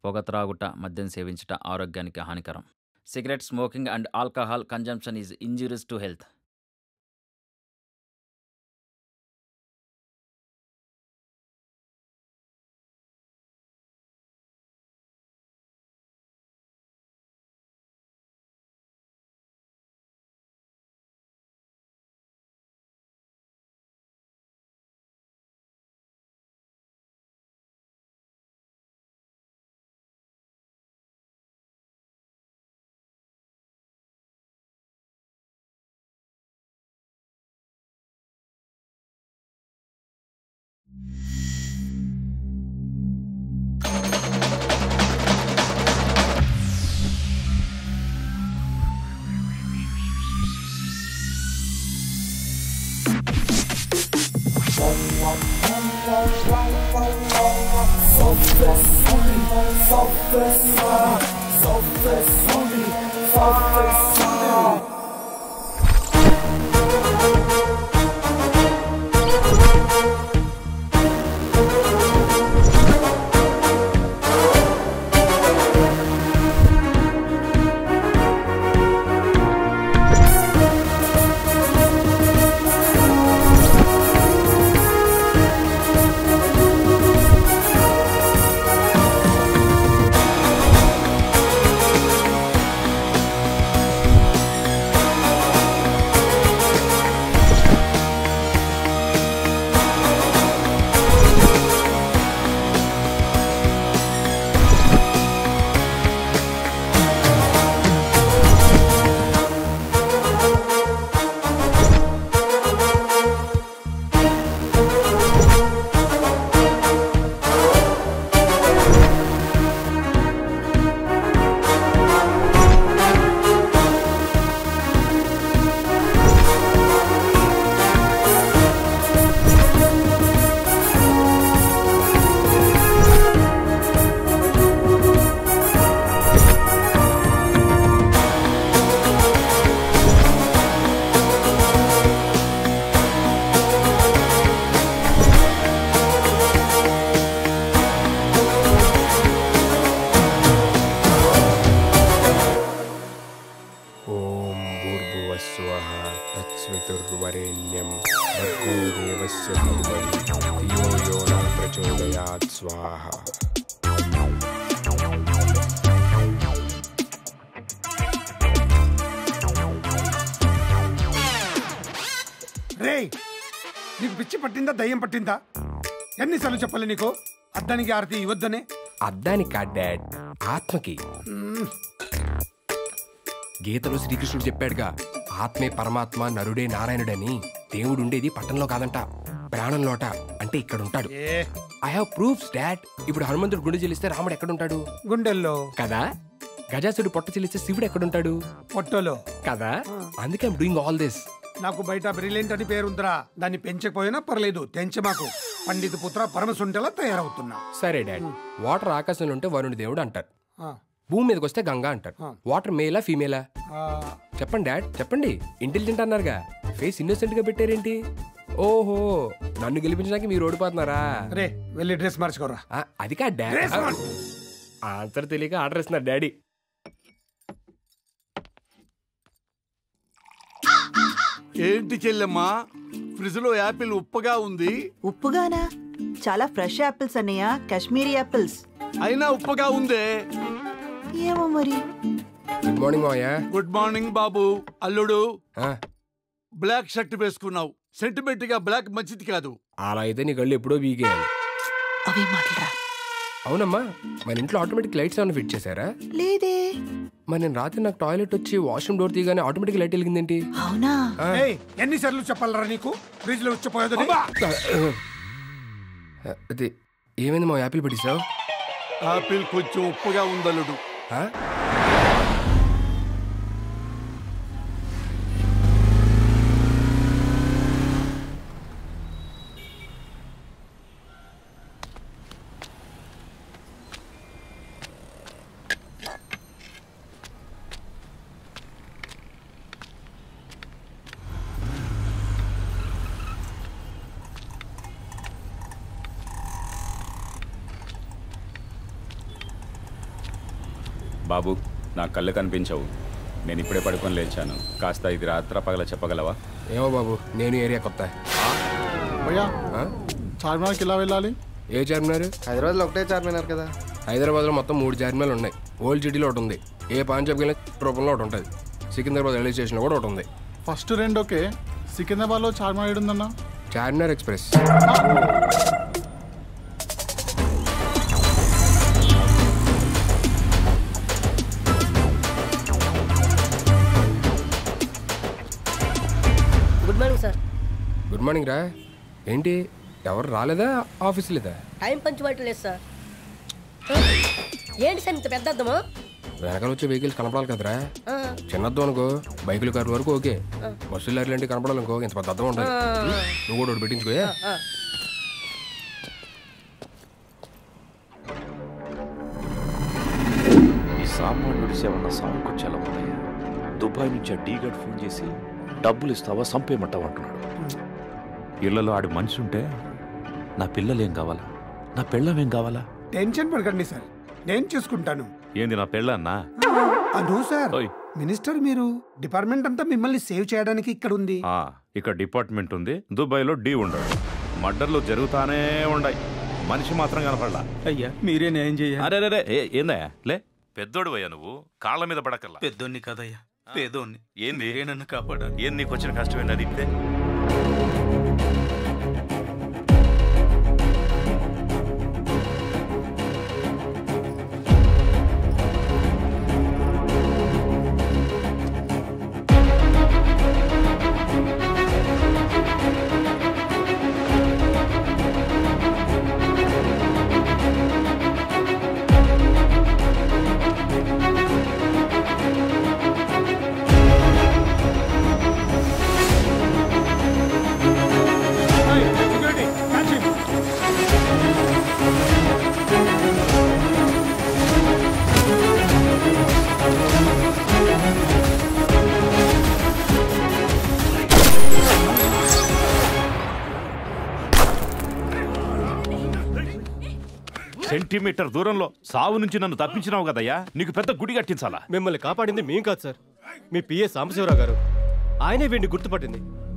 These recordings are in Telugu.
పొగ త్రాగుట మద్యం సేవించుట ఆరోగ్యానికి హానికరం cigarette smoking and alcohol consumption is injurious to health ఓం భూర్భువస్వః తత్స్వితుర్వరేణ్యం భర్గో దేవస్య ధీమహి ధియో యో న ప్రచోదయాత్ స్వాహ రే నీకు పిచ్చి పట్టిందా దయ్యం పట్టిందా ఎన్నిసార్లు చెప్పాలి నీకు అద్దానికి ఆరతి ఇవ్వద్దనే అద్దానికి కాదు డాడ్ ఆత్మకి గీతలో శ్రీకృష్ణుడు చెప్పాడుగా ఆత్మే పరమాత్మ నరుడే నారాయణుడని దేవుడు ఉండేది పట్టణంలో కాదంట ప్రాణంలోట అంటే ఇక్కడ ఉంటాడు ఏ ఐ హావ్ ప్రూఫ్స్ డాడ్ ఇప్పుడు హనుమంతుడు గుండె చెల్లిస్తే రాముడు ఎక్కడుంటాడు గుండెల్లో కదా గజాసుడు పొట్ట చెల్లిస్తే శివుడు ఎక్కడుంటాడు పొట్టలో కదా అందుకే ఐమ్ డూయింగ్ ఆల్ దిస్ నాకు బయట బ్రిలియంట్ అని పేరుందిరా దాన్ని పెంచకపోయినా పర్లేదు తెంచ మాకు పండిత పుత్ర పరమసుంటలా తయారవుతున్నా సరే డాడ్ వాటర్ ఆకాశంలో ఉంటే వరుణ్ దేవుడు అంటారు ఆ, భూమి మీదకి వస్తే గంగా అంటారు వాటర్ మేలా ఫీమేలా ఆ, చెప్పండి డాడ్ చెప్పండి ఇంటెలిజెంట్ అన్నారుగా ఫేస్ ఇన్నోసెంట్ గా పెట్టారేంటి ఓహో నన్ను గెలిపించడానికి మీరు ఓడిపోతున్నారా రే వెళ్ళి డ్రెస్ మార్చుకోరా ఆ, అది కాదు డాడ్ డ్రెస్ మార్చు. ఆన్సర్ తెలియక ఆర్డర్ ఇస్తున్నారు డాడీ ఏంటి చెల్లెమ్మా ఫ్రిడ్జ్ లో యాపిల్ ఉప్పగా ఉంది ఉప్పుగానా చాలా ఫ్రెష్ యాపిల్స్ అన్నయ్య కాశ్మీరీ యాపిల్స్ అయినా ఉప్పగా ఉందే ఏమో మరి గుడ్ మార్నింగ్ మావయ్య గుడ్ మార్నింగ్ బాబు అల్లుడు ఆ, బ్లాక్ షర్ట్ వేసుకున్నావు సెంటిమెంట్ గా బ్లాక్ మంచిది కాదు అలా అయితే నీ కళ్ళు ఎప్పుడో వీగేయాలి అవే మాటలరా అవునమ్మా మన ఇంట్లో ఆటోమేటిక్ లైట్స్ ఏమైనా ఫిట్ చేశారా లేదే మరి నేను రాత్రి నాకు టాయిలెట్ వచ్చి వాష్రూమ్ డోర్ తీయగానే ఆటోమేటిక్ లైట్ వెలిగిందేంటి అవునా ఏయ్ ఎన్నిసార్లు చెప్పాలరా నీకు ఫ్రిడ్జ్ లో వచ్చిపోయేదని అది ఏమైంది మా యాపిల్ పెట్టేశావు యాపిల్ కొంచెం ఉప్పగా ఉంది అల్లుడు బాబు నా కళ్ళు కనిపించవు నేను ఇప్పుడే పడుకొని లేచాను కాస్త ఇది రాత్ర పగల చెప్పగలవా ఏమో బాబు నేను ఏరియా కొత్త భయ్యా ఆ? చార్మినార్కి ఎలా వెళ్ళాలి ఏ చార్మినార్ హైదరాబాద్లో ఒకటే చార్మినార్ కదా హైదరాబాద్లో మొత్తం మూడు చార్మినార్లు ఉన్నాయి ఓల్డ్ సిటీలో ఒకటి ఉంది ఏ పాంచాబ్కి వెళ్ళిన రూపంలో ఒకటి ఉంటుంది సికింద్రాబాద్ రైల్వే స్టేషన్లో కూడా ఒకటి ఉంది ఫస్ట్ రెండు ఓకే సికింద్రాబాద్లో చార్మినార్ ఏడు ఉందన్నా Charminar express good morning sir good morning రా ఏంటి ఎవరు రాలేదా ఆఫీస్ లేదా టైం పంచుబాటు లేదు సార్ ఏంటి సార్ ఇంత పెద్ద అద్దమా వెనకాల వచ్చే వెహికల్స్ కనపడాలి కదరా ఆ, చిన్నద్దు అనుకో బైకులు కార్ల వరకు ఓకే బస్సులు లారీలు అంటే కనపడాలనుకో ఇంత పెద్ద అద్దం ఉంటుంది నువ్వు కూడా ఒకటి పెట్టించుకో ఏ? ఆ. ఈ సామాన్యుడి సేవన్న సాముకు చలవుతాయి దుబాయ్ నుంచి ఆ డీగడ్ ఫోన్ చేసి డబ్బులు ఇస్తావా సంపేయమంటావు అంటున్నాడు ఇళ్లలో ఆడి మనిషి ఉంటే నా పిల్లలేం కావాలా నా పెళ్ళమేం కావాలా టెన్షన్ పడకండి సార్ నేను చూసుకుంటాను ఏంది నా పెళ్ళన్నా అను సార్ ఓయ్. మినిస్టర్ మీరు డిపార్ట్మెంట్ అంతా మిమ్మల్ని సేవ్ చేయడానికి ఇక్కడ ఉంది ఆ, ఇక్కడ డిపార్ట్మెంట్ ఉంది దుబాయ్లో డీ ఉండడు మర్డర్లు జరుగుతానే ఉండాయి మనిషి మాత్రం కనపడలా అయ్యా మీరే న్యాయం చేయాలి అరే రే ఏ ఏందయ్యా లే పెద్దోడు అయ్యా నువ్వు కాళ్ళ మీద పడకల్లా పెద్దోన్ని కదయ్యా పేదోన్ని ఏంది మీరే నన్ను కాపాడాలి ఏం నీకు వచ్చిన కష్టం ఏంటి అది ఇప్పుడే Hey, security, catch him. Centimetre దూరంలో సావు నుంచి నన్ను తప్పించినావు కదయ్యా నీకు పెద్ద గుడి కట్టించాలా మిమ్మల్ని కాపాడింది మేం కాదు సార్ మీ పిఏ సాంబశివరావు గారు ఆయనే వీడిని గుర్తుపట్టింది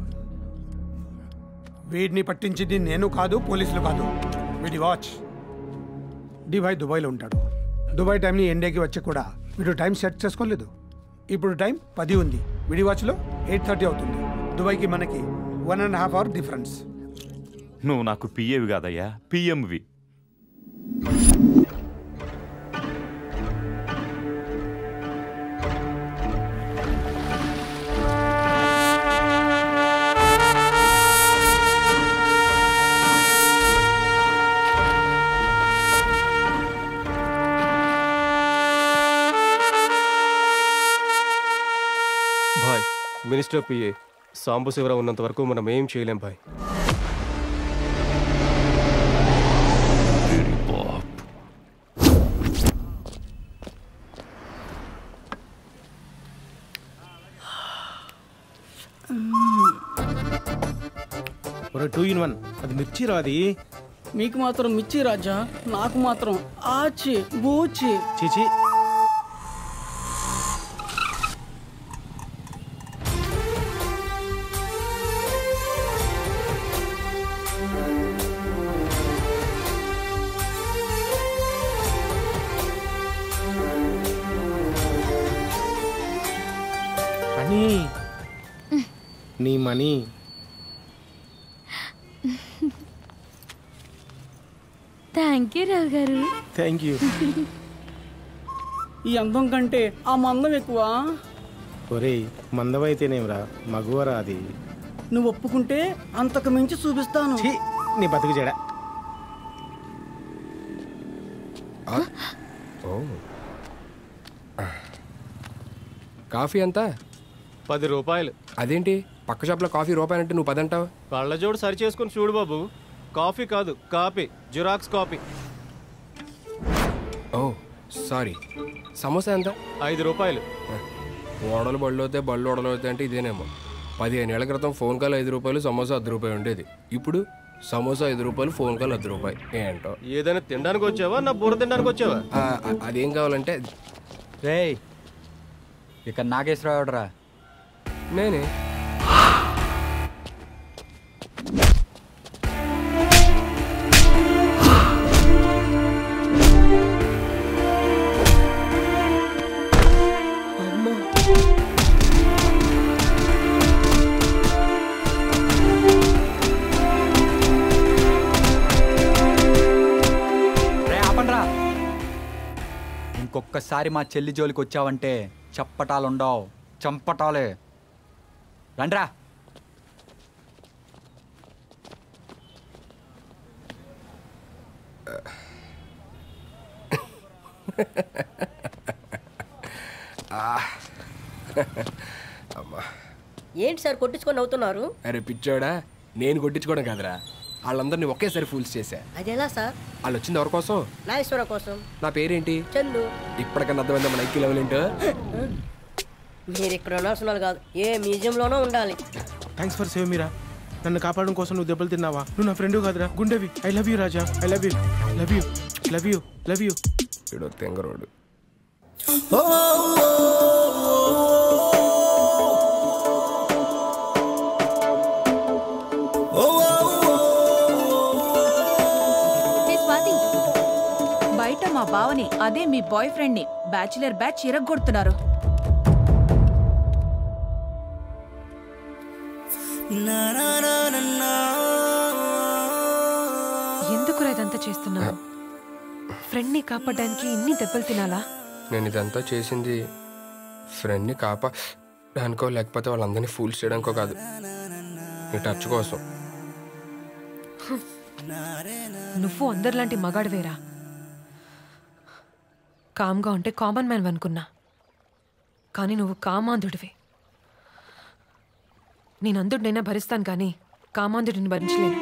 వీడిని పట్టించింది నేను కాదు పోలీసులు కాదు వీడి వాచ్ డివై దుబాయ్లో ఉంటాడు దుబాయ్ టైంని ఎండేకి వచ్చి కూడా వీడు టైం సెట్ చేసుకోలేదు ఇప్పుడు టైం పది ఉంది వీడి వాచ్లో ఎయిట్ థర్టీ అవుతుంది దుబాయ్కి మనకి one and half hour difference నువ్వు నాకు పిఏవి కాదయ్యా పిఎంవి భాయ్ మినిస్టర్ పిఏ సాంబశివరావు ఉన్నంత వరకు మనం ఏం చేయలేం భాయ్ టూ ఇన్ వన్ అది మిర్చి రాది మీకు మాత్రం మిర్చి రాజా నాకు మాత్రం ఆచి బూచి చీచి అని నీ మనీ థ్యాంక్ యూ రావు గారు థ్యాంక్ యూ ఈ అందం కంటే ఆ మందం ఎక్కువ ఒరేయ్ మందమైతేనేమిరా మగువరా అది నువ్వు ఒప్పుకుంటే అంతకు మించి చూపిస్తాను ఛీ, నీ బతుకు చెడ ఓ కాఫీ ఎంత పది రూపాయలు అదేంటి పక్క షాప్లో కాఫీ రూపాయి అంటే నువ్వు పదంటావు కళ్ళజోడు సరి చేసుకుని చూడు బాబు కాఫీ కాదు copy xerox copy oh sorry samosa ఎంత ఐదు రూపాయలు ఓడలు బళ్ళు అవుతాయి బళ్ళు ఓడలు అవుతాయి అంటే ఇదేనేమో పదిహేను ఏళ్ల క్రితం ఫోన్ కాల్ ఐదు రూపాయలు సమోసా అర్ధ రూపాయి ఉండేది ఇప్పుడు సమోసా ఐదు రూపాయలు ఫోన్ కాల్ అర్ధ రూపాయి ఏంటో ఏదైనా తినడానికి వచ్చావా నా బుర్ర తినడానికి వచ్చావా ఆ, ఆ, అదేం కావాలంటే రేయ్ ఇక నాగేశ్వరరావు రా నేనే రే ఆపండ్రా ఇంకొక్కసారి మా చెల్లి జోలికి వచ్చావంటే చప్పటాలుండవు చంపటాలే రండ్రా అమ్మా ఏంటి సార్ కొట్టించుకొని అవుతున్నారు అరే పిచ్చోడా నేను కొట్టించుకోవడం కాదురా వాళ్ళందరినీ ఒకేసారి ఫూల్స్ చేశా అది ఎలా సార్ వాళ్ళు వచ్చింది ఎవరి కోసం నాగేశ్వర కోసం నా పేరేంటి చందు ఇప్పటికన్నా అర్థమైందా మన ఐక్యూ లెవెల్ ఏంటో మీరు ఇక్కడ ఉండాల్సిన వాళ్ళు కాదు ఏ మ్యూజియంలోనో ఉండాలి థ్యాంక్స్ ఫర్ సేవ్ మీరా నన్ను కాపాడడం కోసం నువ్వు దెబ్బలు తిన్నావా నువ్వు నా ఫ్రెండ్ కాదురా గుండెవి I love you Raja I love you love you love you love you ఇడు తెంగరోడు స్వాతి బయట మా బావని అదే మీ బాయ్ ఫ్రెండ్ ని బ్యాచులర్ బ్యాచ్ ఇరగొడుతున్నారు ఎందుకురా ఇదంతా చేస్తున్నావు ఫ్రెండ్ని కాపాడడానికి ఇన్ని దెబ్బలు తినాలా నేను ఇదంతా చేసింది ఫ్రెండ్ని కాపా దానికో లేకపోతే వాళ్ళందరినీ ఫూల్స్ చేయడానికో కాదు నీ టచ్ కోసం నువ్వు అందరిలాంటి మగాడివేరా కామ్గా ఉంటే కామన్ మ్యాన్ అనుకున్నా కానీ నువ్వు కామాంధుడివి నేను అందుడినైనా భరిస్తాను కానీ కామాంధుడిని భరించలేను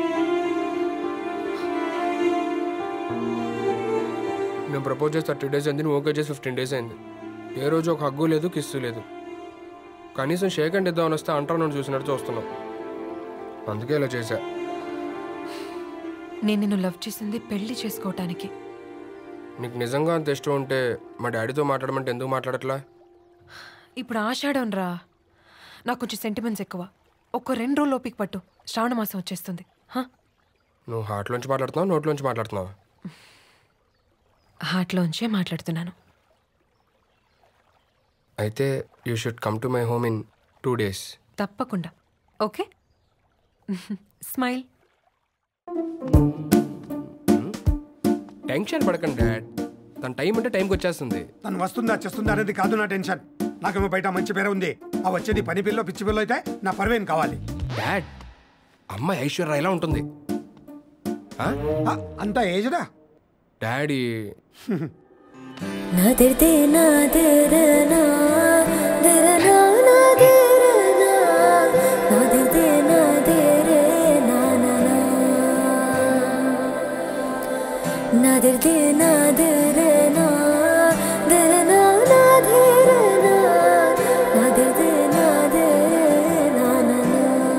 నేను ప్రపోజ్ చేసి థర్టీ డేస్ అయింది నువ్వు ఓకే చేసి ఫిఫ్టీన్ డేస్ అయింది ఏ రోజు ఒక హగ్గు లేదు కిస్సు లేదు కనీసం షేక్ హ్యాండ్ ఇద్దామని వస్తే అంటారు నన్ను చూసినట్టు చూస్తున్నావు అందుకే ఇలా చేశా నేను నిన్ను లవ్ చేసింది పెళ్లి చేసుకోవటానికి నీకు నిజంగా అంత ఇష్టం ఉంటే మా డాడీతో మాట్లాడమంటే ఎందుకు మాట్లాడట్లా ఇప్పుడు ఆషాఢం రా నాకు కొంచెం సెంటిమెంట్స్ ఎక్కువ ఒక్క రెండు రోజులు ఓపిక పట్టు శ్రావణ మాసం వచ్చేస్తుంది హా? నువ్వు హార్ట్లోంచి మాట్లాడుతున్నావు నోట్లోంచి మాట్లాడుతున్నావు హార్ట్లోంచే మాట్లాడుతున్నాను అయితే you should come to my home in two days తప్పకుండా ఓకే స్మైల్ టెన్షన్ పడకండి డాడ్ తన టైం అంటే టైంకి వచ్చేస్తుంది తను వస్తుందా చేస్తుందా అనేది కాదు నా టెన్షన్ నాకేమో బయట మంచి పేరు ఉంది ఆ వచ్చేది పని పిల్ల పిచ్చి పిల్ల అయితే నా పర్వేన్ కావాలి డాడ్ అమ్మ ఐశ్వర్య ఎలా ఉంటుంది ఆ? అంత ఏజ్డా డాడీ నాదిర్దే నాదిరనా దిరనా నాదిరనా నాదిర్దే నాదిరే నాననా నాదిర్దే నాదిరనా దిరనా నాదిరనా నాదిర్దే నాదిరే నాననా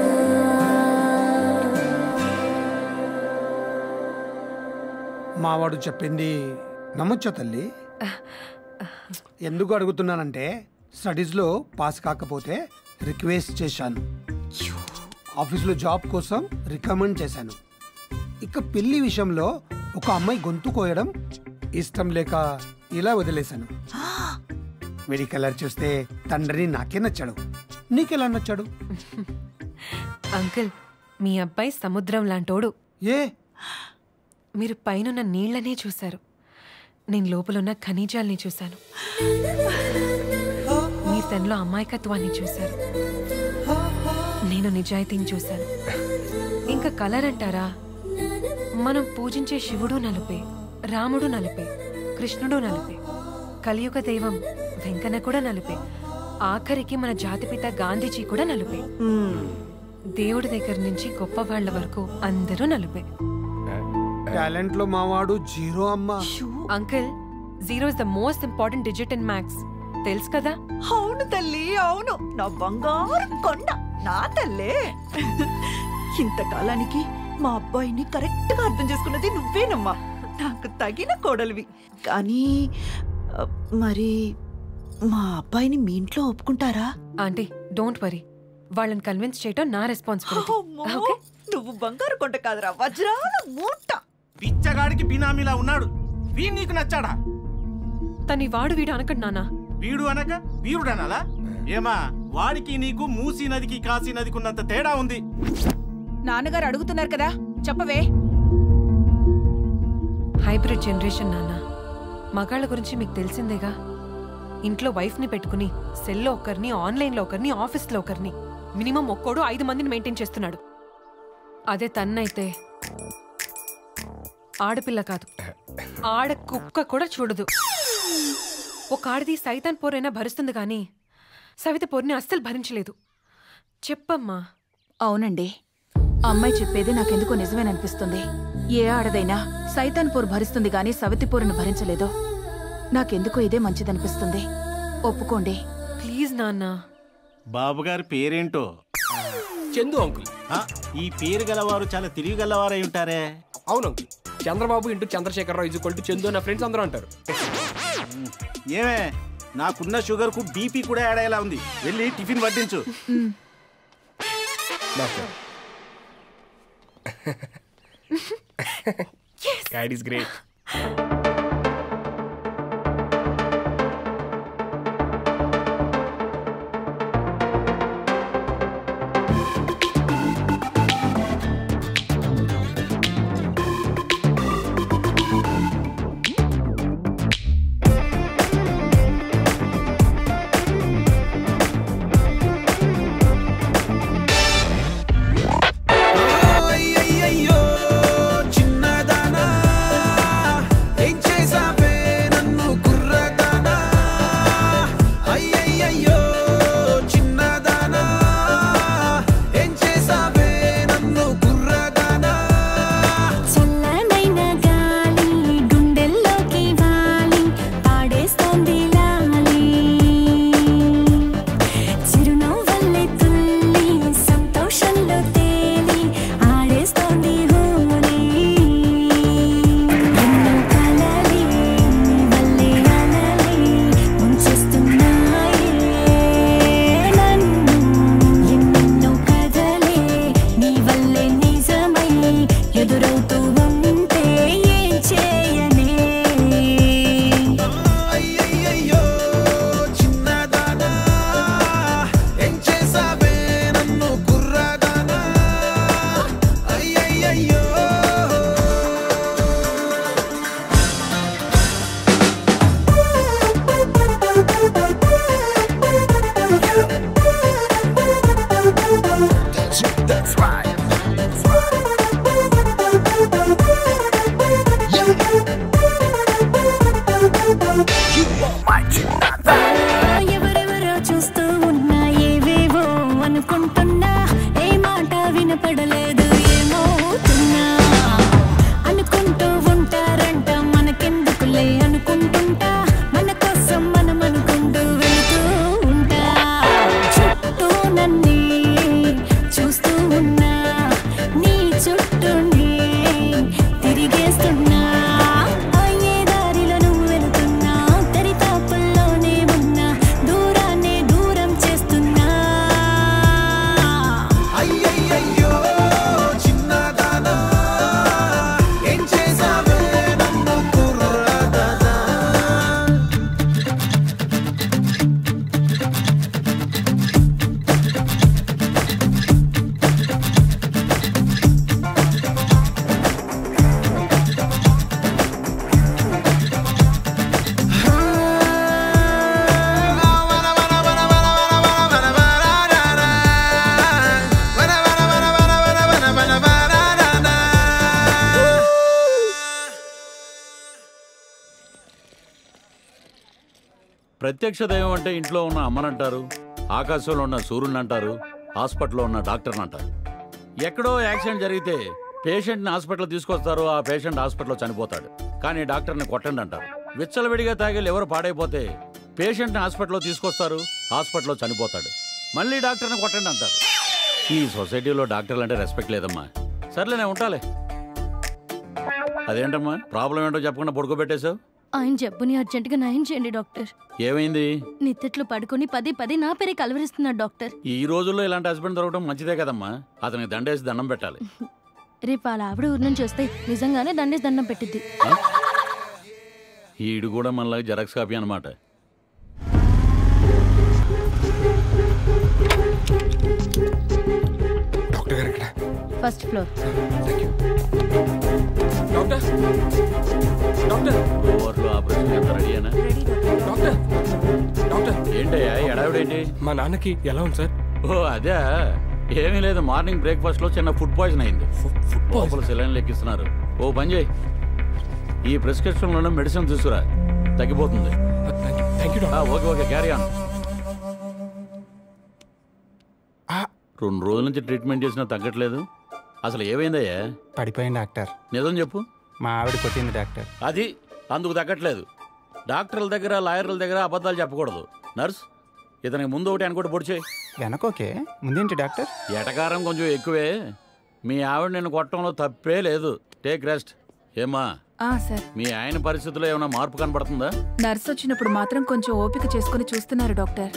మావాడు చెప్పింది నమ్మొచ్చా తల్లి ఎందుకు అడుగుతున్నానంటే స్టడీస్లో పాస్ కాకపోతే రిక్వెస్ట్ చేశాను ఆఫీస్లో జాబ్ కోసం రికమెండ్ చేశాను ఇక పెళ్లి విషయంలో ఒక అమ్మాయి గొంతు కోయడం ఇష్టం లేక ఇలా వదిలేశాను వీడి కలర్ చూస్తే తండ్రిని నాకే నచ్చాడు నీకెలా నచ్చాడు అంకుల్ మీ అబ్బాయి సముద్రం లాంటోడు ఏ మీరు పైనున్న నీళ్లనే చూశారు నేను లోపలున్న ఖనిజాల్ని చూశాను మీరు తనలో అమాయకత్వాన్ని చూశారు నేను నిజాయితీని చూశాను ఇంకా కలర్ అంటారా మనం పూజించే శివుడు నలుపే రాముడు నలుపే కృష్ణుడు నలుపే కలియుగ దైవం వెంకన్న కూడా నలుపే ఆఖరికి మన జాతిపిత గాంధీజీ కూడా నలుపే దేవుడి దగ్గర నుంచి గొప్ప వాళ్ళ వరకు అందరూ నలుపే టాలెంట్ లో మావాడు జీరో అమ్మా uncle zero is the most important digit in maths తెలుసు కదా అవును తల్లి అవును నా బంగారు కొండ నా తల్లే ఇంతకాలానికి మా అబ్బాయిని కరెక్ట్ గా అర్థం చేసుకున్నది నువ్వేనమ్మా నాకు తగిన కోడలివి కానీ ఆ, మరి మా అబ్బాయిని మీ ఇంట్లో ఒప్పుకుంటారా ఆంటీ డోంట్ వరీ వాళ్ళని కన్విన్స్ చేయటం నా రెస్పాన్సిబిలిటీ అమ్మో, నువ్వు బంగారు కొండ కాదురా వజ్రాల మూట పిచ్చగాడికి బినామీలా ఉన్నాడు వీడు నీకు నచ్చాడా తని వాడు వీడు అనకండి నాన్న వీడు అనక వీరుడు అనాలా ఏమా వాడికి నీకు మూసీ నదికి కాశీ నదికి ఉన్నంత తేడా ఉంది నాన్నగారు అడుగుతున్నారు కదా చెప్పవే హైబ్రిడ్ జనరేషన్ నాన్న మగాళ్ళ గురించి మీకు తెలిసిందేగా ఇంట్లో వైఫ్ని పెట్టుకుని సెల్లో ఒకరిని ఆన్లైన్లో ఒకరిని ఆఫీస్లో ఒకరిని మినిమం ఒక్కోడు ఐదు మందిని మెయింటైన్ చేస్తున్నాడు అదే తన్నైతే ఆడపిల్ల కాదు ఆడ కుక్క కూడా చూడదు ఒక ఆడది సైతాన్ పోరైనా భరిస్తుంది కానీ సవిత పోరిని అస్సలు భరించలేదు చెప్పమ్మా అవునండి అమ్మాయి చెప్పేది నాకెందుకో నిజమేననిపిస్తుంది ఏ ఆడదైనా సైతాన్పూర్ భరిస్తుంది గాని సవితిపూర్ను భరించలేదు నాకెందుకో ఇదే మంచిదనిపిస్తుంది ఒప్పుకోండి ప్లీజ్ నాన్న బాబు గారి పేరేంటో చందు అంకుల్ ఈ పేరు గలవారు చాలా తిరిగి గలవారై ఉంటారే అవును అంకుల్ చంద్రబాబు ఇంటూ చంద్రశేఖరరావు ఇది కొల్టు చందు నా ఫ్రెండ్స్ అందరూ అంటారు ఏమే నాకున్న షుగర్ కు బీపీ కూడా యాడ్ అయ్యేలా ఉంది వెళ్ళి టిఫిన్ వడ్డించు డాడ్ ఈస్ గ్రేట్ అయ్యయ్యో చిన్నదానా ఏం చేసావే నన్ను కుర్రదానా అయ్యయ్యో చిన్నదానా ఏం చేసావే నన్ను కుర్రదానా చల్లనైన గాలి గుండెల్లోకి వాలి పాడేస్తోంది లాలి చిరునవ్వల్లే తుల్లి సంతోషంలో తేలి ఆడేస్తోంది హోలీ ఎన్నో కలలి వల్లే అలలి ముంచేస్తున్నాయే నన్ను ఎన్నెన్నో కథలే నీ వల్లే నిజమై ఎదురవుతూ ఉంటే ఏం చేయనే అయ్యయ్యో చిన్నదానా ఏం చేసావే నన్ను కుర్రదానా అయ్యయ్యో That's right. That's right. You are my chinnada. ఎవరెవరో చూస్తూ ఉన్నా ఏవేవో అనుకుంటున్నా ఏ మాట వినపడలేదు ఏమవుతున్నా అనుకుంటూ ఉంటారంట మనకెందుకులే అనుకుంటుంటా మన కోసం మనం అనుకుంటూ వెళుతూ ఉంటా చుట్టూ నన్నే చూస్తూ ఉన్నా నీ చుట్టూనే తిరిగేస్తున్నా అయ్యే దారిలో నువ్వు వెళుతున్నా దరితాపుల్లోనే ఉన్నా దూరాన్ని దూరం చేస్తున్నా అయ్యయ్యో చిన్నదానా ఏం చేసావే నన్ను కుర్రదానా ప్రత్యక్ష దైవం అంటే ఇంట్లో ఉన్న అమ్మనంటారు ఆకాశంలో ఉన్న సూర్యుని అంటారు హాస్పిటల్లో ఉన్న డాక్టర్ని అంటారు ఎక్కడో యాక్సిడెంట్ జరిగితే పేషెంట్ని హాస్పిటల్ తీసుకొస్తారు ఆ పేషెంట్ హాస్పిటల్లో చనిపోతాడు కానీ డాక్టర్ని కొట్టండి అంటారు విచ్చలవిడిగా తాగి ఎవరు పాడైపోతే పేషెంట్ని హాస్పిటల్లో తీసుకొస్తారు హాస్పిటల్లో చనిపోతాడు మళ్ళీ డాక్టర్ని కొట్టండి అంటారు ఈ సొసైటీలో డాక్టర్లు అంటే రెస్పెక్ట్ లేదమ్మా సర్లే నేను ఉంటాలే అదేంటమ్మా ప్రాబ్లం ఏంటో చెప్పకుండా పడుకోబెట్టేశావు ఆయన జబ్బుని అర్జెంటుగా నయం చేయండి డాక్టర్ ఏమైంది నిత్తట్లో పడుకొని పదే పదే నా పేరే కలవరిస్తున్నాడు డాక్టర్ ఈ రోజుల్లో ఇలాంటి హస్బెండ్ దొరకడం మంచిదే కదమ్మా అతనికి దండేసి దండం పెట్టాలి రేపు వాళ్ళ ఆవిడ ఊరి నుంచి వస్తే నిజంగానే దండేసి దండం పెట్టిద్ది ఈడు కూడా మనలాగా జెరాక్స్ కాపీ అనమాట డాక్టర్ గారు ఇక్కడ ఫస్ట్ ఫ్లోర్ డాక్టర్ డాక్టర్ ఓవర్లో ఆపరేషన్ ఎంత రెడీయేనా డాక్టర్ డాక్టర్ ఏంటయ్యా ఎడావిడేంటి మా నాన్నకి ఎలా ఉంది సార్ ఓ అదే ఏమీ లేదు మార్నింగ్ బ్రేక్ఫాస్ట్ లో చిన్న ఫుడ్ పాయిజన్ అయింది లోపల సెలైన్లు ఎక్కిస్తున్నారు ఓ పని చేయి ఈ ప్రిస్క్రిప్షన్ లోనే మెడిసిన్ తీసుకురా తగ్గిపోతుంది ఆ, ఓకే ఓకే క్యారీ ఆన్ రెండు రోజుల నుంచి ట్రీట్మెంట్ చేసినా తగ్గట్లేదు అసలు ఏమైందయ్యా పడిపోయింది డాక్టర్ నిజం చెప్పు మా ఆవిడ కొట్టింది డాక్టర్ అది అందుకు తగ్గట్లేదు డాక్టర్ల దగ్గర లాయర్ల దగ్గర అబద్ధాలు చెప్పకూడదు నర్స్ ఇతనికి ముందు ఒకటి అనుకోటి పొడిచే వెనకోకే ముందేంటి డాక్టర్ ఎటకారం కొంచెం ఎక్కువే మీ ఆవిడ నిన్ను కొట్టడంలో తప్పే లేదు టేక్ రెస్ట్ ఏమా ఆ సార్ మీ ఆయన పరిస్థితిలో ఏమైనా మార్పు కనబడుతుందా నర్స్ వచ్చినప్పుడు మాత్రం కొంచెం ఓపిక చేసుకుని చూస్తున్నారు డాక్టర్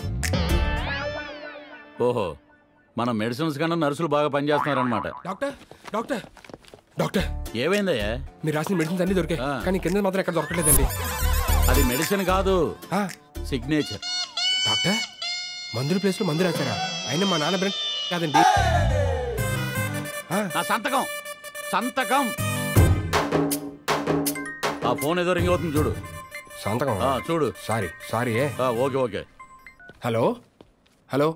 ఓహో మన మెడిసిన్స్ కన్నా నర్సులు బాగా పనిచేస్తున్నారనమాట డాక్టర్ డాక్టర్ డాక్టర్ ఏమైందయ్యా మీరు రాసిన మెడిసిన్స్ అన్ని దొరికాయి కానీ కింద మాత్రం ఎక్కడ దొరకలేదండి అది మెడిసిన్ కాదు సిగ్నేచర్ డాక్టర్ మందుల ప్లేస్ లో మందు రాశారా అయినా మా నాన్న బ్రెండ్ కాదండి నా సంతకం సంతకం ఆ ఫోన్ ఏదో రింగ్ అవుతుంది చూడు సంతకం ఆ, చూడు సారీ సారీ ఏ ఆ, ఓకే ఓకే హలో హలో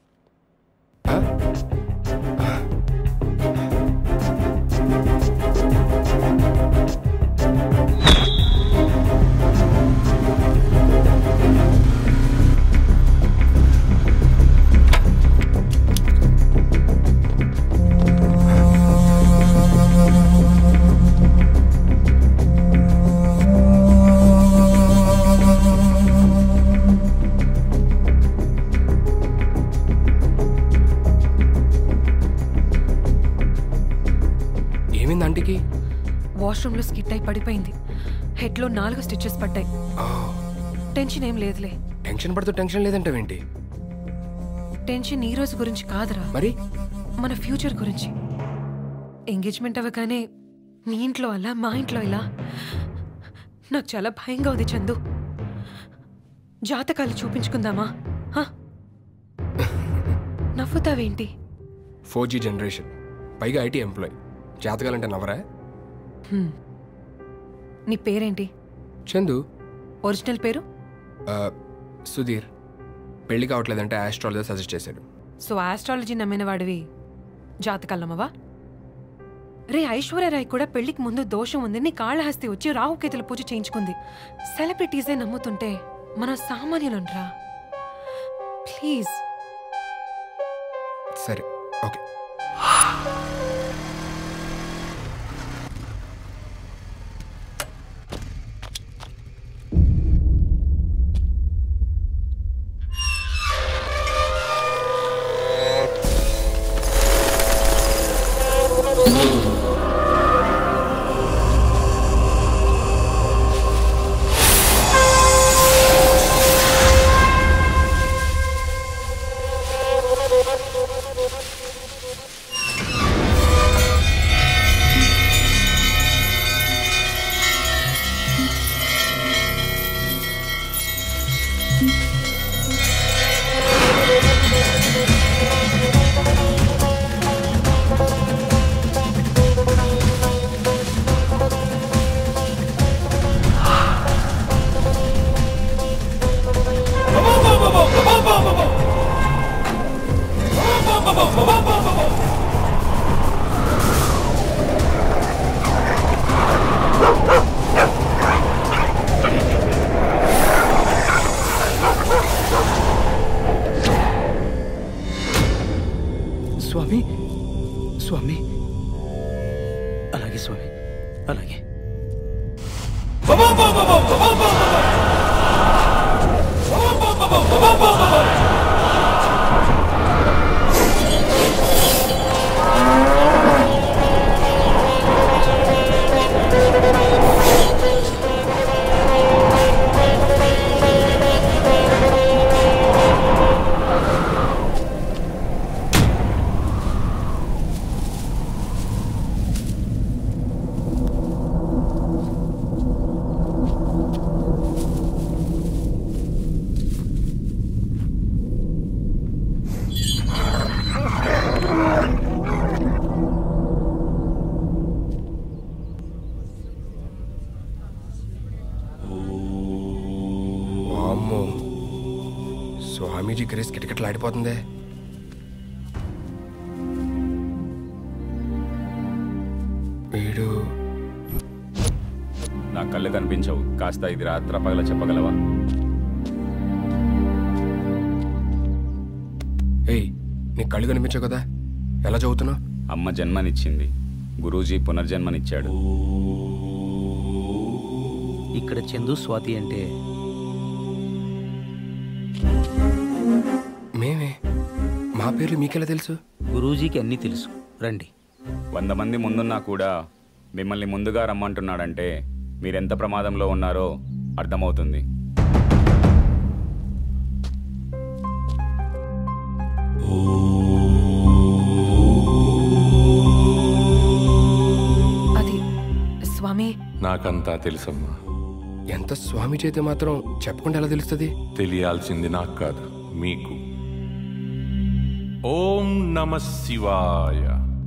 ఏమైంది ఆంటీకి వాష్రూమ్లో స్కిట్ అయి పడిపోయింది హెడ్లో నాలుగు స్టిచెస్ పడ్డాయి టెన్షన్ ఏం లేదులే టెన్షన్ పడుతూ టెన్షన్ లేదంటావేంటి టెన్షన్ ఈ రోజు గురించి కాదురా మరి మన ఫ్యూచర్ గురించి ఎంగేజ్మెంట్ అవ్వగానే మీ ఇంట్లో అలా మా ఇంట్లో ఇలా నాకు చాలా భయంగా ఉంది చందు జాతకాలు చూపించుకుందామా హ? నవ్వుతావేంటి ఫోర్ జీ జనరేషన్ పైగా ఐటీ ఎంప్లాయ్ జాతకాలంటే నవరా హ్మ్. నీ పేరేంటి చందు ఒరిజినల్ పేరు ఆ, సుధీర్ పెళ్లి కావట్లేదంటే ఆస్ట్రాలజర్ సజెస్ట్ చేశాడు సో ఆస్ట్రాలజీ నమ్మిన వాడివి జాతకాలు నమ్మవా రే ఐశ్వర్యరాయ్ కూడా పెళ్లికి ముందు దోషం ఉంది నీ కాళహస్తి వచ్చి రాహుకేతుల పూజ చేయించుకుంది సెలబ్రిటీసే నమ్ముతుంటే మన సామాన్యులంట్రా ప్లీజ్ సరే ఓకే స్వామి స్వామి అలాగే స్వామి అలాగే ఆ ఫేస్ కిటకిటలాడిపోతుంది వీడు నా కళ్ళు కనిపించవు కాస్త ఇది రాత్ర పగల చెప్పగలవా ఏయ్ నీ కళ్ళు కనిపించవు కదా ఎలా చదువుతున్నావు అమ్మ జన్మనిచ్చింది గురూజీ పునర్జన్మనిచ్చాడు ఇక్కడ చందు స్వాతి అంటే మేమే మా పేర్లు మీకెలా తెలుసు గురూజీకి అన్నీ తెలుసు రండి వంద మంది ముందున్నా కూడా మిమ్మల్ని ముందుగా రమ్మంటున్నాడంటే మీరెంత ప్రమాదంలో ఉన్నారో అర్థమవుతుంది అది స్వామి నాకంతా తెలుసమ్మా ఎంత స్వామి చేతే మాత్రం చెప్పకుండా ఎలా తెలుస్తుంది తెలియాల్సింది నాకు కాదు మీకు ఓం నమ శివాయ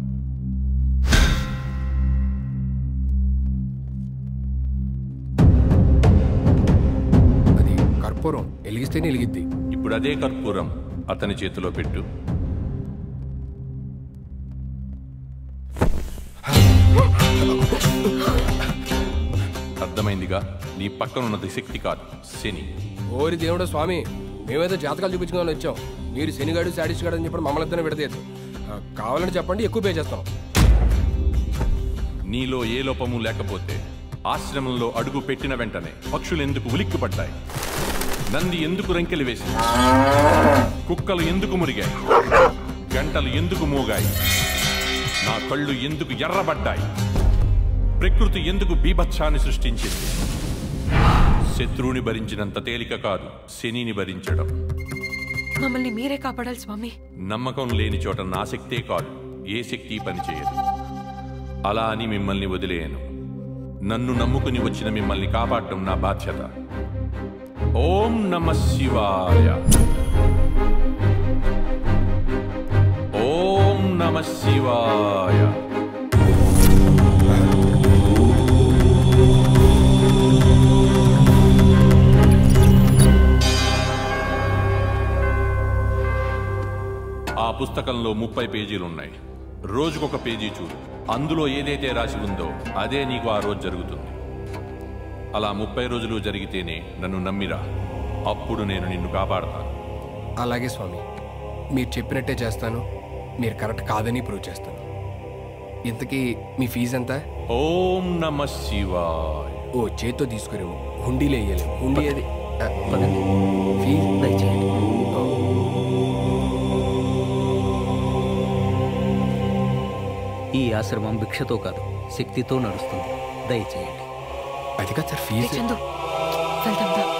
అది కర్పూరం వెలిగిస్తేనే వెలిగిద్ది ఇప్పుడు అదే కర్పూరం అతని చేతిలో పెట్టు అర్థమైందిగా నీ పక్కన ఉన్నది శక్తి కాదు శని ఓరి దేవుడు స్వామి మేమేదో జాతకాలు చూపించుకోవాలని వచ్చాం మీరు శనిగాడు శాడిస్ట్ గాడు అని చెప్పి మమ్మల్ని ఇద్దరు విడదీయద్దు ఆ, కావాలని చెప్పండి ఎక్కువ పే చేస్తాం నీలో ఏ లోపము లేకపోతే ఆశ్రమంలో అడుగు పెట్టిన వెంటనే పక్షులు ఎందుకు ఉలిక్కిపడ్డాయి నంది ఎందుకు రంకెలు వేసింది కుక్కలు ఎందుకు మురిగాయి గంటలు ఎందుకు మోగాయి నా కళ్ళు ఎందుకు ఎర్రబడ్డాయి ప్రకృతి ఎందుకు బీభత్సాన్ని సృష్టించింది శత్రువుని భరించినంత తేలిక కాదు శనిని భరించడం మమ్మల్ని మీరే కాపాడాలి స్వామి నమ్మకం లేని చోట నా శక్తే కాదు ఏ శక్తి పనిచేయదు అలా అని మిమ్మల్ని వదిలేయను నన్ను నమ్ముకుని వచ్చిన మిమ్మల్ని కాపాడటం నా బాధ్యత ఓం నమ శివాయ ఓం నమ శివాయ ఆ పుస్తకంలో ముప్పై పేజీలున్నాయి రోజుకొక పేజీ చూడు అందులో ఏదైతే రాసి ఉందో అదే నీకు ఆ రోజు జరుగుతుంది అలా ముప్పై రోజులు జరిగితేనే నన్ను నమ్మిరా అప్పుడు నేను నిన్ను కాపాడతాను అలాగే స్వామి మీరు చెప్పినట్టే చేస్తాను మీరు కరెక్ట్ కాదని ప్రూవ్ చేస్తాను ఇంతకీ మీ ఫీజు ఎంత ఓం నమ శివాయ ఓ చేత్తో తీసుకురేము హుండీలో వేయలేము హుండీ అది ఆ, పదండి. ఫీజు దయచేయండి ఓ. ఈ ఆశ్రమం భిక్షతో కాదు శక్తితో నడుస్తుంది దయచేయండి అది కాదు సార్ ఏ ఫీజు చందు వెళ్దాం దా.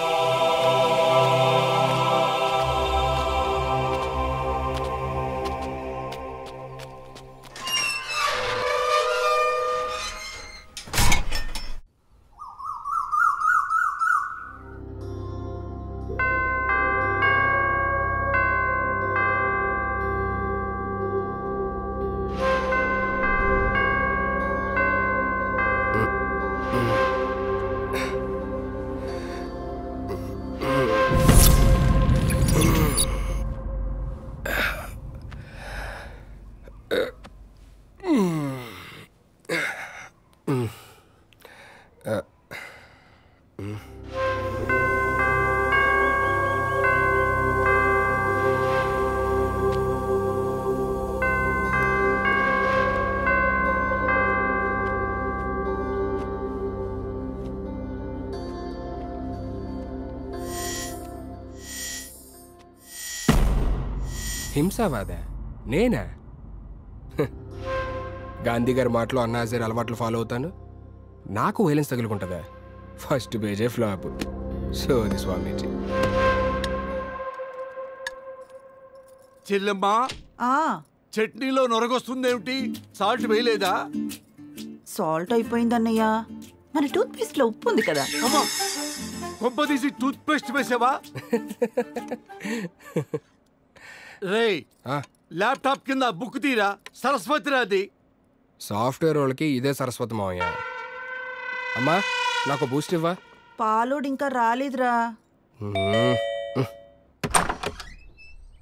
హింసావాద నేనా హ్. గాంధీ గారి మాటలు అన్నాజర్ అలవాట్లు ఫాలో అవుతాను నాకు వైలెన్స్ తగులుకుంటుందా ఫస్ట్ పేజే ఫ్లాప్ సోది స్వామీజీ చెల్లెమ్మా ఆ చట్నీలో నొరగొస్తుందేమిటి సాల్ట్ వేయలేదా సాల్ట్ అయిపోయిందన్నయ్య మన టూత్ పేస్ట్ లో ఉప్పు ఉంది కదా అమ్మా కొంప తీసి టూత్ పేస్ట్ వేసావా రే ల్యాప్టాప్ కింద బుక్ తీరా సరస్వతి రాది సాఫ్ట్వేర్ వాళ్ళకి ఇదే సరస్వతి మావయ్య అమ్మా నాకు బూస్ట్ ఇవ్వా పాలోడు ఇంకా రాలేదురా మ్మ్.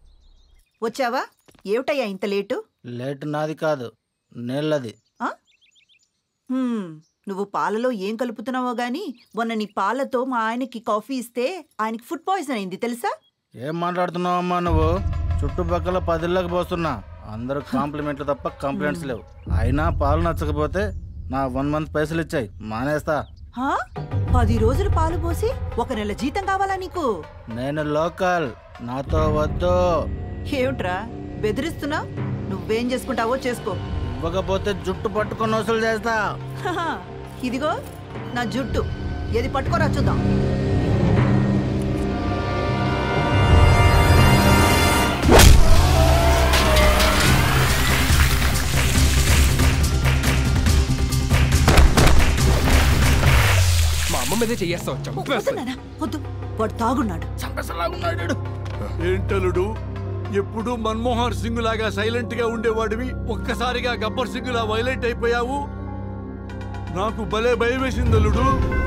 వచ్చావా ఏమిటయ్యా ఇంత లేటు లేట్ నాది కాదు నీళ్ళది హ్మ్, నువ్వు పాలలో ఏం కలుపుతున్నావో గాని మొన్న నీ పాలతో మా ఆయనకి కాఫీ ఇస్తే ఆయనకి ఫుడ్ పాయిజన్ అయింది తెలుసా ఏం మాట్లాడుతున్నావమ్మా నువ్వు చుట్టుపక్కల పదిళ్ళకి పోతున్నా అందరూ కాంప్లిమెంట్లు తప్ప కంప్లైంట్స్ లేవు అయినా పాలు నచ్చకపోతే నా వన్ మంత్ పైసలు ఇచ్చాయి మానేస్తా హా? పది రోజులు పాలు పోసి ఒక నెల జీతం కావాలా నీకు నేను లోకల్ నాతో వద్దు ఏమిట్రా బెదిరిస్తున్నా నువ్వేం చేసుకుంటావో చేసుకో ఇవ్వకపోతే జుట్టు పట్టుకొని వసూలు చేస్తా హహ, ఇదిగో నా జుట్టు ఏది పట్టుకోరా చూద్దాం మా అమ్మ మీదే చెయ్యేస్తా వచ్చాం వద్దు నాన్న, వద్దు వాడు తాగున్నాడు ఏంటలుడు ఎప్పుడు మన్మోహన్ సింగ్ లాగా సైలెంట్ గా ఉండేవాడివి ఒక్కసారిగా గబ్బర్ సింగ్ లా వైలెంట్ అయిపోయావు నాకు భలే భయం వేసింది అల్లుడు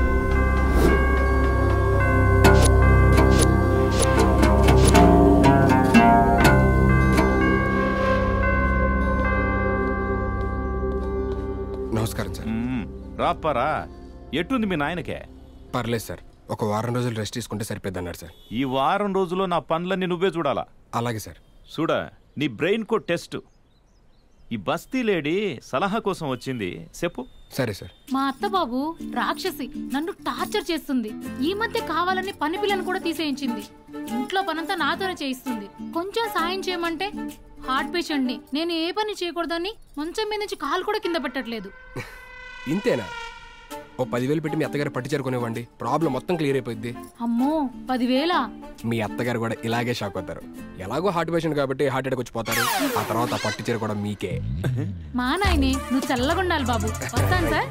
నమస్కారం సార్ రాపారా ఎట్టుంది మీ నాయనకే పర్లేదు సార్ ఒక వారం రోజులు రెస్ట్ తీసుకుంటే సరిపోద్ది అన్నారు సార్ ఈ వారం రోజుల్లో నా పనులన్నీ నువ్వే చూడాలా అలాగే సార్ చూడా నీ బ్రెయిన్ కో టెస్ట్ ఈ బస్తీ లేడీ సలహా కోసం వచ్చింది చెప్పు సరే సార్ మా అత్త బాబు రాక్షసి నన్ను టార్చర్ చేస్తుంది ఈ మధ్య కావాలని పని పిల్లని కూడా తీసేయించింది ఇంట్లో పనంతా నాతోనే చేయిస్తుంది కొంచెం సాయం చేయమంటే హార్ట్ పేషెంట్ ని నేను ఏ పని చేయకూడదని మంచం మీద నుంచి కాలు కూడా కింద పెట్టట్లేదు ఇంతేనా ఓ పదివేలు పెట్టి మీ అత్తగారు పట్టు చేరుకునేవ్వండి ప్రాబ్లం మొత్తం క్లియర్ అయిపోయింది అమ్మో పదివేల మీ అత్తగారు కూడా ఇలాగే షాక్ అవుతారు ఎలాగో హార్ట్ పేషెంట్ కాబట్టి హార్ట్ అటాక్ వచ్చి పోతారు ఆ తర్వాత ఆ పట్టు చీర కూడా మీకే మా నాయనే నువ్వు చల్లగుండాలి బాబు వస్తాను సార్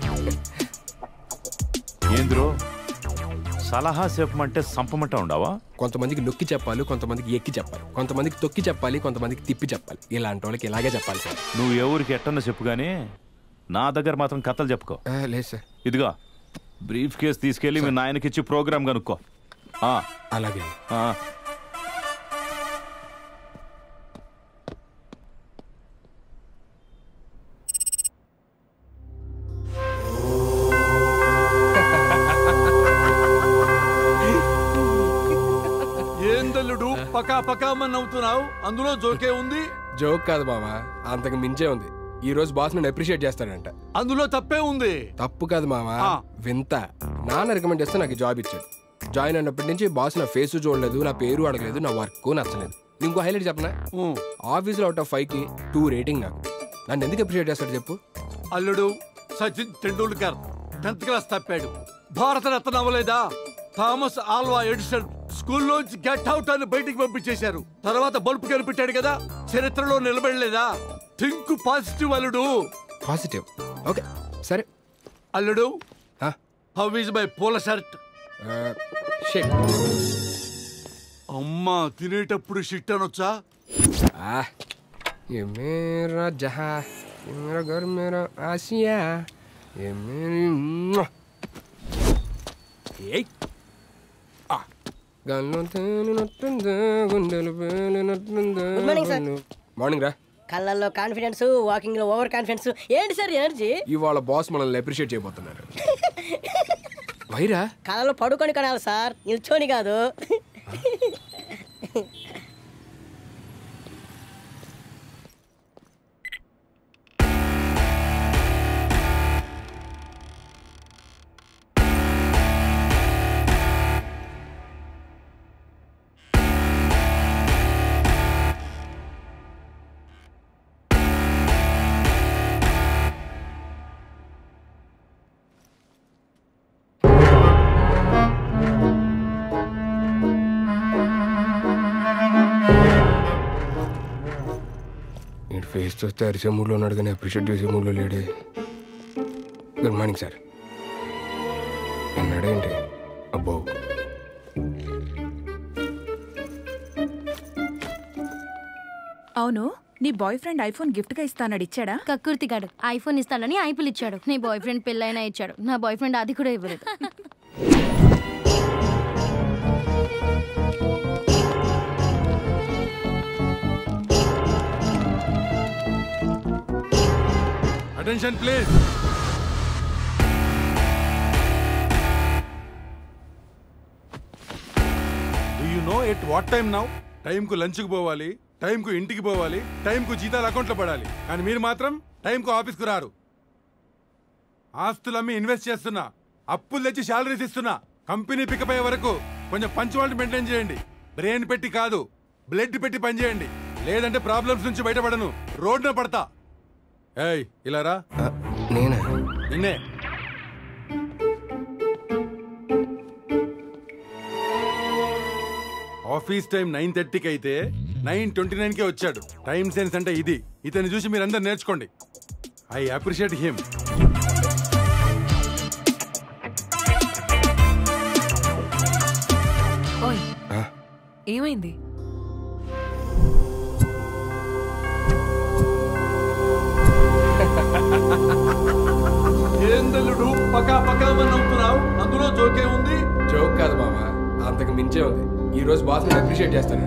ఏంద్రో సలహా చెప్పమంటే సంపమంటా ఉండవా కొంతమందికి నొక్కి చెప్పాలి కొంతమందికి ఎక్కి చెప్పాలి కొంతమందికి తొక్కి చెప్పాలి కొంతమందికి తిప్పి చెప్పాలి ఇలాంటి వాళ్ళకి ఇలాగే చెప్పాలి సార్ నువ్వు ఎవరికి ఎట్టన్నా చెప్పు కానీ నా దగ్గర మాత్రం కథలు చెప్పుకో లేదు సార్ ఇదిగో బ్రీఫ్ కేసు తీసుకెళ్లి మీ నాయనకి ఇచ్చి ప్రోగ్రామ్ కనుక్కో ఆ, అలాగే ఆ. ఏందల్లుడు పకా పకామని నవ్వుతున్నావు అందులో జోకే ఉంది జోక్ కాదు బావా అంతకు మించే ఉంది ఈ రోజు బాస్ నన్ను అప్రిషియేట్ చేస్తాడంట అందులో తప్పే ఉంది తప్పు కాదు మావా ఆ. వింత నాన్న రికమెండ్ చేస్తే నాకు జాబ్ ఇచ్చాడు జాయిన్ అయినప్పటి నుంచి బాస్ నా ఫేస్ చూడలేదు నా పేరు అడగలేదు నా వర్క్ నచ్చలేదు ఇంకో హైలైట్ చెప్పనా ఆఫీస్లో అవుట్ ఆఫ్ ఫైవ్ కి టూ రేటింగ్ నాకు నన్ను ఎందుకు అప్రిషియేట్ చేస్తాడు చెప్పు అల్లుడు సచిన్ టెండూల్కర్ టెన్త్ క్లాస్ తప్పాడు భారత రత్న అవ్వలేదా థామస్ ఆల్వా ఎడిసన్ స్కూల్లోంచి గెట్ అవుట్ అని బయటికి పంపించేశారు తర్వాత బల్బు కనిపెట్టాడు కదా చరిత్రలో నిలబడలేదా థింక్ పాజిటివ్ అల్లుడు పాజిటివ్ ఓకే సరే అల్లుడు హౌ ఈజ్ మై పూల షర్ట్ షిట్ అమ్మా తినేటప్పుడు షిట్ అనొచ్చా Ah, ये मेरा जहां ये मेरा घर मेरा आसिया ये मेरी मुआ। ఏయ్ ఆ గన్ను తేలినట్టుందా గుండెలు పేలినట్టుందా Good morning, sir. మార్నింగ్ రా కళ్ళల్లో కాన్ఫిడెన్స్ వాకింగ్ లో ఓవర్ కాన్ఫిడెన్స్ ఏంటి సార్ ఎనర్జీ ఇవాళ బాస్ మనల్ని అప్రిషియేట్ చేయబోతున్నారు వైరా కళ్ళలో పడుకొని కనాలి సార్ నిల్చొని కాదు నేను ఫేస్ చూస్తే అరిసే మూడ్లో ఉన్నాడు కానీ అప్రిషియేట్ చేసే మూడ్లో లేడే గుడ్ మార్నింగ్ సార్ అన్నాడేంటి అబ్బో అవును నీ బాయ్ ఫ్రెండ్ ఐఫోన్ గిఫ్ట్ గా ఇస్తానడు ఇచ్చాడా కక్కుర్తిగాడు ఐఫోన్ ఇస్తానని ఐపుల్ ఇచ్చాడు నీ బాయ్ ఫ్రెండ్ పెళ్ళైనా ఇచ్చాడు నా బాయ్ ఫ్రెండ్ అది కూడా ఇవ్వలేదు attention please you know at what time now టైంకు లంచ్కి పోవాలి టైంకు ఇంటికి పోవాలి టైంకు జీతాలు అకౌంట్లో పడాలి కానీ మీరు మాత్రం టైంకు ఆఫీస్కు రారు ఆస్తులు అమ్మి ఇన్వెస్ట్ చేస్తున్నా అప్పులు తెచ్చి శాలరీస్ ఇస్తున్నా కంపెనీ పికప్ అయ్యే వరకు కొంచెం పంచువాలిటీ మెయింటైన్ చేయండి బ్రెయిన్ పెట్టి కాదు బ్లడ్ పెట్టి పనిచేయండి లేదంటే ప్రాబ్లమ్స్ నుంచి బయటపడను రోడ్డున పడతా ఏయ్ ఇలా రా నేనా నిన్నే ఆఫీస్ టైం నైన్ థర్టీకి అయితే నైన్ ట్వంటీ నైన్కే వచ్చాడు టైం సెన్స్ అంటే ఇది ఇతన్ని చూసి మీరందరూ నేర్చుకోండి ఐ అప్రిషియేట్ హిమ్ ఓయ్ ఏమైంది ఏందల్లుడు పకా పకా నవ్వుతున్నావు అందులో జోకే ఉంది జోక్ కాదు బాబా అంతకు మించే ఉంది ఈ రోజు బాస్ ని అప్రిషియేట్ చేస్తాను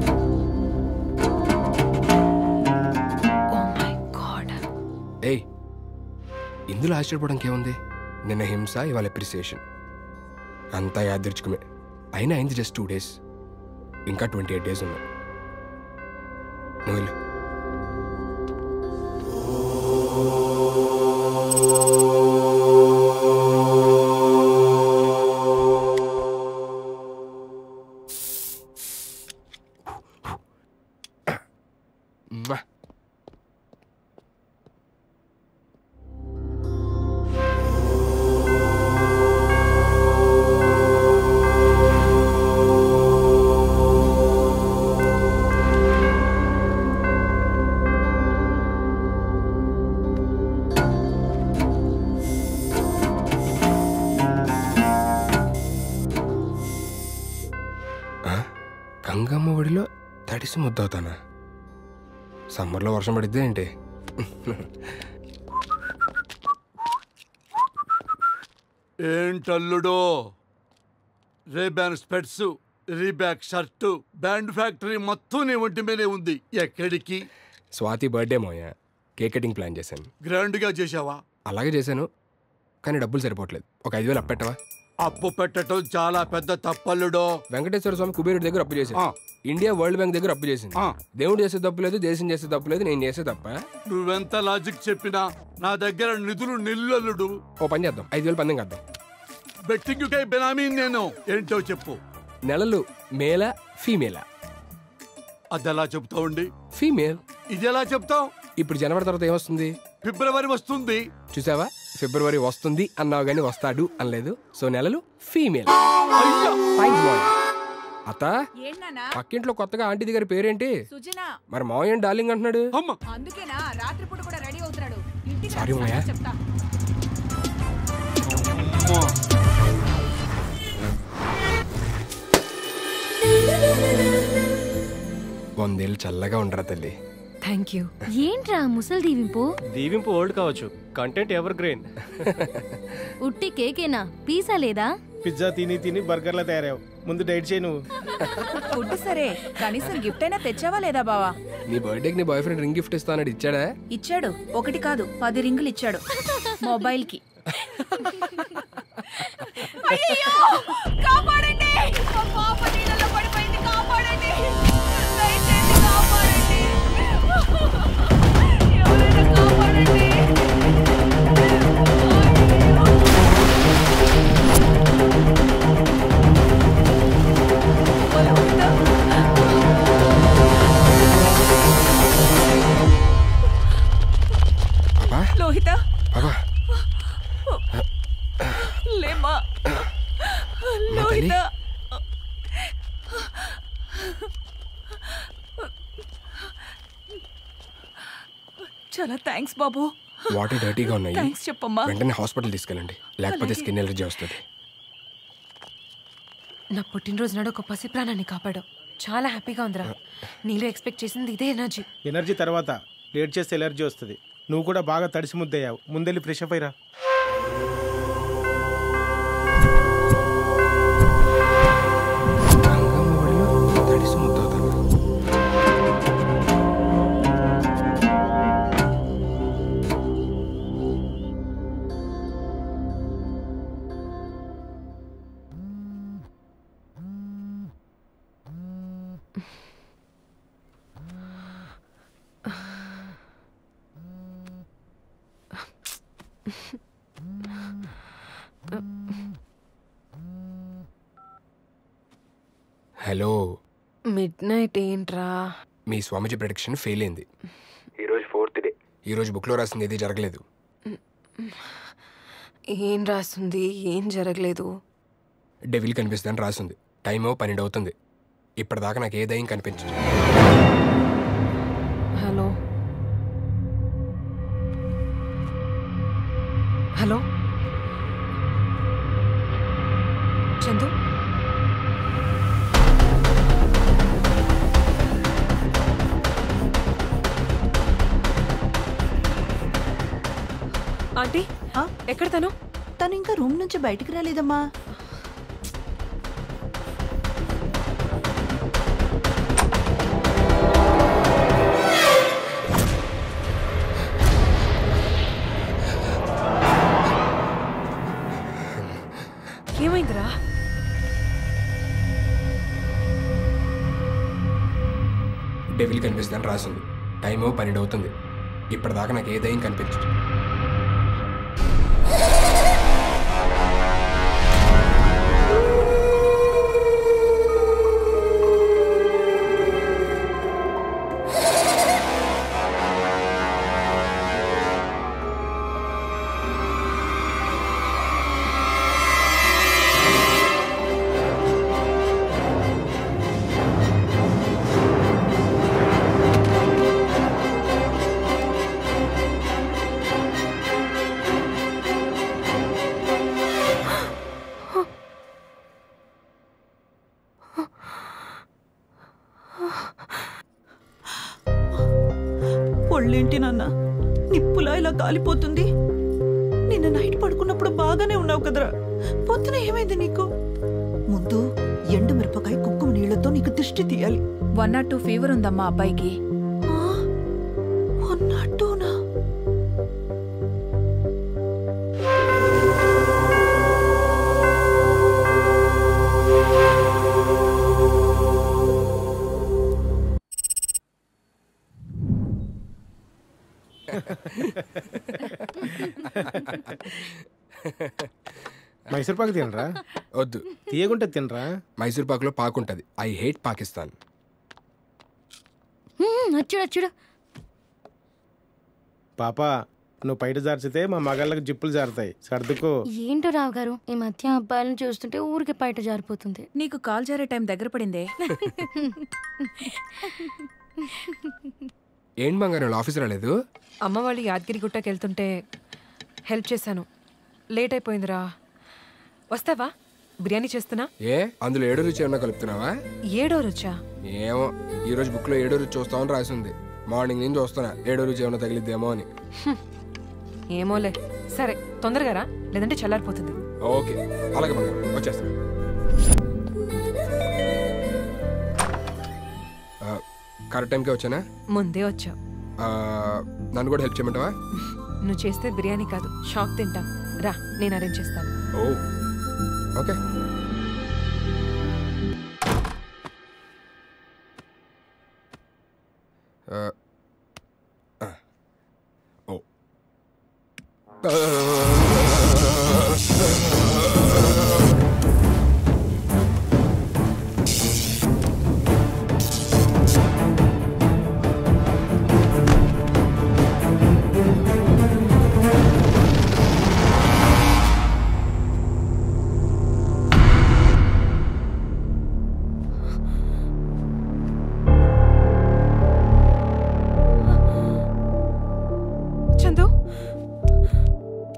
ఏయ్ ఇందులో ఆశ్చర్యపోవడానికి ఏముంది నిన్న హింస ఇవాళ అప్రిసియేషన్ అంతా యాదృచ్ఛికమే అయినా అయింది జస్ట్ టూ డేస్ ఇంకా ట్వంటీ ఎయిట్ డేస్ ఉన్నాయి నువ్వు వెళ్ళు. మ్మా. ఆ? గంగమ్మ ఒడిలో తడిసి ముద్దవుతానా సమ్మర్లో వర్షం పడిద్దే ఏంటి ఏంటల్లుడో Ray Ban specs Reebok shirt brand factory మొత్తం నీ ఒంటి మీదే ఉంది ఎక్కడికి స్వాతి బర్త్డే మోయ కేక్ కటింగ్ ప్లాన్ చేశాను గ్రాండ్ గా చేసావా అలాగే చేశాను కానీ డబ్బులు సరిపోవట్లేదు ఒక ఐదు వేలు అప్పెట్టవా అప్పు పెట్టడం చాలా పెద్ద తప్పల్లుడో వెంకటేశ్వర స్వామి కుబేరుడి దగ్గర అప్పు చేశాను ఇండియా వరల్డ్ బ్యాంక్ దగ్గర అప్పు చేసింది దేవుడు చేసే తప్పు లేదు దేశం చేసే తప్పు లేదు నేను చేసే తప్ప నువ్వెంత లాజిక్ చెప్పినా నా దగ్గర నిధులు నిల్లల్లుడు ఓ పని చేద్దాం ఐదు వేలు పందెం కద్దాం బెట్టింగ్ కై బినామీ నేను ఏంటో చెప్పు నెలలు మేల ఫీమేలా అదెలా చెప్తావుండి ఫీమేల్ ఇది ఎలా చెప్తావు ఇప్పుడు జనవరి తర్వాత ఏమొస్తుంది ఫిబ్రవరి వస్తుంది చూసావా ఫిబ్రవరి వస్తుంది అన్నావు కానీ వస్తాడు అనలేదు సో నెలలు ఫీమేల్ అత్త ఏంటన్నా పక్కింట్లో కొత్తగా ఆంటీ దగ్గర పేరేంటి సుజనా మరి మావయ్య డార్లింగ్ అంటున్నాడు అందుకేనా రాత్రిపూట కూడా రెడీ అవుతున్నాడు ఇంటికి Sorry, రా, మాయా. చెప్తా వందేళ్ళు చల్లగా ఉండరా తల్లి థ్యాంక్ యూ ఏంట్రా ముసలి దీవింపు దీవింపు ఓల్డ్ కావచ్చు కంటెంట్ ఎవర్ గ్రెయిన్ ఉట్టి కేకేనా పీసా లేదా పిజ్జా తిని తిని బర్గర్లా తయారావు ముందు డైట్ చేయి నువ్వు ఫుడ్ సరే కనీసం గిఫ్ట్ అయినా తెచ్చావా లేదా బావా నీ బర్త్డేకి నీ బాయ్ ఫ్రెండ్ రింగ్ గిఫ్ట్ ఇస్తానని ఇచ్చాడా ఇచ్చాడు ఒకటి కాదు పది రింగులు ఇచ్చాడు మొబైల్ కి అయ్యయ్యో! కాపాడండి! మా పాప నీళ్ళలో పడిపోయింది, కాపాడండి! దయచేసి కాపాడండి! ఎవరైనా కాపాడండి! లోహిత బాబా లేమ్మా లోహిత చాలా థ్యాంక్స్ బాబు వాటర్ డర్టీగా ఉన్నాయి థ్యాంక్స్ చెప్పమ్మా వెంటనే హాస్పిటల్ తీసుకెళ్ళండి లేకపోతే అలాగే. స్కిన్ ఎలర్జీ వస్తుంది నా పుట్టినరోజు నాడు ఒక పసి ప్రాణాన్ని కాపాడావు చాలా హ్యాపీగా ఉందిరా నీలో ఎక్స్పెక్ట్ చేసింది ఇదే ఎనర్జీ ఎనర్జీ తర్వాత లేట్ చేస్తే ఎలర్జీ వస్తుంది నువ్వు కూడా బాగా తడిసి ముద్దయ్యావు ముందెళ్ళి ఫ్రెష్ అప్ అయ్యిరా తడిసి ముద్దవుతాను హలో మిడ్ నైట్ ఏంట్రా మీ స్వామిజీ ప్రొడిక్షన్ ఫెయిల్ అయింది ఈరోజు ఫోర్త్ డే ఈరోజు బుక్లో రాసింది ఏది జరగలేదు ఏం రాస్తుంది ఏం జరగలేదు డెవిల్ కనిపిస్తుందని రాసింది టైమో పన్నెండు అవుతుంది ఇప్పటిదాకా నాకు ఏ దయ్యం కనిపించదు హలో హలో చందు ఆంటీ ఎక్కడ తను తను ఇంకా రూమ్ నుంచి బయటికి రాలేదమ్మా ఏమైందిరా డెవిల్ కనిపిస్తుందని రాసింది టైమో పన్నెండు అవుతుంది ఇప్పటిదాకా నాకు ఏ దయ్యం కనిపించదు ఒళ్ళేంటి నాన్న నిప్పులా ఇలా కాలిపోతుంది నిన్న నైట్ పడుకున్నప్పుడు బాగానే ఉన్నావు కదరా పొద్దున ఏమైంది నీకు ముందు ఎండు మిరపకాయ కుంకుమ నీళ్లతో నీకు దిష్టి తీయాలి వన్ నాట్ టూ ఫీవర్ ఉందమ్మా అబ్బాయికి వన్ నాట్ టూనా మైసూర్ పాకు తినరా వద్దు తీయగుంటే తినరా మైసూర్ పాకులో పాకు ఉంటుంది ఐ హేట్ పాకిస్తాన్ వచ్చాడు వచ్చాడు పాప నువ్వు బయట జార్చితే మా మగాళ్ళకి జిప్పులు జారుతాయి సర్దుకో ఏంటో రావు గారు ఈ మధ్య అబ్బాయిలను చూస్తుంటే ఊరికి బయట జారిపోతుంది నీకు కాల్ జారే టైం దగ్గర పడిందే ఏంటి బంగారం ఆఫీస్ రాలేదు అమ్మ వాళ్ళు యాదగిరి గుట్టకి వెళ్తుంటే హెల్ప్ చేశాను లేట్ అయిపోయిందిరా వస్తావా బిర్యానీ చేస్తున్నా ఏ అందులో ఏడో రుచి ఏమన్నా కలుపుతున్నావా ఏడో రుచా ఏమో ఈ రోజు బుక్ లో ఏడో రుచి చూస్తామని రాసింది మార్నింగ్ నుంచి చూస్తున్నా ఏడో రుచి ఏమన్నా తగిలిద్దేమో అని ఏమోలే సరే తొందరగా రా లేదంటే చల్లారిపోతుంది ఓకే అలాగే బంగారం వచ్చేస్తా ఆ, కరెక్ట్ టైంకే వచ్చానా ముందే వచ్చావు ఆ, నన్ను కూడా హెల్ప్ చేయమంటావా నువ్వు చేస్తే బిర్యానీ కాదు షాక్ తింటా రా నేను అరేంజ్ చేస్తాను ఓ ఓకే ఆ, ఆ, ఓ Chandu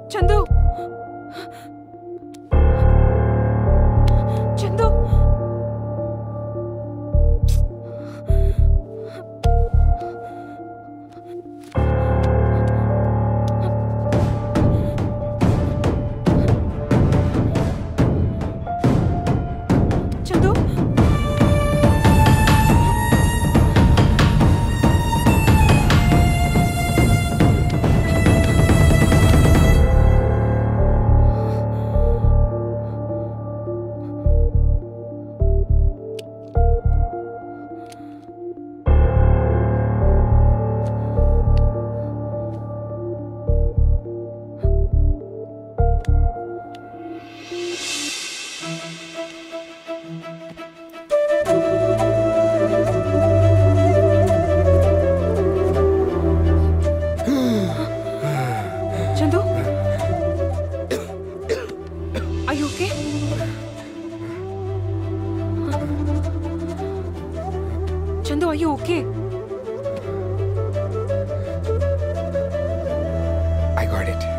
got it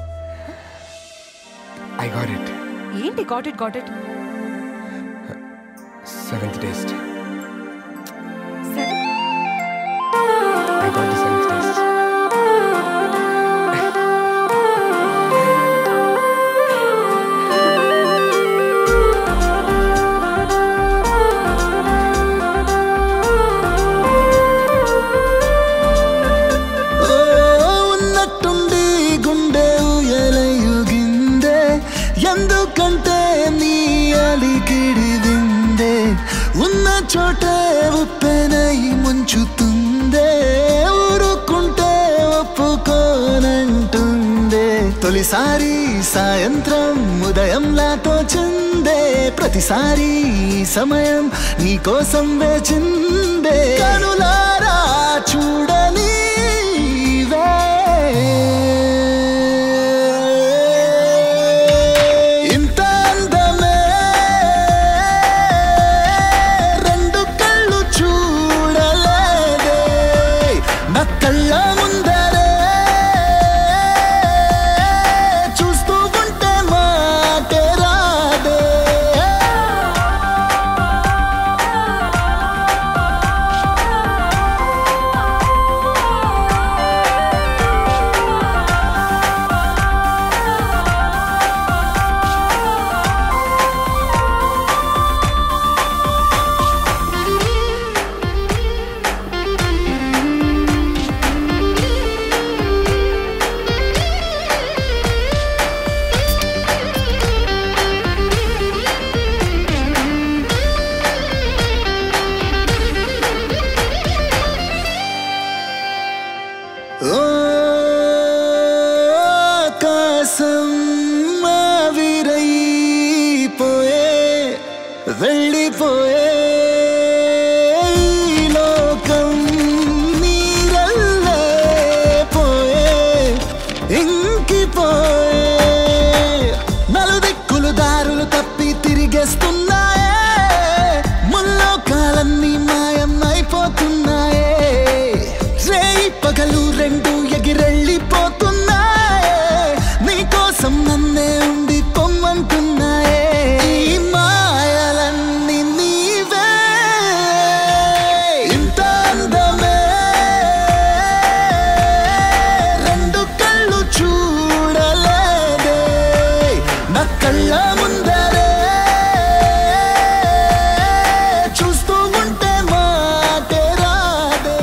I got it ఏంటి got it got it seventh taste I got the seventh taste ఓ, ఉన్నట్టుండి గుండె ఊయలయుగిందే ఎందుకంటే నీ అలికిడి విందే ఉన్న చోటే ఉప్పెనై ముంచుతుందే ఊరుకుంటే ఒప్పుకోనంటుందే తొలిసారి సాయంత్రం ఉదయంలా తోచిందే ప్రతిసారి ఈ సమయం నీ కోసం వేచిందే కనులారా చూడని ఇంత అందమే రెండు కళ్ళు చూడలేదే నా కళ్ళ ముందరే చూస్తూ ఉంటే మాటే రాదే ఓ ఆకాశం ఆవిరైపోయే వెళ్ళిపోయే ఈ లోకం నీరల్లే పోయే ఇంకిపోయే నలుదిక్కులు దారులు తప్పి తిరిగేస్తున్నాయే ముల్లోకాలన్నీ మాయం అయిపోతున్నాయే రేయి పగలు రెండు ఎగిరెళ్ళిపోతున్నాయే నీకోసం నన్నే ఉండి పొమ్మంటున్నాయే ఈ మాయలన్నీ నీవే ఇంత అందమే రెండు కళ్ళు చూడలేదే నా కళ్ళ ముందరే చూస్తూ ఉంటే మాటే రాదే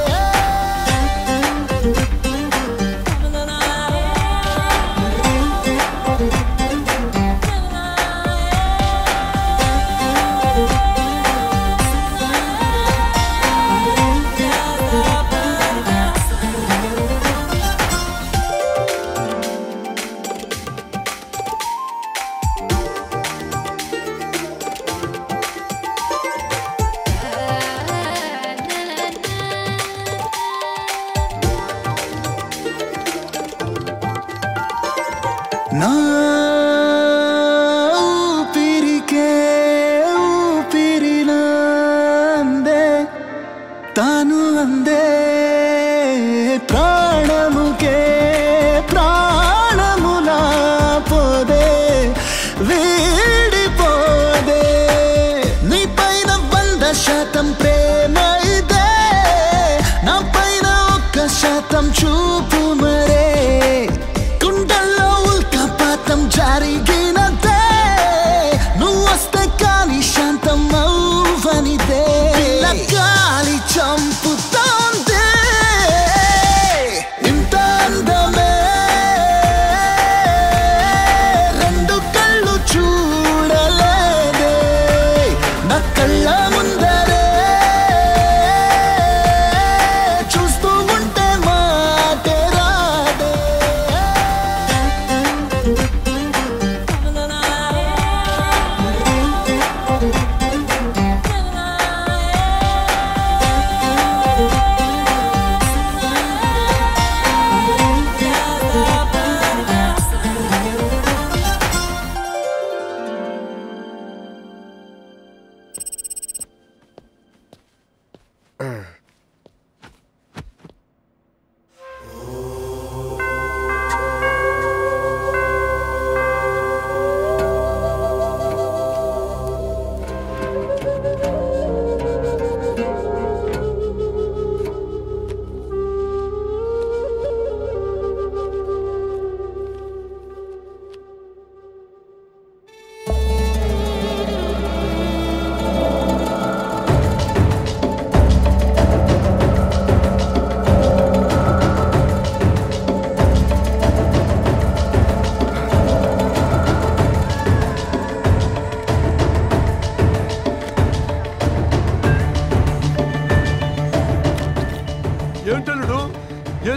నా ఊపిరికే ఊపిరిలా అందే తాను అందే ప్రాణముకే ప్రాణములా పోదే వీడిపోదే నీ పైన వంద శాతం ప్రేమ ఇదే నా పైన ఒక్క శాతం చూపు మరే గుండెల్లో ఉల్కపాతం జరిగినదే నువ్వు వస్తే కానీ శాంతం అవ్వనిదే పిల్ల గాలి చంపుతోంది ఇంత అందమే రెండు కళ్ళు చూడలేదే నా కళ్ళ ముందరే చూస్తూ ఉంటే మాటే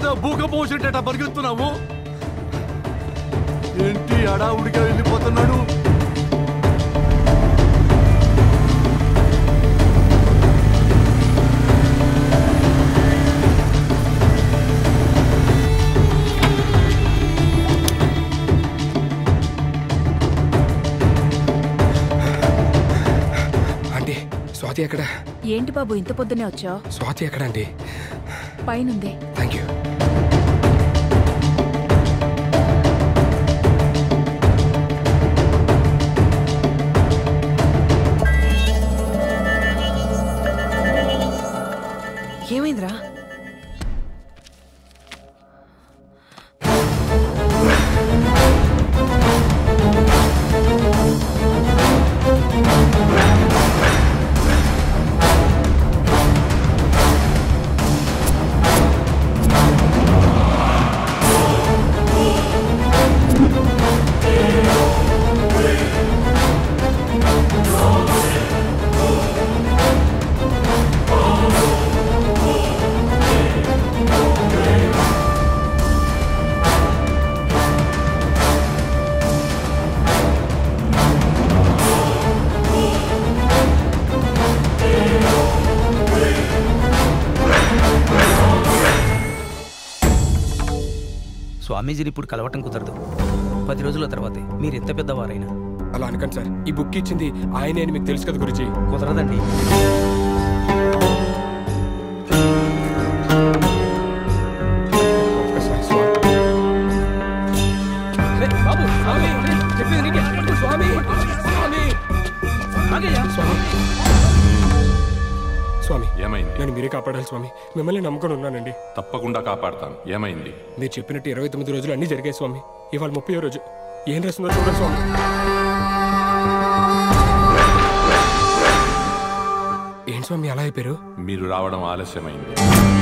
ఏదో భూకంపం వచ్చినట్ట పరిగెత్తున్నావు ఏంటి అడావుడిగా వెళ్ళిపోతున్నాడు ఆంటీ స్వాతి ఎక్కడ ఏంటి బాబు ఇంత పొద్దునే వచ్చావు స్వాతి ఎక్కడ ఆంటీ పైనుంది థ్యాంక్ యూ ఏమైందిరా స్వామీజీని ఇప్పుడు కలవటం కుదరదు పది రోజుల తర్వాతే మీరు ఎంత పెద్దవారైనా అలా అనకండి సార్ ఈ బుక్ ఇచ్చింది ఆయనే అని మీకు తెలుసు కదా గురుజీ కుదరదండి బాబు స్వామి చెప్పింది నీకే స్వామి స్వామి స్వామి స్వామి ఏమైంది నేను మీరే కాపాడాలి స్వామి మిమ్మల్ని నమ్ముకొని ఉన్నానండి తప్పకుండా కాపాడతాను ఏమైంది మీరు చెప్పినట్టు ఇరవై తొమ్మిది రోజులు అన్నీ జరిగాయి స్వామి ఇవాళ ముప్పై రోజు ఏం రాస్తుందో చూడండి స్వామి ఏంటి స్వామి అలా అయిపోయారు మీరు రావడం ఆలస్యమైంది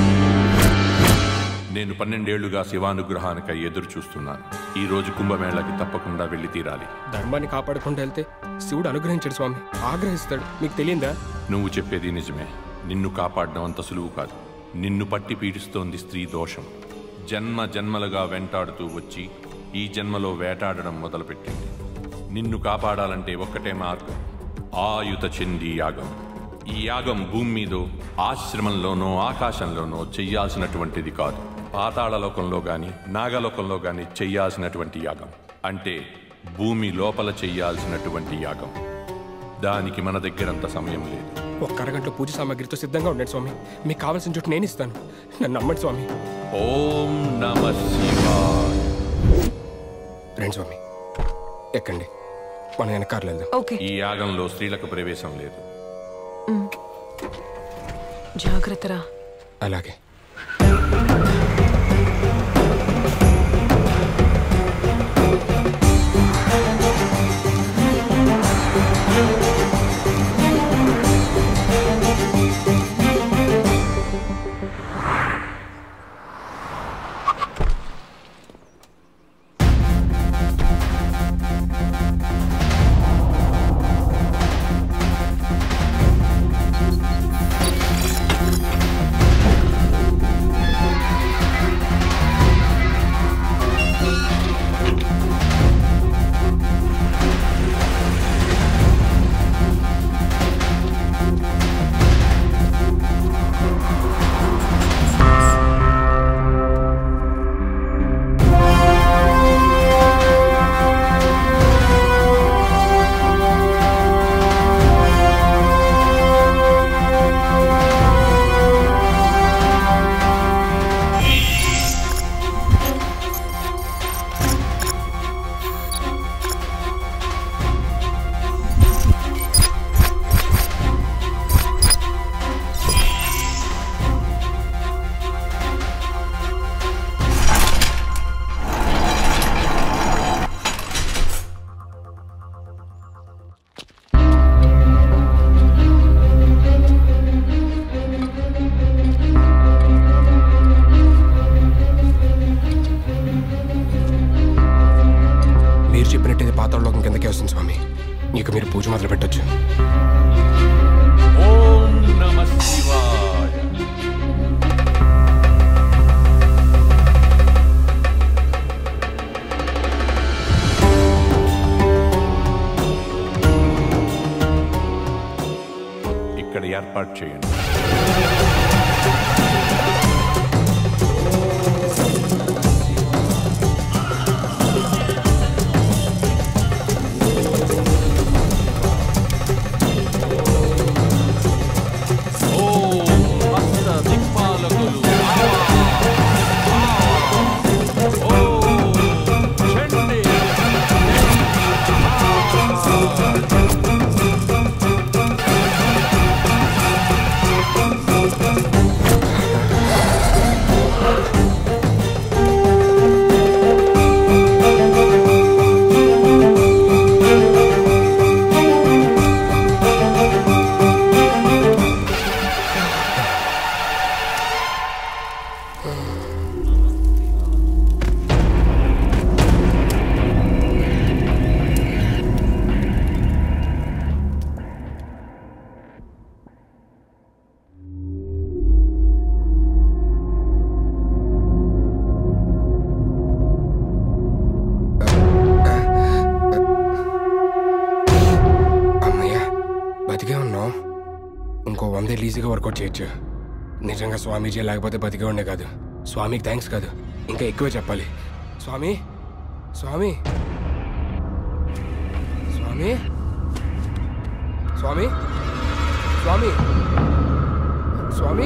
నేను పన్నెండేళ్లుగా శివానుగ్రహానికై ఎదురు చూస్తున్నాను ఈ రోజు కుంభమేళకి తప్పకుండా వెళ్ళి తీరాలి ధర్మాన్ని కాపాడకుండా వెళ్తే శివుడు అనుగ్రహించాడు స్వామి ఆగ్రహిస్తాడు మీకు తెలియందా నువ్వు చెప్పేది నిజమే నిన్ను కాపాడడం అంత సులువు కాదు నిన్ను పట్టి పీడిస్తోంది స్త్రీ దోషం జన్మ జన్మలుగా వెంటాడుతూ వచ్చి ఈ జన్మలో వేటాడడం మొదలుపెట్టింది నిన్ను కాపాడాలంటే ఒక్కటే మార్గం ఆయుత చెంది యాగం ఈ యాగం భూమి మీదో ఆశ్రమంలోనో ఆకాశంలోనో చెయ్యాల్సినటువంటిది కాదు పాతాళలోకంలో గాని నాగలోకంలో గాని చెయ్యాల్సినటువంటి యాగం అంటే భూమి లోపల చెయ్యాల్సినటువంటి యాగం దానికి మన దగ్గరంత సమయం లేదు ఒక్క అరగంటలో పూజ సామాగ్రితో సిద్ధంగా ఉండండి స్వామి మీకు కావాల్సిన చోటు నేను ఇస్తాను నన్ను నమ్మండి స్వామి ఓం నమ శివాయ రండి స్వామి ఎక్కండి మనం వెనకార్లు వెళ్దాం ఓకే ఈ యాగంలో స్త్రీలకు ప్రవేశం లేదు జాగ్రత్తరా అలాగే మీరు చెప్పినట్టు ఇది పాతాళలోకం కిందకే వస్తుంది స్వామి ఇక మీరు పూజ మొదలు పెట్టొచ్చు ఓం నమ శివాయ ఏర్పాటు చేయండి అమ్మయ్యా బతికే ఉన్నాం ఇంకో వందేళ్ళు ఈజీగా వర్కౌట్ చేయొచ్చు నిజంగా స్వామీజీ లేకపోతే బతికే ఉండే కాదు స్వామికి థ్యాంక్స్ కాదు ఇంకా ఎక్కువే చెప్పాలి స్వామి స్వామి స్వామి స్వామి స్వామి స్వామి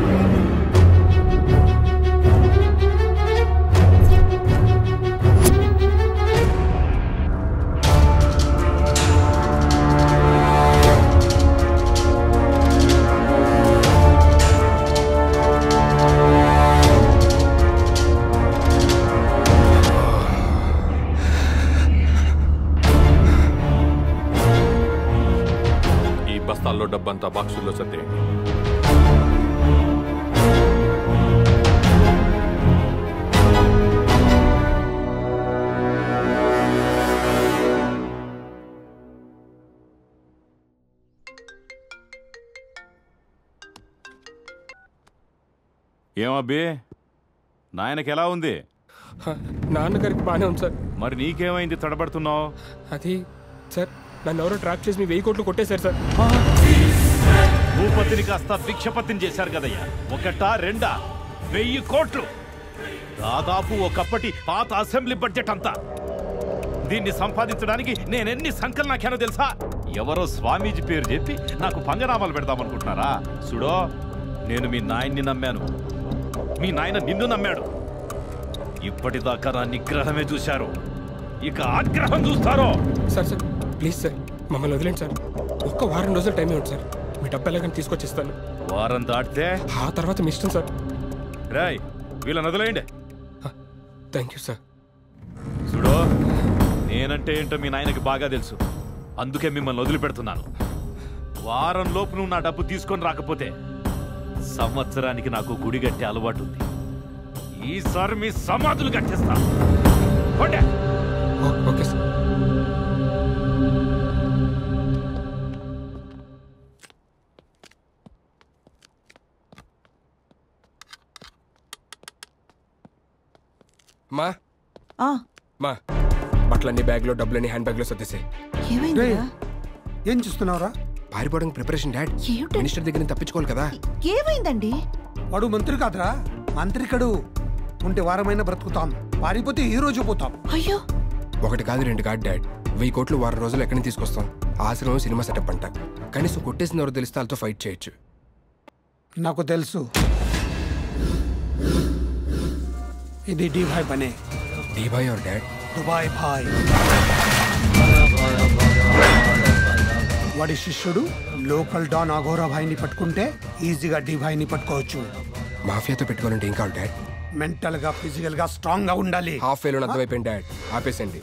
ఈ బస్తాల్లో డబ్బంతా బాక్సుల్లో సర్దేయండి ఏమబ్బి నాయనకి ఎలా ఉంది నాన్నగారికి బాగానే ఉంది సార్ మరి నీకేమైంది తడబడుతున్నావు అది సార్ నన్ను ఎవరో ట్రాప్ చేసి మీ వెయ్యి కోట్లు కొట్టేశారు సార్ భూపతిని కాస్త భిక్షపతిని చేశారు కదయ్యా ఒకటా రెండా వెయ్యి కోట్లు దాదాపు ఒకప్పటి పాత అసెంబ్లీ బడ్జెట్ అంతా దీన్ని సంపాదించడానికి నేనెన్ని సంకలనాకానో తెలుసా ఎవరో స్వామీజీ పేరు చెప్పి నాకు పంగనామాలు పెడదామనుకుంటున్నారా చూడో నేను మీ నాయన్ని నమ్మాను మీ నాయన నిన్ను నమ్మాడు ఇప్పటిదాకా నా నిగ్రహమే చూశారు ఇక ఆగ్రహం చూస్తారో సార్ సార్ ప్లీజ్ సార్ మమ్మల్ని వదిలేండి సార్ ఒక్క వారం రోజులు టైం ఇవ్వండి సార్ మీ డబ్బు ఎలాగని తీసుకొచ్చిస్తాను వారం దాటితే ఆ తర్వాత మీ ఇష్టం సార్ రాయ్ వీళ్ళని వదిలేయండి థ్యాంక్ యూ సార్ చూడు నేనంటే ఏంటో మీ నాయనకి బాగా తెలుసు అందుకే మిమ్మల్ని వదిలిపెడుతున్నాను వారం లోపు నువ్వు నా డబ్బు తీసుకొని రాకపోతే సంవత్సరానికి నాకు గుడి కట్టే అలవాటు ఉంది ఈసారి మీ సమాధులు కట్టేస్తా పోండి. ఓకే సార్ మా ఆ, మా బట్టలన్నీ బ్యాగ్లో డబ్బులన్నీ హ్యాండ్ బ్యాగ్లో సర్దేసాయి ఏమైందిరా ఏం చూస్తున్నావురా పారిపోవడానికి ప్రిపరేషన్ డాడ్ ఏమిటి? మినిస్టర్ దగ్గర నుంచి తప్పించుకోవాలి కదా ఏమైందండి వాడు మంత్రి కాదురా మంత్రికడు ఉంటే వారమైనా బ్రతుకుతాం పారిపోతే ఈ రోజు పోతాం అయ్యో ఒకటి కాదు రెండు కాదు డాడ్ వెయ్యి కోట్లు వారం రోజులు ఎక్కడి నుంచి తీసుకొస్తాం ఆశ్రమం సినిమా సెటప్ అంట కనీసం కొట్టేసిన ఎవరు తెలిస్తే వాళ్ళతో ఫైట్ చేయొచ్చు నాకు తెలుసు ఇది డి భాయ్ బనే డీ బాయ్ ఆర్ డాడ్ దుబాయ్ భాయ్ వాడి శిష్యుడు లోకల్ డాన్ అఘోరా భాయ్ని పట్టుకుంటే ఈజీగా డి భాయ్ని పట్టుకోవచ్చు మాఫియాతో పెట్టుకోవాలంటే ఏం కావాలి డాడ్ మెంటల్ గా ఫిజికల్ గా స్ట్రాంగ్ గా ఉండాలి హాఫ్ ఫెయిల్ అర్థమైపోయింది డాడ్ ఆపేసండి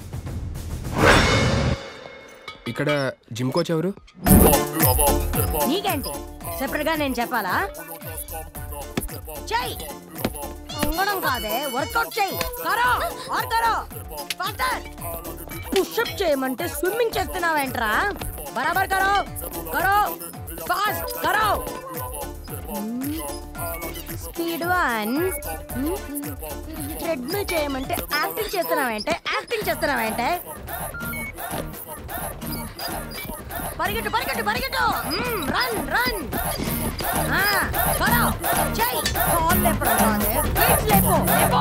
ఇక్కడ జిమ్ కోచ్ ఎవరు నీకేంటి సెపరేట్ గా నేను చెప్పాలా చెయ్యి ఉంగడం కాదే వర్కౌట్ చెయ్యి కరో ఆర్ కరో ఫాస్టర్ పుషప్ చేయమంటే స్విమ్మింగ్ చేస్తున్నావేంట్రా బరాబర్ కరో కరో ఫాస్ట్ కరో స్పీడ్ వన్ ట్రెడ్మిల్ చేయమంటే యాక్టింగ్ చేస్తున్నావేంటే యాక్టింగ్ చేస్తున్నావేంటే పరిగెట్టు పరిగెట్టు పరిగెట్టు మ్మ్, రన్ రన్ ఆ, కరో చెయ్ కాల్ లేపడం కాదే వెయిట్ లేపు లేపు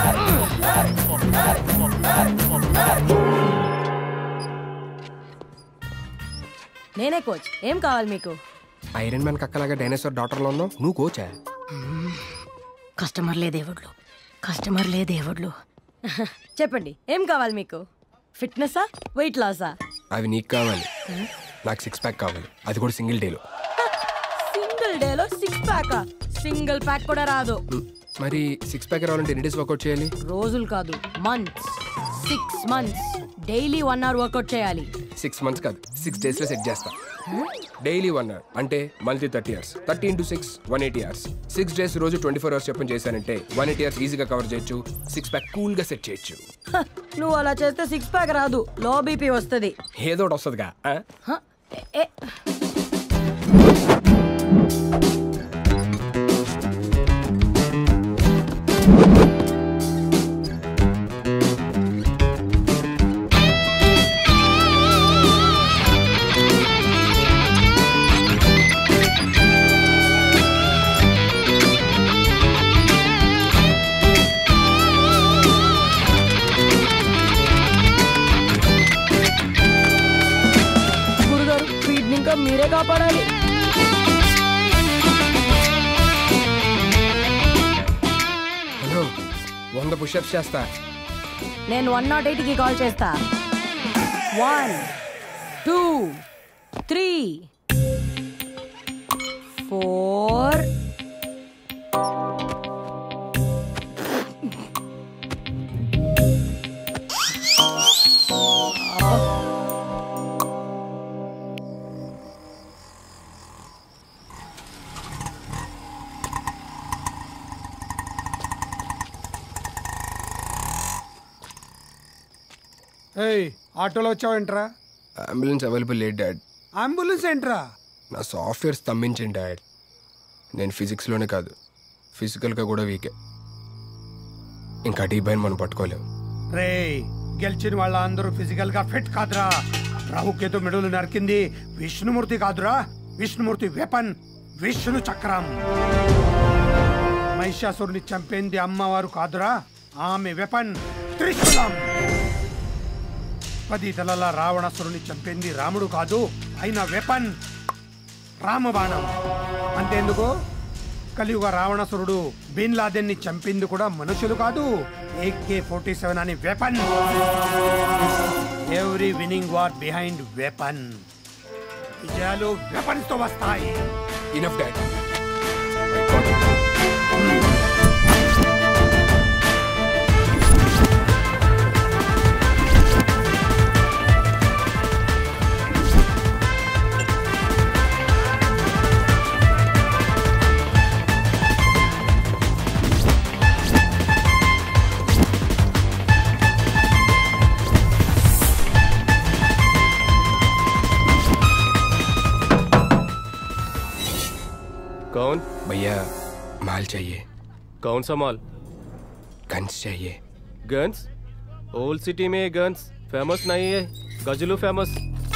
నేనే కోచ్ ఏం కావాలి మీకు ఐరన్ మ్యాన్ కక్కలాగా డైనోసార్ డాక్టర్లో ఉన్నావు నువ్వు కోచా కస్టమర్లే దేవుళ్ళు కస్టమర్లే దేవుళ్ళు చెప్పండి ఏం కావాలి మీకు ఫిట్నెస్సా వెయిట్ లాసా అవి నీకు కావాలి నాకు సిక్స్ ప్యాక్ కావాలి అది కూడా సింగిల్ డేలో సింగిల్ డేలో సిక్స్ ప్యాక్ సింగిల్ ప్యాక్ కూడా రాదు మరి సిక్స్ ప్యాక్ రావాలంటే ఎన్ని డేస్ వర్కౌట్ చేయాలి రోజులు కాదు months six months daily one hour workout చేయాలి సిక్స్ మంత్స్ కాదు సిక్స్ డేస్లో సెట్ చేస్తా డైలీ వన్ అవర్ అంటే monthly thirty years thirty into six one eighty years six days రోజు ట్వంటీ ఫోర్ అవర్స్ చెప్పని చేశానంటే వన్ ఎయిటీ ఇయర్స్ ఈజీగా కవర్ చేయొచ్చు సిక్స్ ప్యాక్ కూల్గా సెట్ చేయొచ్చు హ, నువ్వు అలా చేస్తే సిక్స్ ప్యాక్ రాదు లో బీపీ వస్తుంది ఏదో ఒకటి వస్తుందిగా ఆ? గురుగారు వీటిని ఇంకా మీరే కాపాడాలి హలో వంద పుషప్స్ చేస్తా నేను వన్ నాట్ ఎయిట్కి కాల్ చేస్తా వన్ టూ త్రీ ఫోర్ ఏయ్ ఆటోలో వచ్చావేంట్రా అంబులెన్స్ అవైలబుల్ లేదు డాడ్ అంబులెన్స్ ఏంట్రా నా సాఫ్ట్వేర్ స్తంభించండి డాడ్ నేను ఫిజిక్స్లోనే కాదు ఫిజికల్గా కూడా వీకే ఇంకా డీబైన్ మనం పట్టుకోలేము రే గెలిచిన వాళ్ళ అందరూ ఫిజికల్ గా ఫిట్ కాదురా రాహుకేతు మెడలు నరికింది విష్ణుమూర్తి కాదురా విష్ణుమూర్తి వెపన్ విష్ణు చక్రం మహిషాసురుని చంపింది అమ్మవారు కాదురా ఆమె వెపన్ త్రిశూలం పది తలల రావణాసురుని చంపింది రాముడు కాదు అయిన వెపన్ రామబాణం అంతేందుకు కలియుగ రావణాసురుడు బిన్ లాదెన్ ని చంపింది కూడా మనుషులు కాదు ఏకే ఫోర్టీ సెవెన్ అని weapon every winning war behind weapon విజయాలు వెపన్స్ తో వస్తాయి ఇనఫ్ డాడ్ कौन भैया माल चाहिए कौन सा माल गन्स चाहिए गन्स ओल्ड सिटी में गन्स फेमस नहीं है गजलू फेमस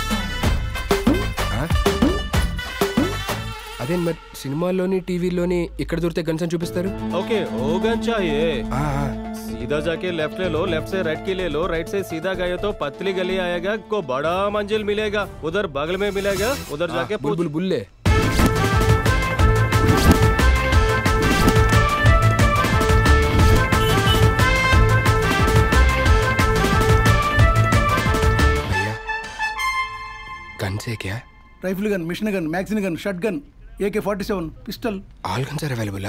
అదే మరి సినిమాల్లోని టీవీలోని ఇక్కడ దొరికితే గన్స్ అని చూపిస్తారు ओके ओ गन चाहिए सीधा जाके लेफ्ट ले लो लेफ्ट से राइट की ले लो राइट से सीधा गए तो पतली गली आएगा को बड़ा मंजिल मिलेगा उधर बगल में मिलेगा उधर जाके बुल बुल बुल्ले गन्स है क्या rifle gun machine gun magazine gun shotgun AK forty seven pistol all guns are available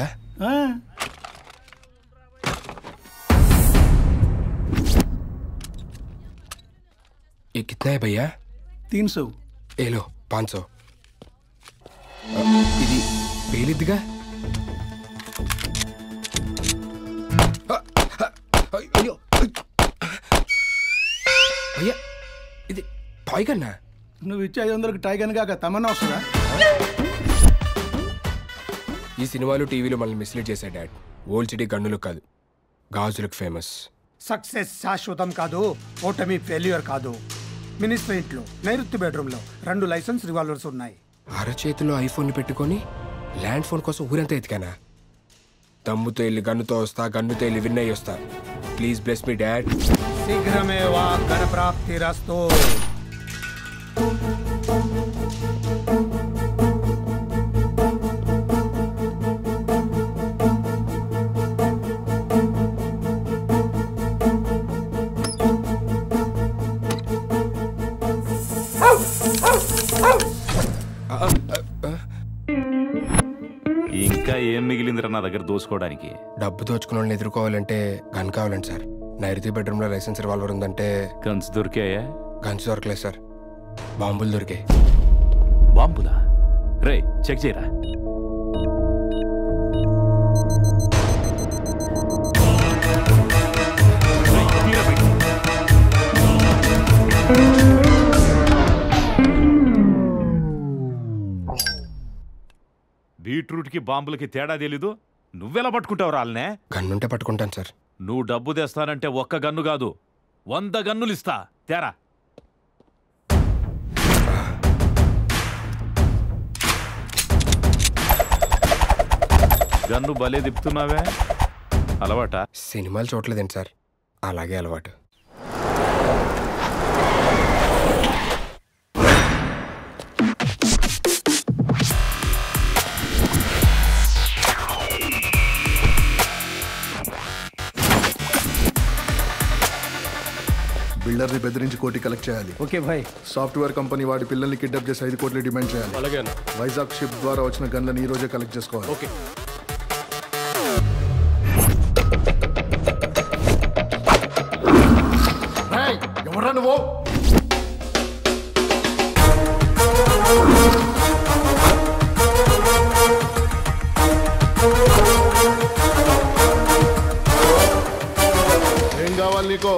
ये कितना है भैया తీన్ సో ఏ లో పాంచ్ సో ఇది పేలిద్దిగా అయ్యో అయ్యా ఇది టాయ్ కన్నా నువ్వు ఇచ్చే ఐదు వందలకి టై గన్ కాక తమన్నా వస్తుందా ఈ సినిమాలు టీవీలో మనల్ని మిస్లీడ్ చేసే డాడ్ ఓల్డ్ సిటీ గన్నులకు కాదు గాజులకు ఫేమస్ సక్సెస్ శాశ్వతం కాదు ఓటమి ఫెయిల్యూర్ కాదు మినిస్టర్ ఇంట్లో నైరుతి బెడ్రూమ్లో రెండు లైసెన్స్ రివాల్వర్స్ ఉన్నాయి అరచేతిలో ఐఫోన్ పెట్టుకొని ల్యాండ్ ఫోన్ కోసం ఊరంతా ఎతికానా దమ్ముతో వెళ్ళి గన్నుతో వస్తా గన్నుతో వెళ్ళి విన్ అయ్యి వస్తా ప్లీజ్ బ్లెస్ మీ డాడ్ శీఘ్రమేవా గణప్రాప్తిరస్తు ఇంకా ఏం మిగిలిందిరా నా దగ్గర దోసుకోవడానికి డబ్బు దోచుకున్న వాళ్ళని ఎదుర్కోవాలంటే గన్ కావాలండి సార్ నైరుతి బెడ్రూమ్లో లైసెన్స్ రివాల్వర్ ఉందంటే గన్స్ దొరికాయా గన్స్ దొరకలేదు సార్ బాంబులు దొరికాయి బాంబులా రే చెక్ చేయరా బీట్రూట్కి బాంబులకి తేడా తెలీదు నువ్వెలా పట్టుకుంటావు రాళ్ళనే గన్నుంటే పట్టుకుంటాను సార్ నువ్వు డబ్బు తెస్తానంటే ఒక్క గన్ను కాదు వంద గన్నులు ఇస్తా తేరా గన్ను భలే తిప్పుతున్నావే అలవాట సినిమాలు చూడలేదండి సార్ అలాగే అలవాటు బిల్డర్ని బెదిరించి కోటి కలెక్ట్ చేయాలి ఓకే భాయ్ సాఫ్ట్వేర్ కంపెనీ వాడి పిల్లల్ని కిడ్నాప్ చేసి ఐదు కోట్లు డిమాండ్ చేయాలి అలాగే వైజాగ్ షిప్ ద్వారా వచ్చిన గన్లను ఈ రోజే కలెక్ట్ చేసుకోవాలి ఓకే ఎవరా నువ్వు ఏం కావాలి నీకో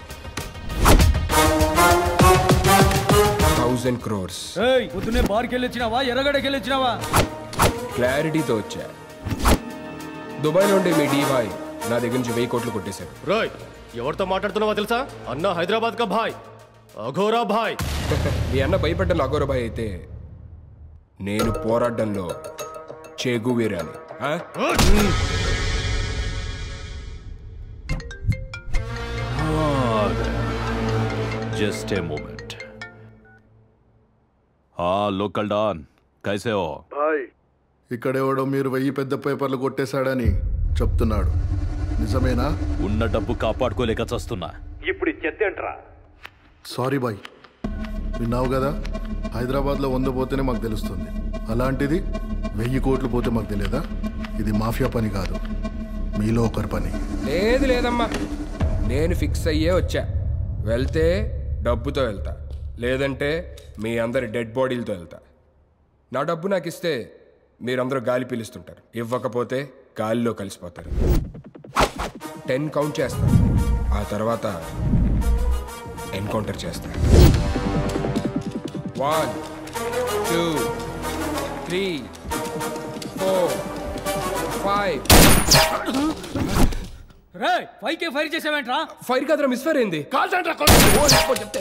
థౌజండ్ క్రోర్స్ ఏయ్ పొద్దున్నే బార్కి వెళ్ళి వచ్చినావా ఎర్రగడ్డకి వెళ్ళి వచ్చినావా క్లారిటీతో వచ్చా దుబాయ్లో ఉండే మీ డీవాయ్ నా దగ్గర నుంచి వెయ్యి కోట్లు కొట్టేశారు రోయ్ ఎవరితో మాట్లాడుతున్నావో తెలుసా అన్న హైదరాబాద్ కా భాయ్ అఘోరా భాయ్ మీ అన్న భయపడ్డం అగౌరబాయ్ అయితే నేను పోరాటంలో చేగువీరాని ఆ? जस्ट ए मोमेंट हाँ लोकल डॉन कैसे हो భాయ్ ఇక్కడెవడో మీరు వెయ్యి పెద్ద పేపర్లు కొట్టేశాడని చెప్తున్నాడు నిజమేనా ఉన్న డబ్బు కాపాడుకోలేక చస్తున్నా ఇప్పుడు చెత్తేంట్రా సారీ బాయ్ విన్నావు కదా హైదరాబాద్లో వంద పోతేనే మాకు తెలుస్తుంది అలాంటిది వెయ్యి కోట్లు పోతే మాకు తెలియదా ఇది మాఫియా పని కాదు మీలో ఒకరి పని లేదు లేదమ్మా నేను ఫిక్స్ అయ్యే వచ్చా వెళ్తే డబ్బుతో వెళ్తా లేదంటే మీ అందరి డెడ్ బాడీలతో వెళ్తా నా డబ్బు నాకు ఇస్తే మీరందరూ గాలి పీలుస్తుంటారు ఇవ్వకపోతే గాలిలో కలిసిపోతారు టెన్ కౌంట్ చేస్తాను ఆ తర్వాత ఎన్కౌంటర్ చేస్తాను one two three four five రే ఫైవ్ కే ఫైర్ చేసావేంట్రా ఫైర్ కాదురా మిస్ ఫైర్ అయింది చెప్తే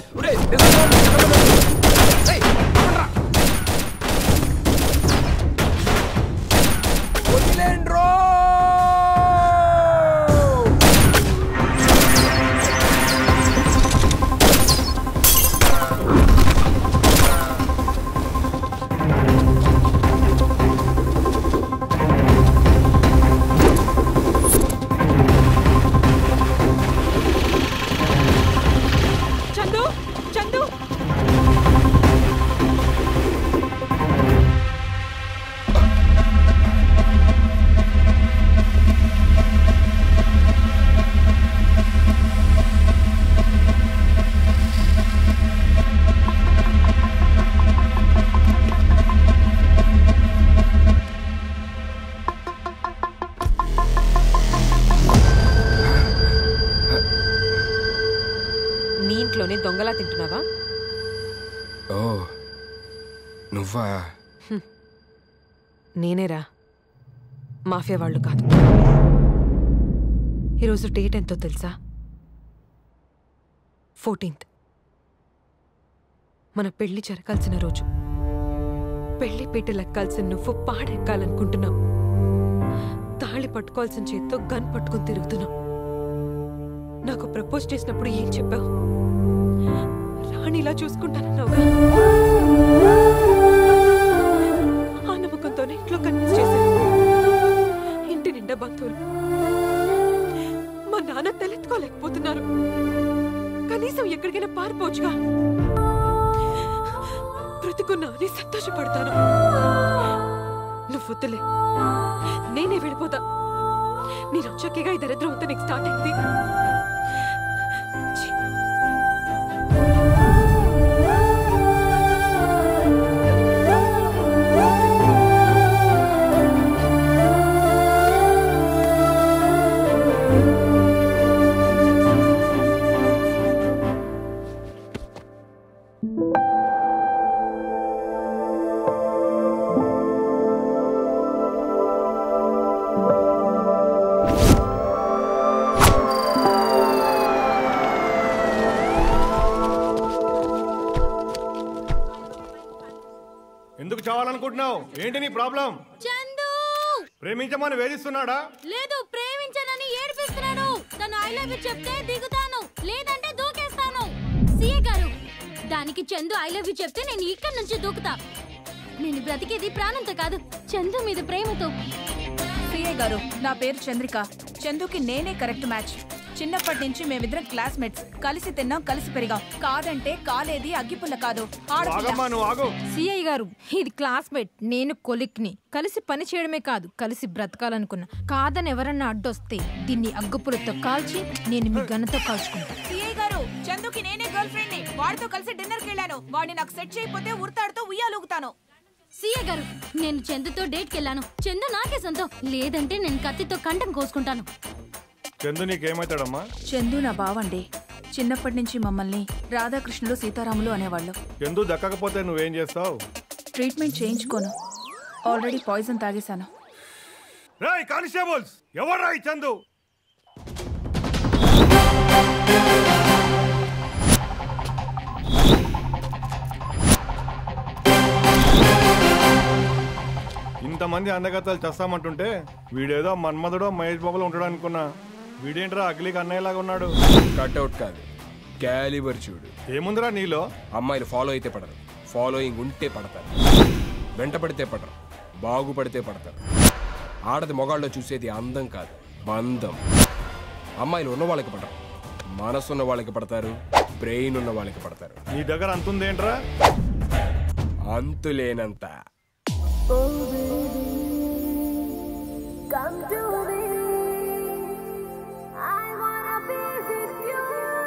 చందు చందు నీ ఇంట్లోనే దొంగలా తింటున్నావా ఓ నువ్వా నేనేరా మాఫియా వాళ్ళు కాదు ఈరోజు డేట్ ఎంతో తెలుసా ఫోర్టీన్త్ మన పెళ్లి జరగాల్సిన రోజు పెళ్లి పీటలెక్కాల్సిన నువ్వు పాడెక్కాలనుకుంటున్నావు తాళి పట్టుకోవాల్సిన చేత్తో గన్ పట్టుకొని తిరుగుతున్నావు నాకు ప్రపోజ్ చేసినప్పుడు ఏం చెప్పావు రాణిలా చూసుకుంటానన్నావుగా ఆ నమ్మకంతోనే ఇంట్లో కన్విన్స్ చేశాను ఇంటి నిండా బంధువులు మా నాన్న తలెత్తుకోలేకపోతున్నారు కనీసం ఎక్కడికైనా పారిపోవచ్చుగా బ్రతుకున్నా అని సంతోషపడతాను నువ్వు వద్దులే నేనే వెళ్ళిపోతా నేను వచ్చాకేగా ఈ దరిద్రం అంతా నీకు స్టార్ట్ అయింది ఛీ. ఎందుకు చావాలనుకుంటున్నావు ఏంటి నీ ప్రాబ్లం చందు ప్రేమించమని వేధిస్తున్నాడా లేదు ప్రేమించానని ఏడిపిస్తున్నాడు తను ఐ లవ్ యూ చెప్తే దిగుతాను లేదంటే దూకేస్తాను సీఏ గారు దానికి చందు ఐ లవ్ యూ చెప్తే నేను ఇక్కడి నుంచి దూకుతా నేను బ్రతికేది ప్రాణంతో కాదు చందు మీద ప్రేమతో సిఐ గారు నా పేరు చంద్రిక చందుకి నేనే కరెక్ట్ మ్యాచ్ చిన్నప్పటి నుంచి మేమిద్దరం క్లాస్మేట్స్ కలిసి తిన్నాం కలిసి పెరిగాం కాదంటే కాలేది అగ్గిపుల్ల కాదు ఆగమ్మా నువ్వు ఆగు సిఐ గారు ఇది క్లాస్మేట్ నేను కొలిక్ని కలిసి పని చేయడమే కాదు కలిసి బ్రతకాలనుకున్నా కాదని ఎవరన్నా అడ్డొస్తే దీన్ని అగ్గుపులతో కాల్చి నేను మీ గన్నతో కాల్చుకుంటా సిఐ గారు చందుకి నేనే గర్ల్ ఫ్రెండ్ ని వాడితో కలిసి డిన్నర్ కి వెళ్ళాను వాడిని నాకు సెట్ చేయకపోతే ఉడతాడుతో ఉయ్యాలూగుతాను సీఏ గారు నేను చందుతో డేట్కి వెళ్ళాను చందు నాకే సొంతం లేదంటే నేను కత్తితో కంఠం కోసుకుంటాను చందు నీకేమవుతాడమ్మా చందు నా బావండి చిన్నప్పటి నుంచి మమ్మల్ని రాధాకృష్ణులు సీతారాములు అనేవాళ్ళు చందు దక్కకపోతే నువ్వేం చేస్తావు ట్రీట్మెంట్ చేయించుకోను ఆల్రెడీ పాయిజన్ తాగేశాను రేయ్ కానిస్టేబుల్స్ ఎవరా ఈ చందు ఇంతమంది అందగత్తలు చేస్తామంటుంటే వీడేదో మన్మధుడో మహేష్ బాబులో ఉంటాడు అనుకున్నా వీడేంట్రా అగ్లీకి అన్నయ్యలాగా ఉన్నాడు కట్అవుట్ కాదు క్యాలిబర్ చూడు ఏముందిరా నీలో అమ్మాయిలు ఫాలో అయితే పడరు ఫాలోయింగ్ ఉంటే పడతారు వెంట పడితే పడరు బాగుపడితే పడతారు ఆడది మొగాళ్ళలో చూసేది అందం కాదు బంధం అమ్మాయిలు ఉన్న వాళ్ళకి పడరు మనసు ఉన్న వాళ్ళకి పడతారు బ్రెయిన్ ఉన్న వాళ్ళకి పడతారు నీ దగ్గర అంతుందేంట్రా అంతులేనంత Come to me. I wanna be with you.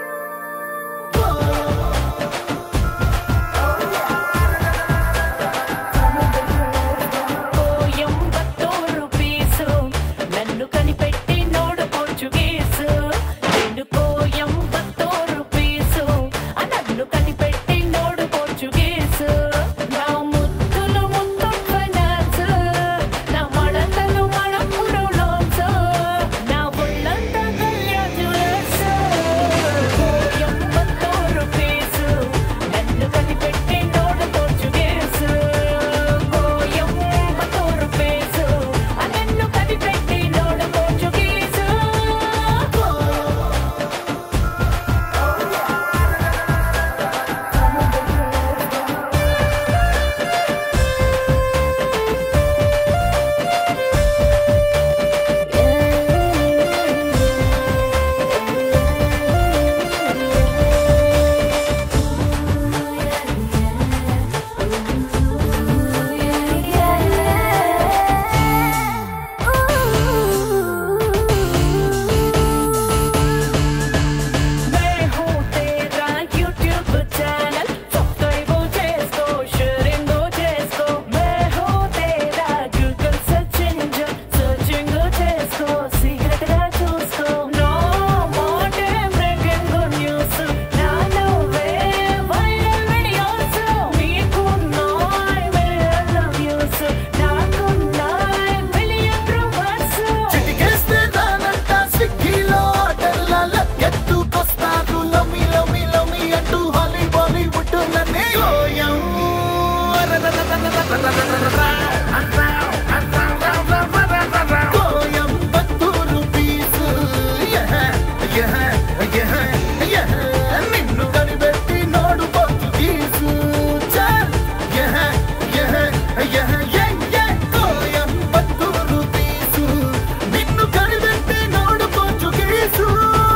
Coimbatore పీసు నన్ను కనిపెట్టి నోడు పోర్చుగీసు నేను కోయంబత్తూరు పీసు ఆ నన్ను కనిపెట్టి నోడు పోర్చుగీసు నా ముద్దులు ముద్దు ఫైనాన్స్ నా మడతలు మడపురు లోన్స్ నిన్ను కనిపెట్టి నోడు పోర్చుగీసు చల్ యహ యహ యహ యహ కోయంబత్తూరు పీసు నిన్ను కనిపెట్టి నోడు పోర్చుగీసు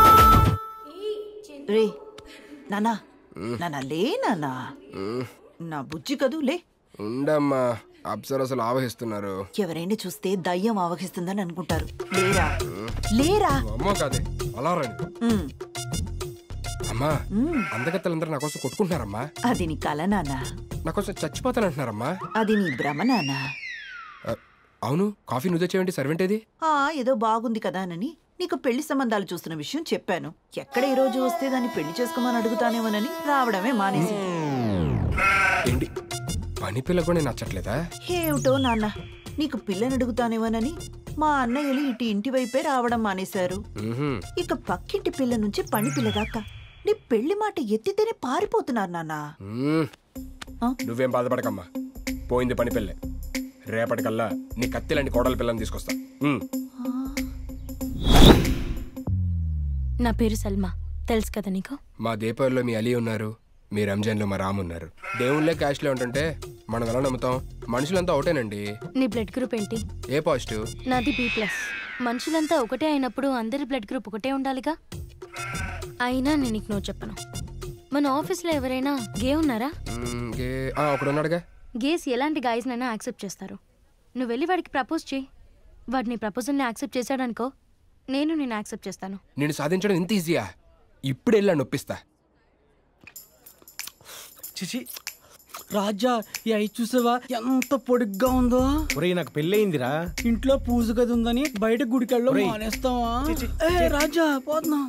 రే నానా నానా లే నానా నా బుజ్జి కదూ లే ఉండమ్మా అప్సరసలు ఆవహిస్తున్నారు ఎవరైనా చూస్తే దయ్యం ఆవహిస్తుందని అనుకుంటారు లేరా లేరా అమ్మో కాదే అలా రండి ఉమ్, అమ్మా అందగత్తలందరూ నా కోసం కొట్టుకుంటున్నారమ్మా అది నీ కల నానా నా కోసం చచ్చిపోతానంటున్నారమ్మా అది నీ భ్రమ నానా ఆ, అవును కాఫీ నువ్వు తెచ్చేవంటి సర్వెంట్ ఏది ఆ ఏదో బాగుంది కదా అని నీకు పెళ్లి సంబంధాలు చూస్తున్న విషయం చెప్పాను ఎక్కడ ఈ రోజు వస్తే దాన్ని పెళ్లి చేసుకోమని అడుగుతానేమోనని రావడమే మానేసి ఏంటి పని పిల్ల కూడా నచ్చట్లేదా ఏమిటో నాన్న నీకు పిల్లని అడుగుతానేమోనని మా అన్నయ్యలు ఇటు ఇంటి వైపే రావడం మానేశారు మ్మ్హ్మ్. ఇక పక్కింటి పిల్ల నుంచి పని పిల్ల దాకా నీ పెళ్లి మాట ఎత్తితేనే పారిపోతున్నారు నాన్న మ్మ్. నువ్వేం బాధపడకమ్మా పోయింది పని పిల్లే రేపటికల్లా నీ కత్తిలాంటి కోడల పిల్లని తీసుకొస్తా మ్మ్. నా పేరు సల్మా తెలుసు కదా నీకు మా దీపావళిలో మీ అలీ ఉన్నారు మీ రంజాన్లో మా రామ్ ఉన్నారు దేవుళ్ళే క్యాష్లో ఉంటుంటే మనం ఎలా నమ్ముతాం మనుషులంతా ఒకటేనండి నీ బ్లడ్ గ్రూప్ ఏంటి ఏ పాజిటివ్ నాది బి ప్లస్ మనుషులంతా ఒకటే అయినప్పుడు అందరి బ్లడ్ గ్రూప్ ఒకటే ఉండాలిగా అయినా నేను నీకు నువ్వు చెప్పను మన ఆఫీస్లో ఎవరైనా గే ఉన్నారా మ్మ్, గే- ఆ, ఒకడు ఉన్నాడుగా గేస్ ఎలాంటి గాయస్నైనా యాక్సెప్ట్ చేస్తారు నువ్వు వెళ్ళి వాడికి ప్రపోజ్ చేయి వాడు నీ ప్రపోజల్ని యాక్సెప్ట్ చేశాడనుకో నేను నేను యాక్సెప్ట్ చేస్తాను నేను సాధించడం ఇంత ఈజీయా ఇప్పుడు వెళ్ళా నొప్పిస్తా చిచి రాజా ఈ ఐ చూసావా ఎంత పొడిగ్గా ఉందో ఒరేయ్ నాకు పెళ్ళయిందిరా ఇంట్లో పూజ గది ఉందని బయట గుడికెళ్ళలో ఒరేయ్. మానేస్తావా చి, చి, ఏ చి. రాజా పోతున్నాం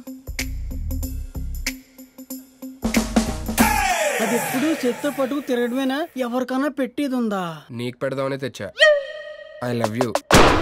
అది ఎప్పుడు చేత్తో పట్టుకు తిరగడమేనా ఎవరికైనా పెట్టేది ఉందా నీకు పెడదామనే తెచ్చా ఐ లవ్ యూ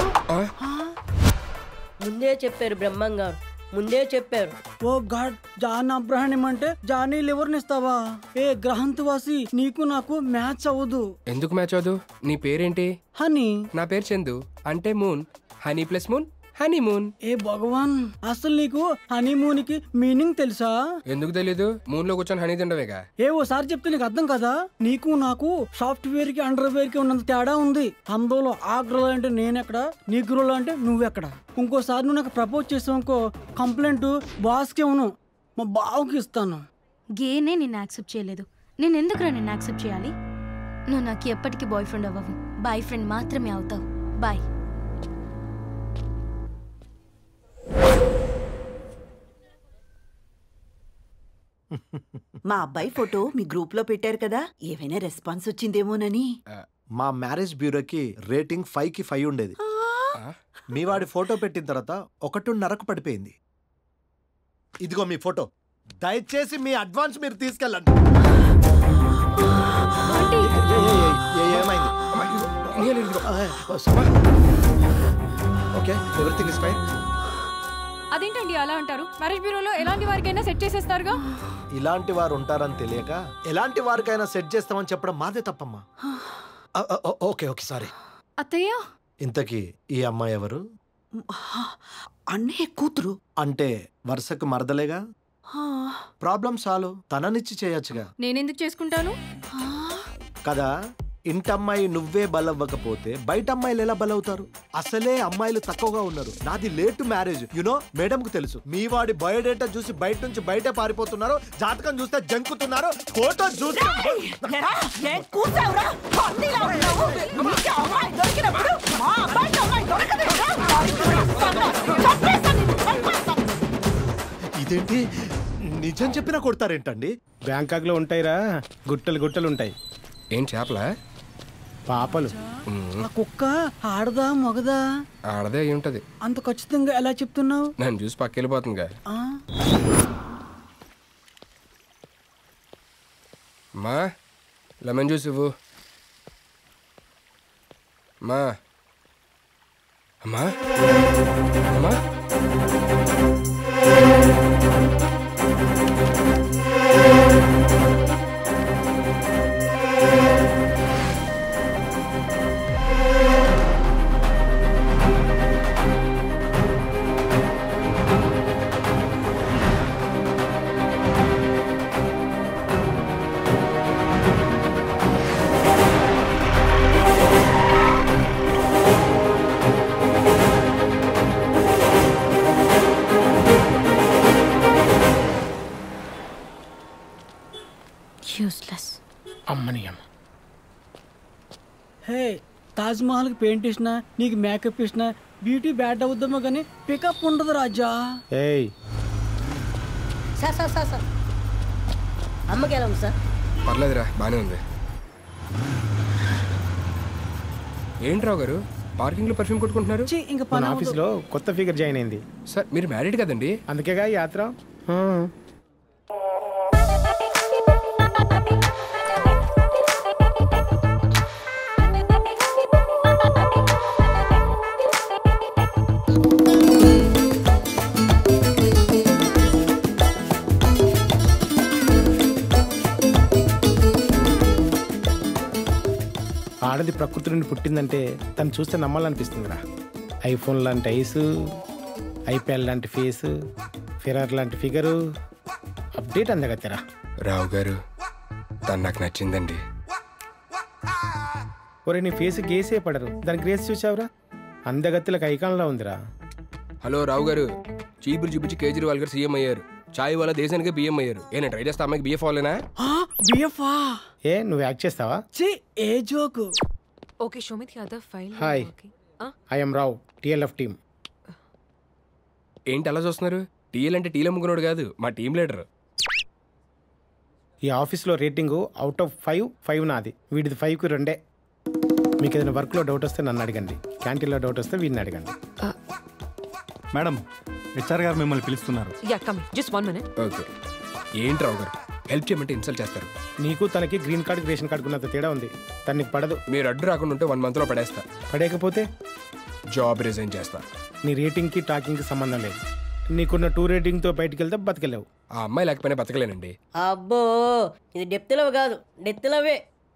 ముందే చెప్పారు బ్రహ్మంగారు ముందే చెప్పారు ఓ గాడ్ జాన్ అబ్రహణం అంటే జానీ లివర్ని ఇస్తావా ఏ గ్రహంతవాసి నీకు నాకు మ్యాచ్ అవ్వదు ఎందుకు మ్యాచ్ అవదు నీ పేరేంటి హనీ నా పేరు చందు అంటే moon honey plus moon honey moon ఏ భగవాన్ అసలు నీకు హనీమూన్ కి మీనింగ్ తెలుసా ఎందుకు తెలీదు మూన్ లో కూర్చొని హనీ తిండవేగా ఏ ఓసారి చెప్తే నీకు అర్థం కదా నీకు నాకు సాఫ్ట్వేర్ కి అండర్ వేర్ కి ఉన్నంత తేడా ఉంది అందులో ఆ గ్రోల్ అంటే నేనెక్కడ నీ గ్రోల్ అంటే నువ్వెక్కడ ఇంకోసారి నువ్వు నాకు ప్రపోజ్ చేసావు ఇంకో కంప్లైంట్ బాస్కి ఇవ్వను మా బావకి ఇస్తాను గేనే నిన్ను యాక్సెప్ట్ చేయలేదు నేను ఎందుకురా నిన్ను యాక్సెప్ట్ చేయాలి నువ్వు నాకు ఎప్పటికీ బాయ్ ఫ్రెండ్ అవ్వవు బాయ్ ఫ్రెండ్ మాత్రమే అవుతావు బాయ్ మా అబ్బాయి ఫోటో మీ గ్రూప్ లో పెట్టారు కదా ఏమైనా రెస్పాన్స్ వచ్చిందేమోనని మా మ్యారేజ్ బ్యూరోకి రేటింగ్ ఫైవ్ కి ఫైవ్ ఉండేది మీ వాడి ఫోటో పెట్టిన తర్వాత ఒకటిన్నరకు పడిపోయింది ఇదిగో మీ ఫోటో దయచేసి మీ అడ్వాన్స్ మీరు తీసుకెళ్ళండి ఏ- ఏ- ఏమైంది ఓకే ఎవ్రీథింగ్ ఇస్ ఫైన్ అదేంటండి అలా అంటారు మ్యారేజ్ బ్యూరోలో ఎలాంటి వారికైనా సెట్ చేసేస్తారుగా ఇలాంటి వారు ఉంటారని తెలియక ఎలాంటి వారికైనా సెట్ చేస్తామని చెప్పడం మాదే తప్పమ్మా అ- అ- ఓ- ఓకే ఓకే సారీ అత్తయ్య ఇంతకీ ఈ అమ్మాయి ఎవరు అన్నయ్య కూతురు అంటే వరుసకు మరదలేగా ప్రాబ్లం సాల్వ్ తననిచ్చి చేయొచ్చుగా నేనెందుకు చేసుకుంటాను కదా ఇంటమ్మాయి నువ్వే బలవ్వకపోతే బయట అమ్మాయిలు ఎలా బలవుతారు అసలే అమ్మాయిలు తక్కువగా ఉన్నారు నాది లేట్ మ్యారేజ్ యునో మేడం కు తెలుసు మీ వాడి బయోడేటా చూసి బయట నుంచి బయట పారిపోతున్నారు జాతకం చూస్తే జంకుతున్నారు ఫోటో చూస్తే ఇదేంటి నిజం చెప్పినా కొడతారేంటండి బ్యాంకాక్ లో ఉంటాయిరా గుట్టలు గుట్టలు ఉంటాయి ఏం చేపలా పాపలు ఆ కుక్క ఆడదా మగదా ఆడదే అయి ఉంటది అంత ఖచ్చితంగా ఎలా చెప్తున్నావు నన్ను చూసి పక్కెళ్ళిపోతుందిగా ఆ? మా లెమన్ జ్యూస్ ఇవ్వు మా అమ్మా అమ్మా యూస్లెస్ అమ్మని అమ్మ హే తాజ్ మహల్కి పెయింట్ వేసినా నీకు మేకప్ వేసినా బ్యూటీ బ్యాడ్ అవుద్దామో కానీ పికప్ ఉండదు రాజా ఏయ్ సార్ సార్ సార్ సార్ అమ్మకి ఎలా ఉంది సార్ పర్లేదురా బానే ఉంది ఏంటి రావు గారు పార్కింగ్ లో పర్ఫ్యూమ్ కొట్టుకుంటున్నారు ఇంకా మన ఆఫీస్లో కొత్త ఫిగర్ జాయిన్ అయింది సార్ మీరు మ్యారీడ్ కదండి అందుకేగా ఈ యాత్ర ఆ. ఆడది ప్రకృతి నుండి పుట్టిందంటే తను చూస్తే నమ్మాలనిపిస్తుందిరా ఐఫోన్ లాంటి ఐస్ ఐప్యాడ్ లాంటి ఫేస్ ఫిరర్ లాంటి ఫిగరు అప్డేట్ అందగత్తెరా రావు గారు తను నాకు నచ్చిందండి ఒరే నీ ఫేస్ గేసే పడరు దాని గ్రేస్ చూసావురా అందగత్తెలకు ఐకాన్లా ఉందిరా హలో రావు గారు చీపులు చూపించి కేజ్రీవాల్ గారు సీఎం అయ్యారు చాయ్ వల్ల దేశానికి బియ్యం అయ్యారు ఏ నేను ట్రై చేస్తా అమ్మాయికి బియ్యం ఫాలోనా బిఎఫ్ఆ ఏ నువ్వు యాక్ట్ చేస్తావా చి ఏ joke okay Shomit Yadav file hi I'm Rao TLF team ఏంటి అలా చూస్తున్నారు టీఎల్ అంటే టీలు అమ్ముకున్నాడు కాదు మా టీం లీడర్ ఈ ఆఫీస్లో rating out of five five నాది వీడిది ఫైవ్కి రెండే మీకు ఏదైనా వర్క్లో డౌట్ వస్తే నన్ను అడగండి క్యాంటీన్లో డౌట్ వస్తే వీడిని అడగండి మేడం హెచ్ఆర్ గారు మిమ్మల్ని పిలుస్తున్నారు yeah come just one minute okay ఏంటి రావు గారు హెల్ప్ చేయమంటే ఇన్సల్ట్ చేస్తారు నీకు తనకి గ్రీన్ కార్డ్ రేషన్ కార్డు ఉన్నంత తేడా ఉంది తనకి పడదు మీరు అడ్డు రాకుండా ఉంటే వన్ మంత్లో పడేస్తా పడేకపోతే జాబ్ రిజైన్ చేస్తా నీ రేటింగ్కి టాకింగ్కి సంబంధం లేదు నీకున్న టూ రేటింగ్తో బయటికి వెళ్తే బతికెళ్ళావు ఆ అమ్మాయి లేకపోయినా బతకలేనండి అబ్బో ఇది డెప్త్ లవ్ కాదు డెప్త్ లవే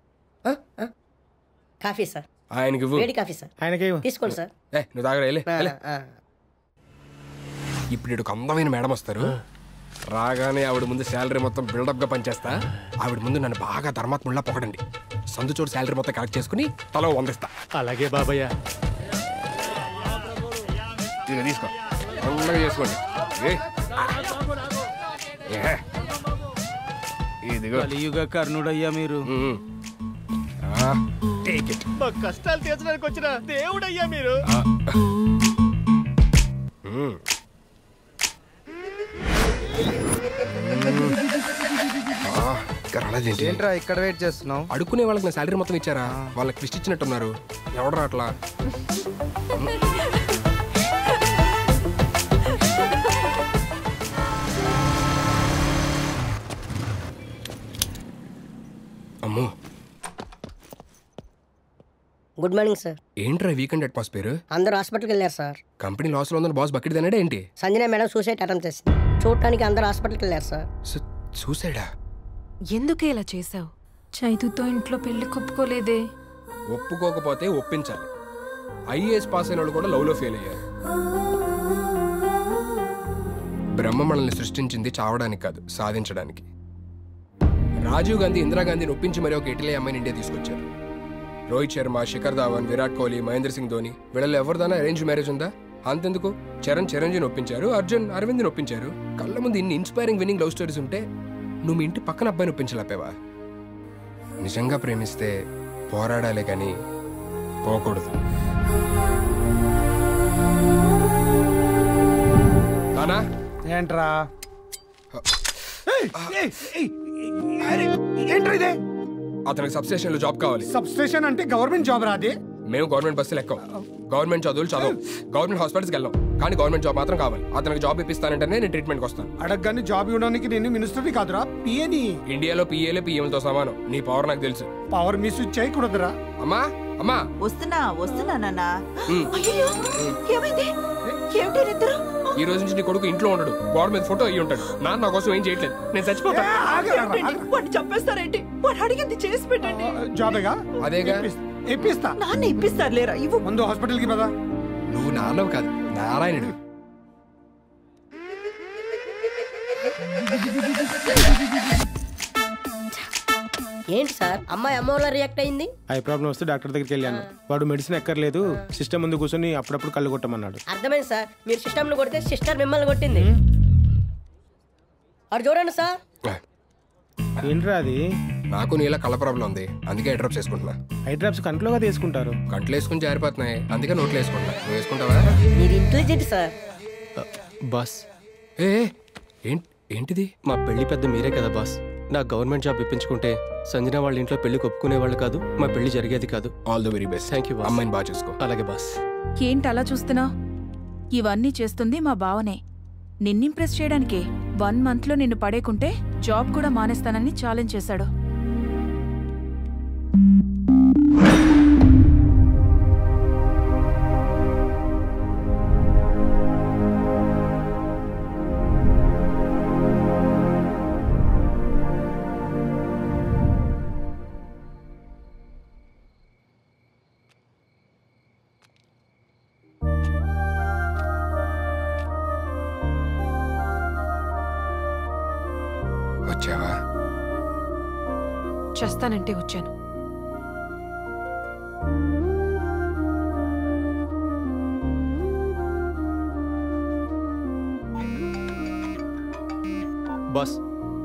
కాఫీ సార్ ఆయనకి ఇవ్వు. వేడి కాఫీ సార్ ఆయనకే తీసుకోండి సార్ ఏ నువ్వు తాగరా వెళ్ళి ఆ, వెళ్ళి. ఆ. ఇప్పుడు ఇటు ఒక అందమైన మేడం వస్తారు రాగానే ఆవిడ ముందు శాలరీ మొత్తం బిల్డప్ గా పనిచేస్తా ఆవిడ ముందు నన్ను బాగా ధర్మాత్ముల్లా పొగడండి సందు చోటు శాలరీ మొత్తం కలెక్ట్ చేసుకుని తల వందిస్తా అలాగే బాబయ్య ఇక తీసుకో అందగా చేసుకోండి ఏ. ఏ. ఇదిగో కలియుగ కర్ణుడయ్యా మీరు టేక్ ఇట్ మా కష్టాలు తీర్చడానికి వచ్చిన దేవుడయ్యా మీరు ఏంట్రా ఇక్కడ వెయిట్ చేస్తున్నావు అడుక్కునే వాళ్ళకి నా శాలరీ మొత్తం ఇచ్చారా వాళ్ళకి ట్విస్ట్ ఇచ్చినట్టున్నారు ఎవడరా అట్లా అమ్మో గుడ్ మార్నింగ్ సార్ ఏంట్రా వీకెండ్ అట్మాస్ఫియర్ అందరూ హాస్పిటల్కి వెళ్ళారు సార్ కంపెనీ లాస్లో ఉందని బాస్ బకెట్ తిన్నాడా ఏంటి సంజన మేడం సూసైడ్ అటెంప్ట్ చేసింది చూడటానికి అందరూ హాస్పిటల్కి వెళ్ళారు సార్ చూసాడా ఎందుకే ఇలా చేసావు చైతుతో ఇంట్లో పెళ్లి కొప్పుకోలేదే ఒప్పుకోకపోతే ఒప్పించాలి ఐఏఎస్ పాస్ అయిన వాళ్ళు కూడా లవ్లో ఫెయిల్ అయ్యారు బ్రహ్మ మనల్ని సృష్టించింది చావడానికి కాదు సాధించడానికి రాజీవ్ గాంధీ ఇందిరాగాంధీని ఒప్పించి మరి ఒక ఇటలీ అమ్మాయిని ఇండియా తీసుకొచ్చారు రోహిత్ శర్మ శిఖర్ ధావన్ విరాట్ కోహ్లీ మహేంద్ర సింగ్ ధోని వీళ్ళలో ఎవరిదైనా అరేంజ్ మ్యారేజ్ ఉందా అంతెందుకు చరణ్ చిరంజీని ఒప్పించారు అర్జున్ అరవింద్ని ఒప్పించారు కళ్ళ ముందు ఇన్ని ఇన్స్పైరింగ్ విన్నింగ్ లవ్ స్టోరీస్ ఉంటే నువ్వు మీ ఇంటి పక్కన అబ్బాయిని ఒప్పించలేపేవా నిజంగా ప్రేమిస్తే పోరాడాలే కానీ పోకూడదు నానా ఏంట్రా ఏంట్రా ఇదే అతనికి సబ్ స్టేషన్లో జాబ్ కావాలి సబ్ స్టేషన్ అంటే గవర్నమెంట్ జాబ్ రాదే మేము గవర్నమెంట్ బస్సులు ఎక్కం గవర్నమెంట్ చదువులు చదవం గవర్నమెంట్ హాస్పిటల్స్కి వెళ్ళాం కానీ గవర్నమెంట్ జాబ్ మాత్రం కావాలి అతనికి జాబ్ ఇప్పిస్తానంటేనే నేను ట్రీట్మెంట్కి వస్తాను అడగగానే జాబ్ ఇవ్వడానికి నేను మినిస్టర్ని కాదురా పిఏని ఇండియాలో పిఏలే పిఎంలతో సమానం నీ పవర్ నాకు తెలుసు పవర్ మిస్ చేయకూడదురా అమ్మా అమ్మా వస్తున్నా వస్తున్నా నాన్న ఉమ్. అయ్యో ఏమైంది ఏమిటి ఇద్దరు ఈ రోజు నుంచి నీ కొడుకు ఇంట్లో ఉండడు గోడ మీద ఫోటో అయ్యి ఉంటాడు నాన్న నా కోసం ఏం చేయట్లేదు నేను చచ్చిపోతా వాడిని చంపేస్తారేంటి వాడు అడిగింది చేసి పెట్టండి జాబేగా అదేగా ఇప్పిస్తా నాన్న ఇప్పిస్తారు లేరా ఇవ్వు ముందు హాస్పిటల్కి పదా నువ్వు నాన్నవు కాదు నారాయణుడు ఏంటి సార్ అమ్మాయి అమ్మ వల్ల రియాక్ట్ అయింది ఐ ప్రాబ్లం వస్తే డాక్టర్ దగ్గరికి వెళ్ళాను వాడు మెడిసిన్ ఎక్కర్లేదు సిస్టమ్ ముందు కూర్చొని అప్పుడప్పుడు కళ్ళు కొట్టమన్నాడు అర్థమైంది సార్ మీరు సిస్టమ్ను కొడితే సిస్టర్ మిమ్మల్ని కొట్టింది అటు చూడండి సార్ ఏంట్రా అది నాకు నీలా కళ్ళ ప్రాబ్లం ఉంది అందుకే హెడ్ డ్రాప్స్ వేసుకుంటున్నా ఐ డ్రాప్స్ కంట్లోగా తీసుకుంటారు కంట్లు వేసుకుని జారిపోతున్నాయి అందుకే నోట్లు వేసుకుంటున్నా నువ్వు వేసుకుంటావా మీరు ఇంటెలిజెంట్ సార్ బాస్ ఏ ఏంటి ఏంటిది మా పెళ్లి పెద్ద మీరే కదా బాస్ నా గవర్నమెంట్ జాబ్ ఇప్పించుకుంటే సంజన వాళ్ళ ఇంట్లో పెళ్లి ఒప్పుకునే వాళ్ళు కాదు మా పెళ్లి జరిగేది కాదు all the very best thank you అమ్మాయిని బాగా చూసుకో అలాగే బాస్ ఏంటి అలా చూస్తున్నావు ఇవన్నీ చేస్తుంది మా బావనే నిన్నింప్రెస్ చేయడానికే వన్ మంత్లో నిన్ను పడేకుంటే జాబ్ కూడా మానేస్తానని ఛాలెంజ్ చేశాడు వచ్చావా చేస్తానంటే వచ్చాను బాస్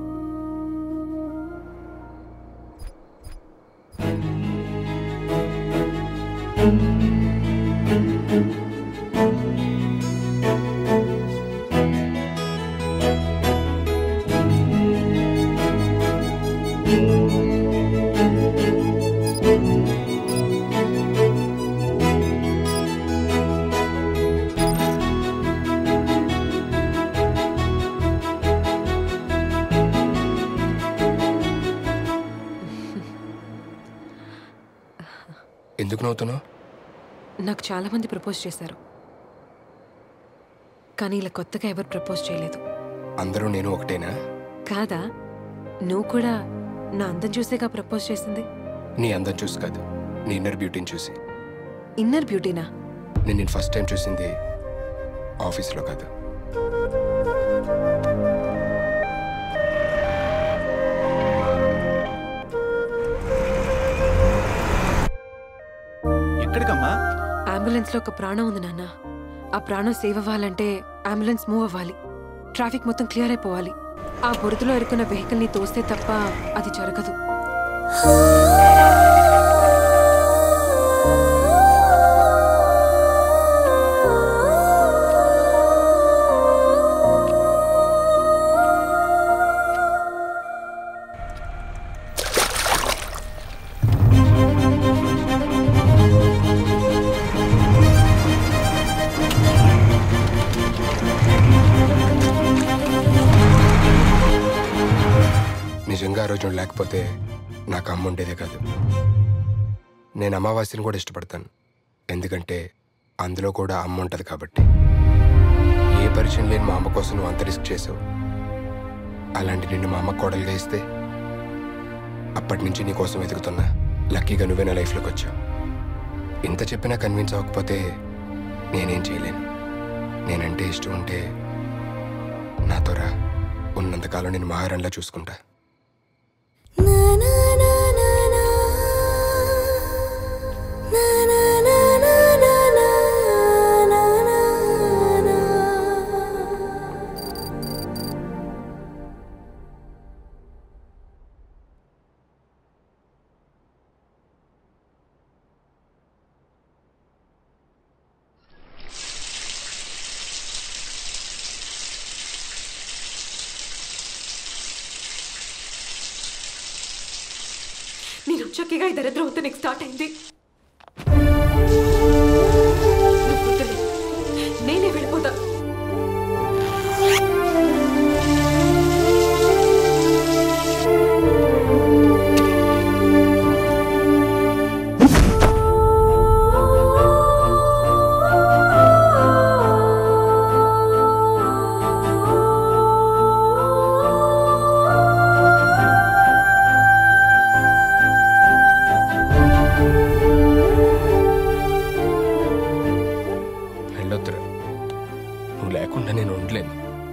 ఎందుకు నవ్వుతున్నావు నాకు చాలా మంది ప్రపోజ్ చేశారు కానీ ఇలా కొత్తగా ఎవరు ప్రపోజ్ చేయలేదు అందరూ నేను ఒకటేనా కాదా నువ్వు కూడా నా అందం చూసేగా ప్రపోజ్ చేసింది నీ అందం చూసి కాదు నీ ఇన్నర్ బ్యూటీని చూసి ఇన్నర్ బ్యూటీనా నేను నేను ఫస్ట్ టైం చూసింది ఆఫీస్లో కాదు ఎక్కడికమ్మా అంబులెన్స్ లో ఒక ప్రాణం ఉంది నాన్న ఆ ప్రాణం సేవ్ అవ్వాలంటే అంబులెన్స్ మూవ్ అవ్వాలి ట్రాఫిక్ మొత్తం క్లియర్ అయిపోవాలి ఆ బురదలో ఇరుకున్న వెహికల్ ని తోస్తే తప్ప అది జరగదు నిజంగా ఆ రోజు నువ్వు లేకపోతే నాకు అమ్మ ఉండేదే కాదు నేను అమావాస్యని కూడా ఇష్టపడతాను ఎందుకంటే అందులో కూడా అమ్మ ఉంటుంది కాబట్టి ఏ పరిచయం లేని మా అమ్మ కోసం నువ్వు అంత రిస్క్ చేసావు అలాంటి నిన్ను మా అమ్మ కోడలుగా ఇస్తే అప్పటి నుంచి నీ కోసం వెతుకుతున్నా లక్కీగా నువ్వే నా లైఫ్లోకి వచ్చావు ఇంత చెప్పినా కన్విన్స్ అవ్వకపోతే నేనేం చేయలేను నేనంటే ఇష్టం ఉంటే నాతో రా ఉన్నంతకాలం నేను మహారాణిలా చూసుకుంటా నేను వచ్చాకేగా ఈ దరిద్రం అంతా నీకు స్టార్ట్ అయింది నువ్వు వద్దులే. నేనే వెళ్ళిపోతా వెళ్ళొద్దురా నువ్వు లేకుండా నేను ఉండలేను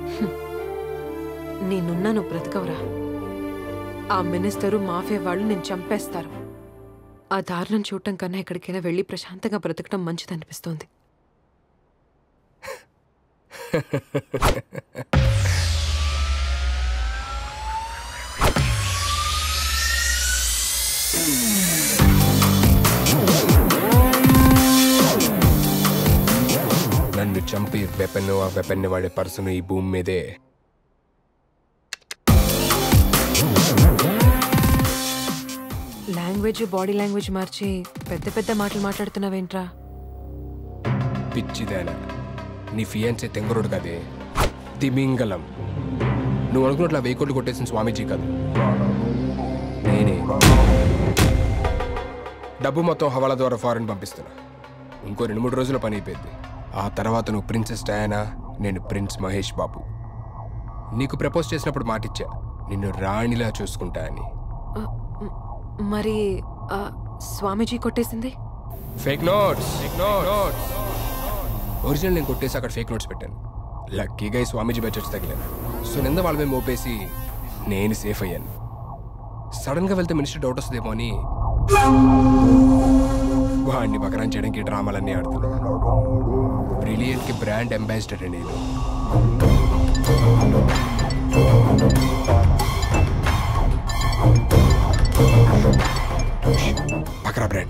నేనున్నా నువ్వు బ్రతకవురా ఆ మినిస్టరు మాఫియా వాళ్ళు నేను చంపేస్తారు ఆ దారుణం చూడటం కన్నా ఎక్కడికైనా వెళ్ళి ప్రశాంతంగా బ్రతకడం మంచిదనిపిస్తోంది వెపన్ ఆ వెపన్ని వాడే పర్సన్ ఈ భూమి మీదే లాంగ్వేజ్ బాడీ లాంగ్వేజ్ మార్చి పెద్ద పెద్ద మాటలు మాట్లాడుతున్నావేంట్రా పిచ్చిదేనా నీ ఫియాన్సే తెంగరుడు కదే తిమింగలం నువ్వు అనుకున్నట్లు ఆ వెయ్యి కోట్లు కొట్టేసిన స్వామీజీ కాదు నేనే డబ్బు మొత్తం హవాలా ద్వారా ఫారెన్ పంపిస్తున్నా ఇంకో రెండు మూడు రోజుల పని అయిపోయింది ఆ తర్వాత నువ్వు ప్రిన్సెస్ డయానా నేను ప్రిన్స్ మహేష్ బాబు నీకు ప్రపోజ్ చేసినప్పుడు మాటిచ్చా నిన్ను రాణిలా చూసుకుంటా అని మరి ఆ, స్వామీజీ కొట్టేసింది fake notes fake notes original నేను కొట్టేసి అక్కడ ఫేక్ నోట్స్ పెట్టాను లక్కీగా ఈ స్వామీజీ బడ్జెట్స్ తగిలాను సో నింద వాళ్ళ మీద మోపేసి నేను సేఫ్ అయ్యాను సడన్ గా వెళ్తే మినిస్టర్ డౌట్ వస్తుందేమో అని వాడిని బకరాన్ చేయడానికి ఈ డ్రామాలన్నీ ఆడుతున్నాను బ్రిలియంట్ కి బ్రాండ్ అంబాసిడర్ నేను బకరా బ్రాండ్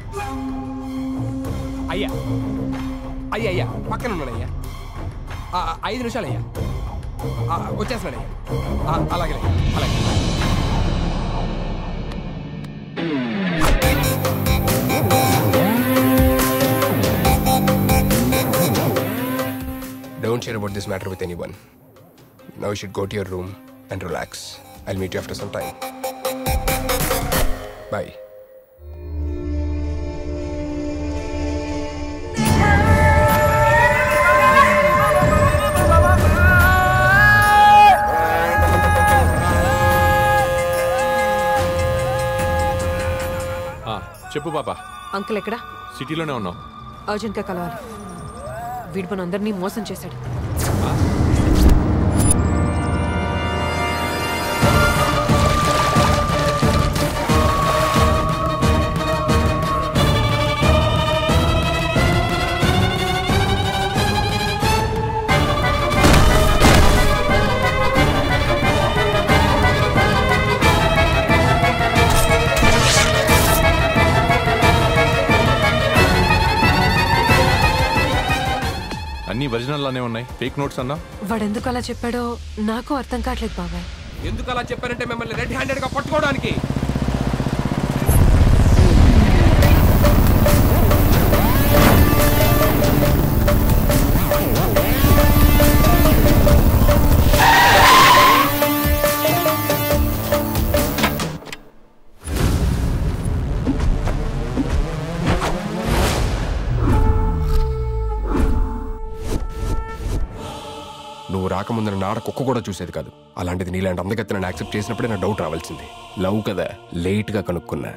అయ్యా అయ్యా అయ్యా పక్కన ఉన్నాడు అయ్యా ఆ, ఆ, ఐదు నిమిషాలు అయ్యా ఆ, వచ్చేస్తున్నాడు అయ్యా ఆ, అలాగే అలాగే Don't share about this matter with anyone. Now you should go to your room and relax. I'll meet you after some time. Bye. ఆ, చెప్పు పాప అంకుల్ ఎక్కడా సిటీలోనే ఉన్నాం అర్జెంట్గా కలవాలి వీడు మన అందరినీ మోసం చేశాడు అన్ని ఒరిజినల్ లానే ఉన్నాయి ఫేక్ నోట్స్ అన్నా వాడెందుకు అలా చెప్పాడో నాకు అర్థం కావట్లేదు బాబాయ్ ఎందుకు అలా చెప్పారంటే మిమ్మల్ని రెడ్ హ్యాండెడ్ గా పట్టుకోవడానికి నువ్వు రాకముందు నాడ కుక్క కూడా చూసేది కాదు అలాంటిది నీలాంటి అందగత్తి నన్ను యాక్సెప్ట్ చేసినప్పుడే నా డౌట్ రావాల్సింది లవ్ కదా లేట్ గా కనుక్కున్నా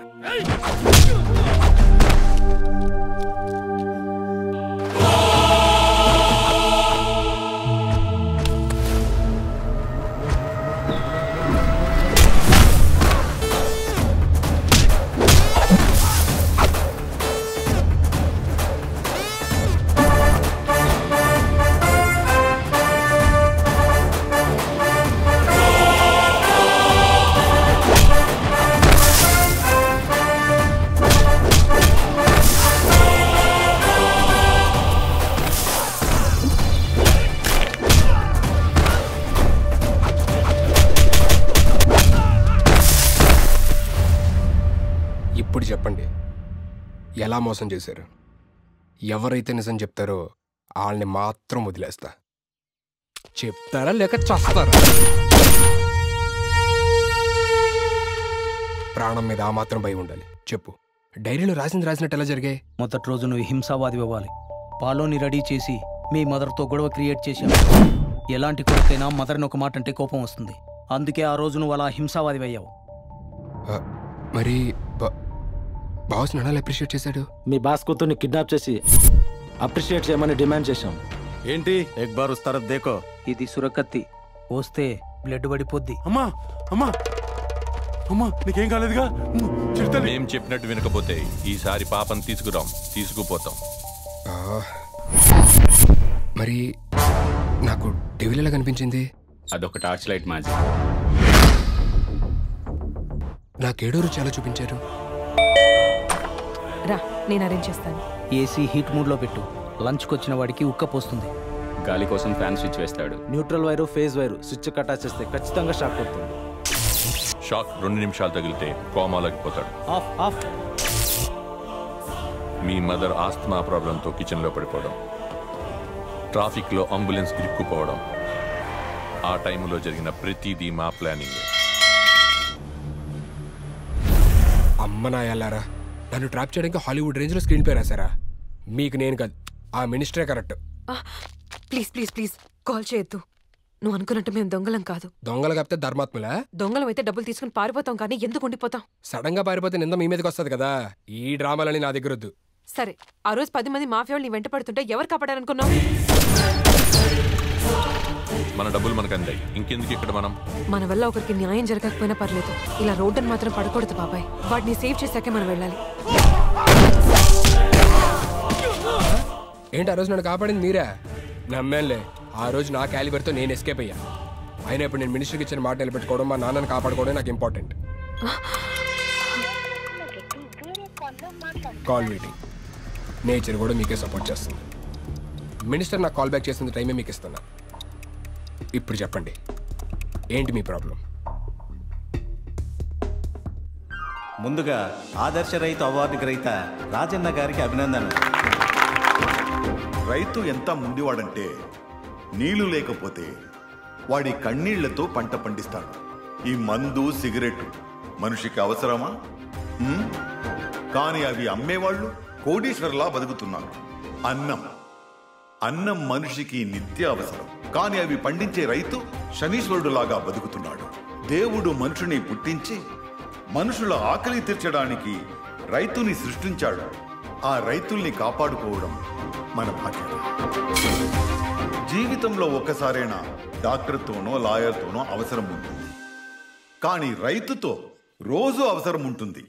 ఇప్పుడు చెప్పండి ఎలా మోసం చేశారు ఎవరైతే నిజం చెప్తారో వాళ్ళని మాత్రం వదిలేస్తా చెప్తారా లేక చస్తారా ప్రాణం మీద ఆ మాత్రం భయం ఉండాలి చెప్పు డైరీలో రాసింది రాసినట్టు ఎలా జరిగాయి మొదటి రోజు నువ్వు హింసావాది అవ్వాలి పాలోని రెడీ చేసి మీ మదర్తో గొడవ క్రియేట్ చేశావు ఎలాంటి కొడుకైనా మదర్ని ఒక మాట అంటే కోపం వస్తుంది అందుకే ఆ రోజు నువ్వు అలా హింసావాది అయ్యావు ఆ, మరి బా- బాస్ నన్ను అప్రిషియేట్ చేశాడు మీ బాస్ కూతుర్ని కిడ్నాప్ చేసి అప్రిషియేట్ చేయమని డిమాండ్ చేశాం ఏంటి ఎక్ బార్ ఉస్ తరఫ్ దేకో ఇది సురకత్తి వస్తే బ్లడ్ పడిపోద్ది అమ్మా అమ్మా అమ్మా నీకేం కాలేదుగా మేం చెప్పినట్టు వినకపోతే ఈసారి పాపని తీసుకురాం తీసుకుపోతాం ఆ, మరి నాకు డెవిల్ ఎలా కనిపించింది అదొక టార్చ్ లైట్ మ్యాజిక్ నాకేడోరు చాలా చూపించారు రా నేను అరేంజ్ చేస్తాను ఏసీ హీట్ మూడ్లో పెట్టు లంచ్కి వచ్చిన వాడికి ఉక్క పోస్తుంది గాలి కోసం ఫ్యాన్ స్విచ్ వేస్తాడు neutral wire phase wire switch కట్టా చేస్తే ఖచ్చితంగా షాక్ కొడుతుంది షాక్ రెండు నిమిషాలు తగిలితే కోమాలోకి పోతాడు ఆఫ్ ఆఫ్ మీ మదర్ ఆస్తమా ప్రాబ్లంతో కిచెన్లో పడిపోవడం ట్రాఫిక్లో అంబులెన్స్ ఇరుక్కుపోవడం ఆ టైంలో జరిగిన ప్రతిదీ మా ప్లానింగ్ అమ్మ నా ఎల్లారా నన్ను ట్రాప్ చేయడానికి హాలీవుడ్ రేంజ్లో స్క్రీన్ పే రాశారా మీకు నేను కాదు ఆ మినిస్టరే correct please please please call చేయొద్దు నువ్వు అనుకున్నట్టు మేము దొంగలం కాదు దొంగలు కాపితే ధర్మాత్మలా దొంగలం అయితే డబ్బులు తీసుకుని పారిపోతాం కానీ ఎందుకు ఉండిపోతాం సడన్ గా పారిపోతే నింద మీ మీదకి వస్తుంది కదా ఈ డ్రామాలని నా దగ్గర వద్దు సరే ఆ రోజు పది మంది మాఫియా వాళ్ళు నీ వెంట పడుతుంటే ఎవరు కాపాడారనుకున్నావు మన డబ్బులు మనకు అందాయి ఇంకెందుకు ఇక్కడ మనం మన వల్ల ఒకరికి న్యాయం జరగకపోయినా పర్లేదు ఇలా రోడ్డుని మాత్రం పడకూడదు బాబాయ్ వాటిని సేవ్ చేశాకే మనం వెళ్ళాలి ఏంటి ఆ రోజు నన్ను కాపాడింది మీరా నమ్మేంలే ఆ రోజు నా క్యాలిబర్తో నేను ఎస్కేప్ అయ్యా అయినా ఇప్పుడు నేను మినిస్టర్కి ఇచ్చిన మాట నిలబెట్టుకోవడం మా నాన్నని కాపాడుకోవడం నాకు ఇంపార్టెంట్ కాల్ వెయిటింగ్ నేచర్ కూడా మీకే సపోర్ట్ చేస్తుంది మినిస్టర్ నాకు కాల్ బ్యాక్ చేసిన టైమే మీకు ఇస్తున్నా ఇప్పుడు చెప్పండి ఏంటి మీ ప్రాబ్లం ముందుగా ఆదర్శ రైతు అవార్డు గ్రహీత రాజన్న గారికి అభినందనలు రైతు ఎంత ముండివాడంటే నీళ్లు లేకపోతే వాడి కన్నీళ్లతో పంట పండిస్తాడు ఈ మందు సిగరెట్ మనిషికి అవసరమా ఉమ్? కానీ అవి అమ్మేవాళ్ళు కోటీశ్వరులా బతుకుతున్నారు అన్నం అన్నం మనిషికి నిత్య అవసరం కానీ అవి పండించే రైతు శనీశ్వరుడులాగా బతుకుతున్నాడు దేవుడు మనుషుని పుట్టించి మనుషుల ఆకలి తీర్చడానికి రైతుని సృష్టించాడు ఆ రైతుల్ని కాపాడుకోవడం మన బాధ్యత జీవితంలో ఒక్కసారైనా డాక్టర్తోనో లాయర్తోనో అవసరం ఉంటుంది కానీ రైతుతో రోజు అవసరం ఉంటుంది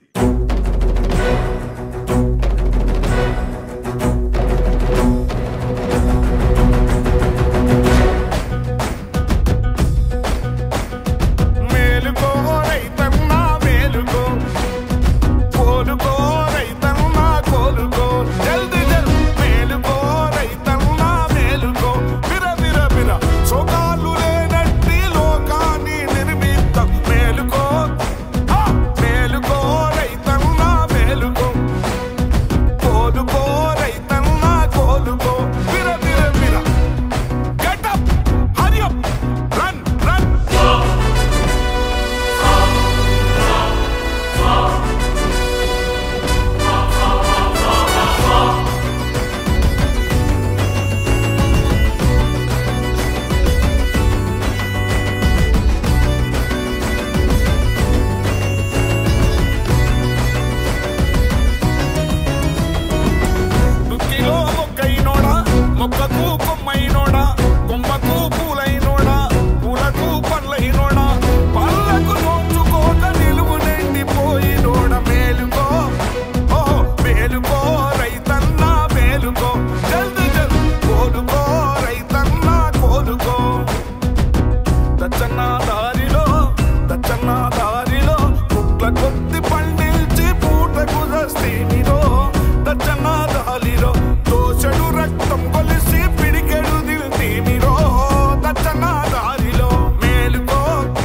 మేలుకో రైతన్నా మేలుకో కోలుకో రైతన్నా కోలుకో జల్ది జల్ మేలుకో రైతన్నా మేలుకో బిర బిర బిర సోకాలు లేనట్టి లోకాన్ని నిర్మిద్దాం మేలుకో ఆ! మేలుకో రైతన్నా మేలుకో కోలుకో రైతన్నా కోలుకో బిర బిర బిర get up hurry up run run దుక్కిలో మొక్కైనోడా మొక్కకు కొమ్మైనోడా కొమ్మకు పూలైనోడా పూలకు పళ్ళైనోడా పళ్ళకు నోచుకోక నిలువు నిండిపోయినోడ మేలుకో ఓ మేలుకో రైతన్నా మేలుకో జల్ది జల్ కోలుకో రైతన్నా కోలుకో దచ్చన్న దారిలో దచ్చన్న దారిలో పుట్ల కొద్ది పండించి పూటకు దస్తీనిరో దచ్చన్న దారిలో దోషడు రక్తం కొలిసి పిడికెడు దిల్తీనిరో దచ్చన్న దారిలో మేలుకో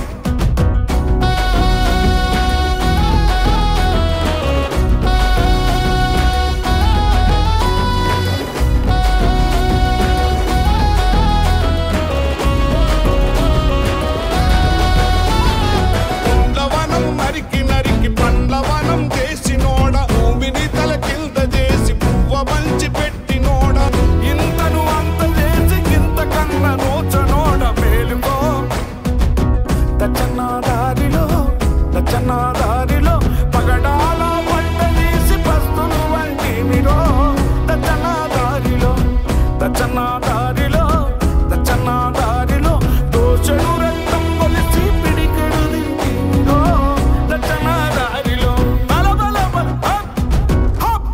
ఉండవనం నరికి నరికి పండ్లవనం చేసినోడ భూమిని తల కింద చేసి పువ్వ మంచి పెట్టినోడ ఇంతను అంత చేసి ఇంత కన్న నోచనోడ మేలుకో దచ్చన్న దారిలో దచ్చన్న దారిలో పగడాల పంట తీసి పస్తులు వంటి మీరో దచ్చన్న దారిలో దచ్చన్న దారిలో దచ్చన్న దారిలో దోషడు రక్తం కొలిసి పిడికెడు దించిరో దచ్చన్న దారిలో బల బల బల హప్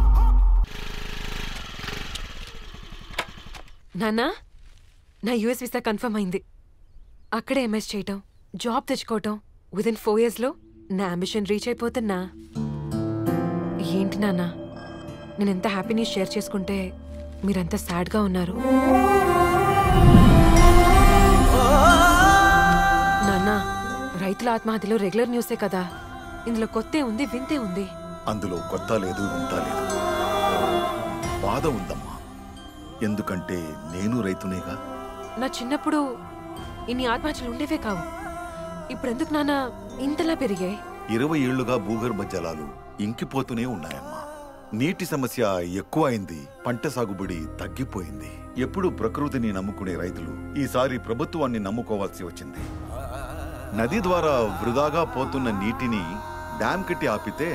నాన్నా నా యూఎస్ వీసా కన్ఫర్మ్ అయింది అక్కడే ఎంఎస్ చేయటం జాబ్ తెచ్చుకోవటం విదిన్ ఫోర్ ఇయర్స్లో నా అంబిషన్ రీచ్ అయిపోతున్నా ఏంటి నాన్న నేను ఎంత హ్యాపీనెస్ షేర్ చేసుకుంటే మీరంతా సాడ్గా ఉన్నారు నాన్న రైతుల ఆత్మహత్యలు రెగ్యులర్ న్యూసే కదా ఇందులో కొత్తే ఉంది వింతే ఉంది అందులో కొత్త లేదు వింత లేదు బాధ ఉందమ్మా ఎందుకంటే నేను రైతునేగా నా చిన్నప్పుడు ఇన్ని ఆత్మహత్యలు ఉండేవే కావు ఇప్పుడు ఎందుకు నాన్న ఇంతలా పెరిగాయి ఇరవై ఏళ్లుగా భూగర్భ జలాలు ఇంకిపోతూనే ఉన్నాయమ్మా నీటి సమస్య ఎక్కువైంది పంట సాగుబడి తగ్గిపోయింది ఎప్పుడు ప్రకృతిని నమ్ముకునే రైతులు ఈసారి ప్రభుత్వాన్ని నమ్ముకోవాల్సి వచ్చింది నది ద్వారా వృధాగా పోతున్న నీటిని డ్యాం కట్టి ఆపితే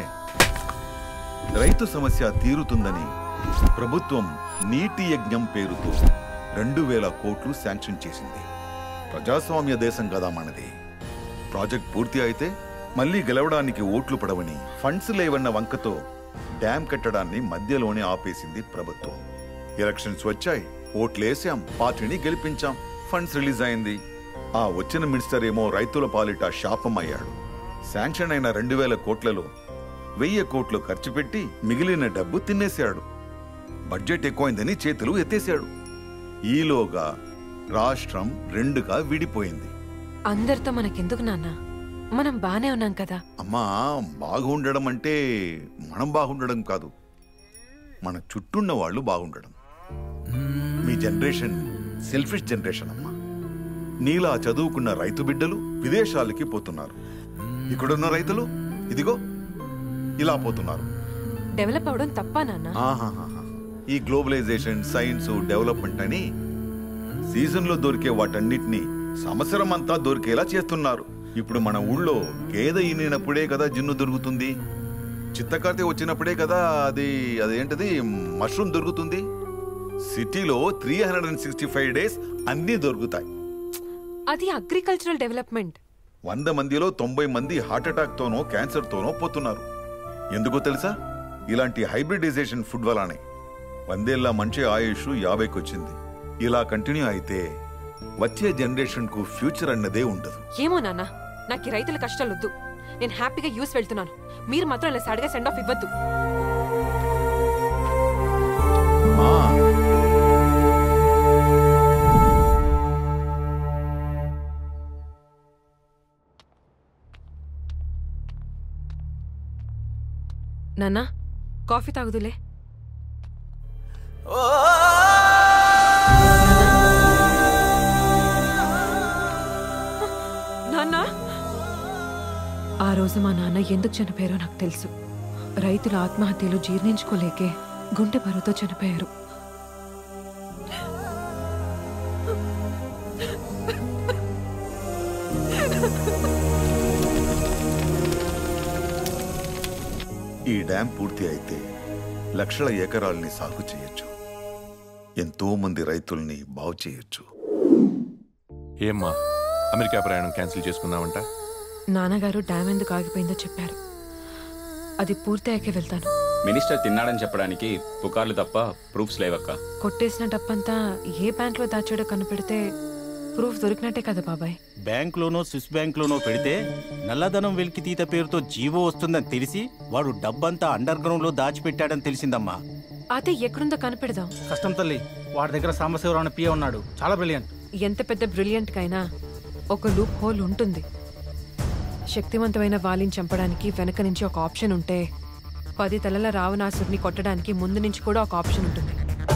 రైతు సమస్య తీరుతుందని ప్రభుత్వం నీటి యజ్ఞం పేరుతో రెండు వేల కోట్లు శాంక్షన్ చేసింది ప్రజాస్వామ్య దేశం కదా మనది ప్రాజెక్ట్ పూర్తి అయితే మళ్ళీ గెలవడానికి ఓట్లు పడవని ఫండ్స్ లేవన్న వంకతో డ్యాం కట్టడాన్ని మధ్యలోనే ఆపేసింది ప్రభుత్వం ఎలక్షన్స్ వచ్చాయి ఓట్లేసాం పార్టీని గెలిపించాం ఫండ్స్ రిలీజ్ అయింది ఆ వచ్చిన మినిస్టర్ ఏమో రైతుల పాలిట శాపం అయ్యాడు శాంక్షన్ అయిన రెండు వేల కోట్లలో వెయ్యి కోట్లు ఖర్చు పెట్టి మిగిలిన డబ్బు తినేశాడు బడ్జెట్ ఎక్కువైందని చేతులు ఎత్తేశాడు ఈలోగా రాష్ట్రం రెండుగా విడిపోయింది అందరితో మనకెందుకు నాన్న మనం బానే ఉన్నాం కదా అమ్మా బాగుండడం అంటే మనం బాగుండడం కాదు మన చుట్టూన్న వాళ్ళు బాగుండడం మీ జనరేషన్ సెల్ఫిష్ జనరేషన్ అమ్మా నీలా చదువుకున్న రైతు బిడ్డలు విదేశాలకి పోతున్నారు ఇక్కడున్న రైతులు ఇదిగో ఇలా పోతున్నారు డెవలప్ అవడం తప్పా నాన్న ఆహాహాహా. ఈ గ్లోబలైజేషన్ సైన్స్ డెవలప్మెంట్ అని సీజన్లో దొరికే వాటన్నిటిని సంవత్సరం అంతా దొరికేలా చేస్తున్నారు ఇప్పుడు మన ఊళ్ళో గేదె ఈనినప్పుడే కదా జిన్ను దొరుకుతుంది చిత్తకార్తె వచ్చినప్పుడే కదా అది అదేంటది మష్రూమ్ దొరుకుతుంది సిటీలో three hundred and sixty five days అన్నీ దొరుకుతాయి అది అగ్రికల్చరల్ డెవలప్మెంట్ వంద మందిలో తొంభై మంది హార్ట్ అటాక్ తోనో క్యాన్సర్ తోనో పోతున్నారు ఎందుకో తెలుసా ఇలాంటి హైబ్రిడైజేషన్ ఫుడ్ వల్లనే వందేళ్ల మంచి ఆయుష్ యాభైకి వచ్చింది ఇలా కంటిన్యూ అయితే వచ్చే జనరేషన్ కు ఫ్యూచర్ అన్నదే ఉండదు ఏమో నాన్న నాకు ఈ రైతుల కష్టాలు వద్దు నేను హ్యాపీగా యూస్ వెళ్తున్నాను మీరు మాత్రం ఇలా సాడిగా సెండ్ ఆఫ్ ఇవ్వద్దు నాన్న కాఫీ తాగుదులే నాన్న ఆ రోజు మా నాన్న ఎందుకు చనిపోయారో నాకు తెలుసు రైతుల ఆత్మహత్యలు జీర్ణించుకోలేకే గుండె బరువుతో చనిపోయారు ఈ డ్యాం పూర్తి అయితే లక్షల ఎకరాల్ని సాగు చేయొచ్చు ఎంతో మంది రైతుల్ని బాగు చేయొచ్చు ఏమ్మా అమెరికా ప్రయాణం క్యాన్సిల్ చేసుకున్నావంట నాన్నగారు డ్యామ్ ఎందుకు ఆగిపోయిందో చెప్పారు అది పూర్తయ్యాకే వెళ్తాను మినిస్టర్ తిన్నాడని చెప్పడానికి పుకార్లు తప్ప ప్రూఫ్స్ లేవక్క కొట్టేసిన డబ్బంతా ఏ బ్యాంక్లో దాచాడో కనిపెడితే ప్రూఫ్ దొరికినట్టే కదా బాబాయ్ బ్యాంక్లోనో స్విస్ బ్యాంక్లోనో పెడితే నల్లధనం వెలికి తీత పేరుతో జీవో వస్తుందని తెలిసి వాడు డబ్బంతా అండర్ గ్రౌండ్ లో దాచిపెట్టాడని తెలిసిందమ్మా అదే ఎక్కడుందో కనిపెడదాం కష్టం తల్లి వాడి దగ్గర సాంబశివరావు అనే పిఏ ఉన్నాడు చాలా బ్రిలియంట్ ఎంత పెద్ద బ్రిలియంట్ కైనా ఒక లూప్ హోల్ ఉంటుంది శక్తివంతమైన వాలిని చంపడానికి వెనక నుంచి ఒక ఆప్షన్ ఉంటే పది తలల రావణాసుడిని కొట్టడానికి ముందు నుంచి కూడా ఒక ఆప్షన్ ఉంటుంది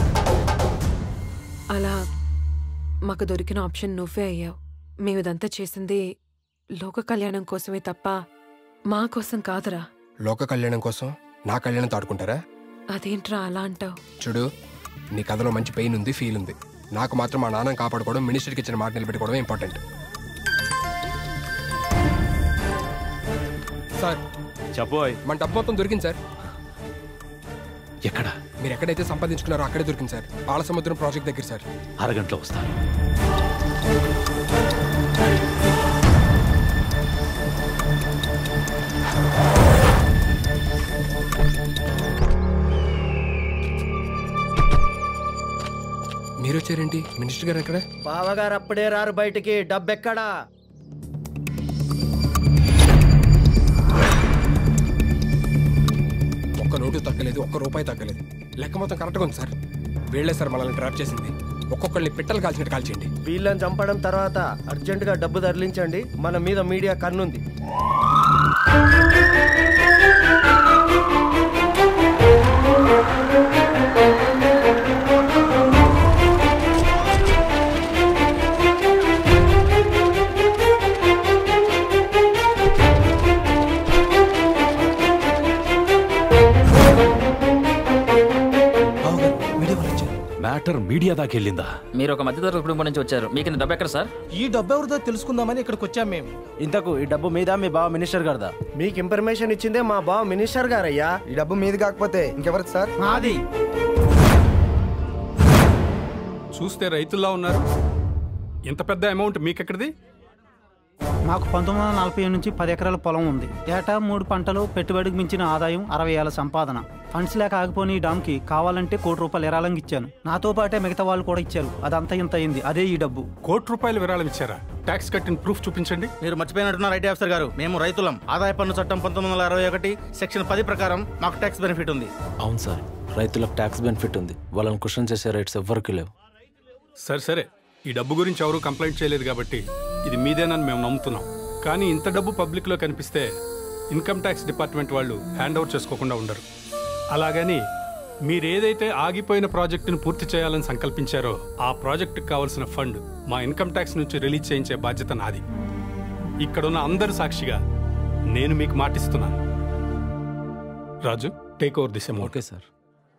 అలా మాకు దొరికిన ఆప్షన్ నువ్వే అయ్యావు మేము ఇదంతా చేసింది లోక కళ్యాణం కోసమే తప్ప మా కోసం కాదురా లోక కళ్యాణం కోసం నా కళ్యాణం తాడుకుంటారా అదేంట్రా అలా అంటావు చూడు నీ కథలో మంచి పెయిన్ ఉంది ఫీల్ ఉంది నాకు మాత్రం మా నాన్నని కాపాడుకోవడం మినిస్టర్కి ఇచ్చిన మాట నిలబెట్టుకోవడం ఇంపార్టెంట్ సార్ చెప్పోయ్ మన డబ్బు మొత్తం దొరికింది సార్ ఎక్కడ మీరు ఎక్కడైతే సంపాదించుకున్నారో అక్కడే దొరికింది సార్ పాల సముద్రం ప్రాజెక్ట్ దగ్గర సార్ అరగంటలో వస్తాను మీరు వచ్చారేంటి మినిస్టర్ గారు ఎక్కడ బావగారు అప్పుడే రారు బయటికి డబ్బెక్కడా ఒక్క నోటు తగ్గలేదు ఒక్క రూపాయి తగ్గలేదు లెక్క మొత్తం కరెక్ట్గా ఉంది సార్ వీళ్ళే సార్ మనల్ని ట్రాప్ చేసింది ఒక్కొక్కరిని పిట్టలు కాల్చినట్టు కాల్చేయండి వీళ్ళని చంపడం తర్వాత అర్జెంటుగా డబ్బు తరలించండి మన మీద మీడియా కన్నుంది మ్యాటర్ మీడియా దాకా వెళ్ళిందా మీరు ఒక మధ్యతరగతి కుటుంబం నుంచి వచ్చారు మీకు ఇంత డబ్బు ఎక్కడ సార్ ఈ డబ్బు ఎవరిదో తెలుసుకుందామని ఇక్కడికి వచ్చాం మేము ఇంతకు ఈ డబ్బు మీద మీ బావ మినిస్టర్ గారిదా మీకు ఇన్ఫర్మేషన్ ఇచ్చిందే మా బావ మినిస్టర్ గారయ్యా ఈ డబ్బు మీది కాకపోతే ఇంకెవరికి సార్ మాది చూస్తే రైతుల్లా ఉన్నారు ఇంత పెద్ద అమౌంట్ మీకెక్కడిది మాకు పంతొమ్మిది వందల నలభై ఏడు నుంచి పది ఎకరాల పొలం ఉంది ఏటా మూడు పంటలు పెట్టుబడికి మించిన ఆదాయం అరవై ఏళ్ళ సంపాదన ఫండ్స్ లేక ఆగిపోయిన ఈ డామ్కి కావాలంటే కోటి రూపాయలు ఎరాలంగా ఇచ్చాను నాతో పాటే మిగతా వాళ్ళు కూడా ఇచ్చారు అదంతా ఇంత అయింది అదే ఈ డబ్బు కోటి రూపాయలు విరాళం ఇచ్చారా ట్యాక్స్ కట్టిన ప్రూఫ్ చూపించండి మీరు మర్చిపోయినట్టున్నారు ఐటీ ఆఫీసర్ గారు మేము రైతులం ఆదాయ పన్ను చట్టం పంతొమ్మిది వందల అరవై ఒకటి సెక్షన్ పది ప్రకారం మాకు ట్యాక్స్ బెనిఫిట్ ఉంది అవును సార్ రైతులకు ట్యాక్స్ బెనిఫిట్ ఉంది వాళ్ళని క్వశ్చన్ చేసే రైట్స్ ఎవ్వరికి లేవు సరే సరే ఈ డబ్బు గురించి ఎవరు కంప్లైంట్ చేయలేదు కాబట్టి ఇది మీదేనని మేము నమ్ముతున్నాం కానీ ఇంత డబ్బు పబ్లిక్లో కనిపిస్తే ఇన్కమ్ ట్యాక్స్ డిపార్ట్మెంట్ వాళ్ళు హ్యాండ్ ఓవర్ చేసుకోకుండా ఉండరు అలాగని మీరు ఏదైతే ఆగిపోయిన ప్రాజెక్టును పూర్తి చేయాలని సంకల్పించారో ఆ ప్రాజెక్టుకు కావాల్సిన ఫండ్ మా ఇన్కమ్ ట్యాక్స్ నుంచి రిలీజ్ చేయించే బాధ్యత నాది ఇక్కడున్న అందరి సాక్షిగా నేను మీకు మాటిస్తున్నాను Raju take over this amount okay sir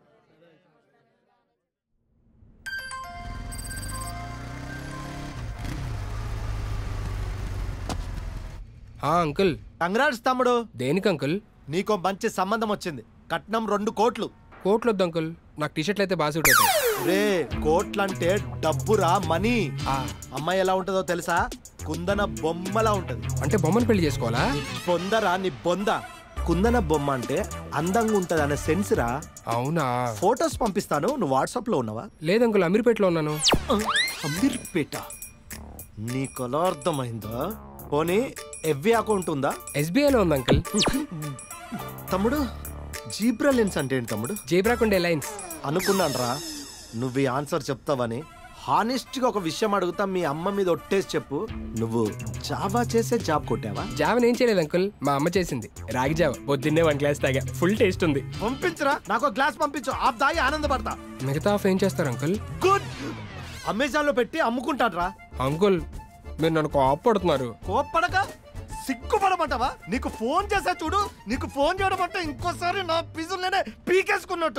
ఆ అంకుల్ కంగ్రాట్స్ తమ్ముడు దేనికి అంకుల్ నీకో మంచి సంబంధం వచ్చింది కట్నం రెండు కోట్లు కోట్లు వద్దు అంకుల్ నాకు టీషర్ట్లు అయితే బాగా సూట్ అవుతాయి రే కోట్లంటే డబ్బురా మనీ అమ్మాయి ఎలా ఉంటుందో తెలుసా కుందన బొమ్మలా ఉంటది అంటే బొమ్మను పెళ్లి చేసుకోవాలా బొందరా నీ బొంద కుందన బొమ్మ అంటే అందంగా ఉంటది అనే సెన్స్ రా అవునా ఫొటోస్ పంపిస్తాను నువ్వు వాట్సాప్ లో ఉన్నావా లేదు అంకుల్ అమీర్పేటలో ఉన్నాను అమీర్పేట నీకు ఎలా అర్థమైందా పోనీ ఎవ్వి అకౌంట్ ఉందా ఎస్బీఐలో ఉంది అంకుల్ తమ్ముడు జీబ్రా లెన్స్ అంటే ఏంటి తమ్ముడు జీబ్రాకుండే లైన్స్ అనుకున్నాను రా నువ్వు ఈ ఆన్సర్ చెప్తావని హానెస్ట్ గా ఒక విషయం అడుగుతా మీ అమ్మ మీద ఒట్టేసి చెప్పు నువ్వు జావా చేసే జాబ్ కొట్టావా జావ నేను చేయలేదు అంకుల్ మా అమ్మ చేసింది రాగి జావ పొద్దున్నే వన్ గ్లాస్ తాగా ఫుల్ టేస్ట్ ఉంది పంపించరా నాకు గ్లాస్ పంపించు ఆ దాగి ఆనందపడతా మిగతా ఆఫ్ ఏం చేస్తారు అంకుల్ గుడ్ అమెజాన్ లో పెట్టి అమ్ముకుంటాడ్రా అంకుల్ మీరు నన్ను కోపడుతున్నారు కోప్పడక సిగ్గుపడమంటావా నీకు ఫోన్ చేసా చూడు నీకు ఫోన్ చేయడం అంటే ఇంకోసారి నా పిజులు నేనే పీకేసుకున్నట్టు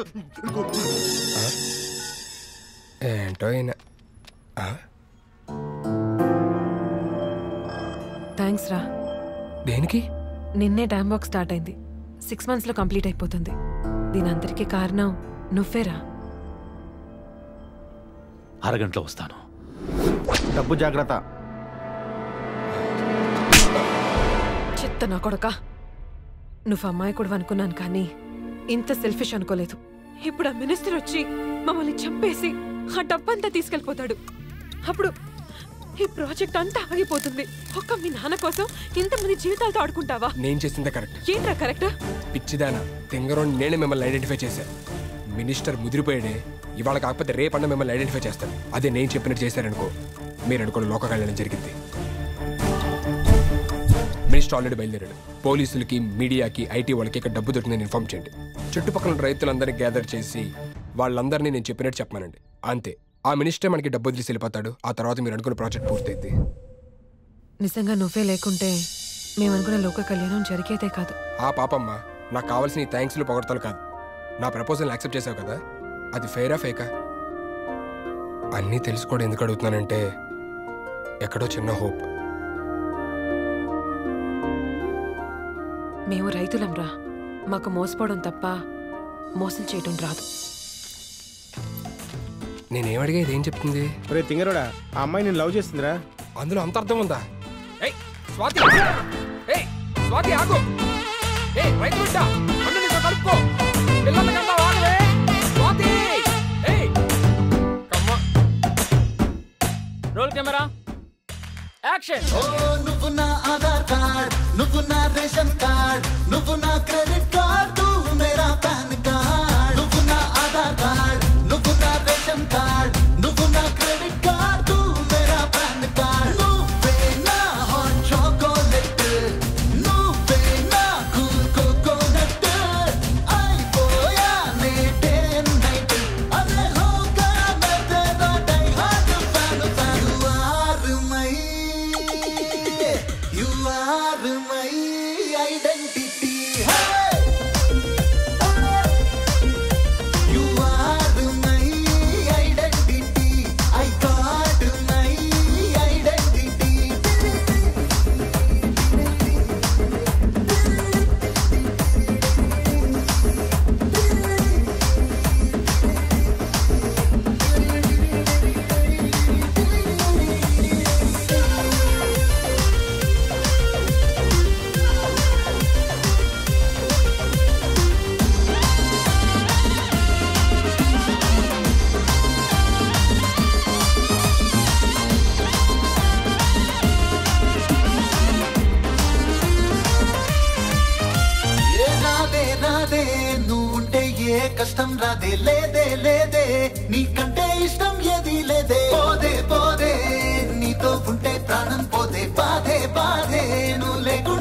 ఏంటో ఈయన ఆ? థ్యాంక్స్ రా దేనికి నిన్నే డ్యామ్ వర్క్ స్టార్ట్ అయింది సిక్స్ మంత్స్లో కంప్లీట్ అయిపోతుంది దీని అందరికీ కారణం నువ్వేరా అరగంటలో వస్తాను డబ్బు జాగ్రత్త చెత్త నా కొడక నువ్వు అమ్మాయి కూడా అనుకున్నాను కానీ ఇంత సెల్ఫిష్ అనుకోలేదు ఇప్పుడు ఆ మినిస్టర్ వచ్చి మమ్మల్ని చంపేసి ఆ డబ్బంతా తీసుకెళ్ళిపోతాడు అప్పుడు ఈ ప్రాజెక్ట్ అంతా ఆగిపోతుంది ఒక్క మీ నాన్న కోసం ఇంతమంది జీవితాలతో ఆడుకుంటావా నేను చేసిందే కరెక్ట్ ఏంట్రా కరెక్ట్ పిచ్చిదానా తింగరోని నేనే మిమ్మల్ని ఐడెంటిఫై చేశాను మినిస్టర్ ముదిరిపోయాడే ఇవాళ కాకపోతే రేపన్న మిమ్మల్ని ఐడెంటిఫై చేస్తాను అదే నేను చెప్పినట్టు చేశారనుకో మీరు అనుకున్న లోక కళ్యాణం జరిగింది మినిస్టర్ ఆల్రెడీ బయలుదేరాడు పోలీసులకి మీడియాకి ఐటీ వాళ్ళకి ఇక్కడ డబ్బు దొరికిందని ఇన్ఫార్మ్ చేయండి చుట్టుపక్కల ఉన్న రైతులందరినీ గ్యాదర్ చేసి వాళ్ళందరినీ నేను చెప్పినట్టు చెప్పమానండి అంతే ఆ మినిస్టర్ మనకి డబ్బు వదిలేసి వెళ్ళిపోతాడు ఆ తర్వాత మీరు అనుకున్న ప్రాజెక్ట్ పూర్తయింది నిజంగా నువ్వే లేకుంటే మేము అనుకున్న లోక కళ్యాణం జరిగేదే కాదు ఆ పాపమ్మ నాకు కావాల్సిన ఈ థ్యాంక్స్లు పొగడతలు కాదు నా ప్రపోజల్ని యాక్సెప్ట్ చేసావు కదా అది ఫెయిరా ఫేకా అన్నీ తెలుసుకోవడం ఎందుకు అడుగుతున్నానంటే ఎక్కడో చిన్న హోప్ మేము రైతులంరా మాకు మోసపోవడం తప్ప మోసం చేయడం రాదు నేనేం అడిగేది ఏం చెప్తుంది రే తింగరోడా ఆ అమ్మాయి నేను లవ్ చేస్తుందిరా అందులో అంత అర్థం ఉందా ఏయ్ స్వాతి ఏయ్ స్వాతి ఆగు ఏయ్ రైతు బిడ్డ అన్ను నీతో కలుపుకో పిల్లల కన్నా వాగవే స్వాతి ఏయ్ రోల్ కెమెరా యాక్షన్ నువ్వు నా ఆధార్ కార్డ్ నువ్వు నా రేషన్ కార్డ్ నువ్వు నా క్రెడిట్ కార్డ్ తూ మేరా పాన్ కార్డ్ నువ్వు నా ఆధార్ కార్డ్ నువ్వు నా రేషన్ కార్డ్ నువ్వు నా credit identity You are my identity. I got my identity. ఏ రాదే రాదే నువ్వుంటే ఏ కష్టం రాదే లేదే లేదే నీకంటే ఇష్టం ఏది లేదే పోదే పోదే నీతో ఉంటే ప్రాణం పోదే బాధే బాధే నువ్వు లేకుండా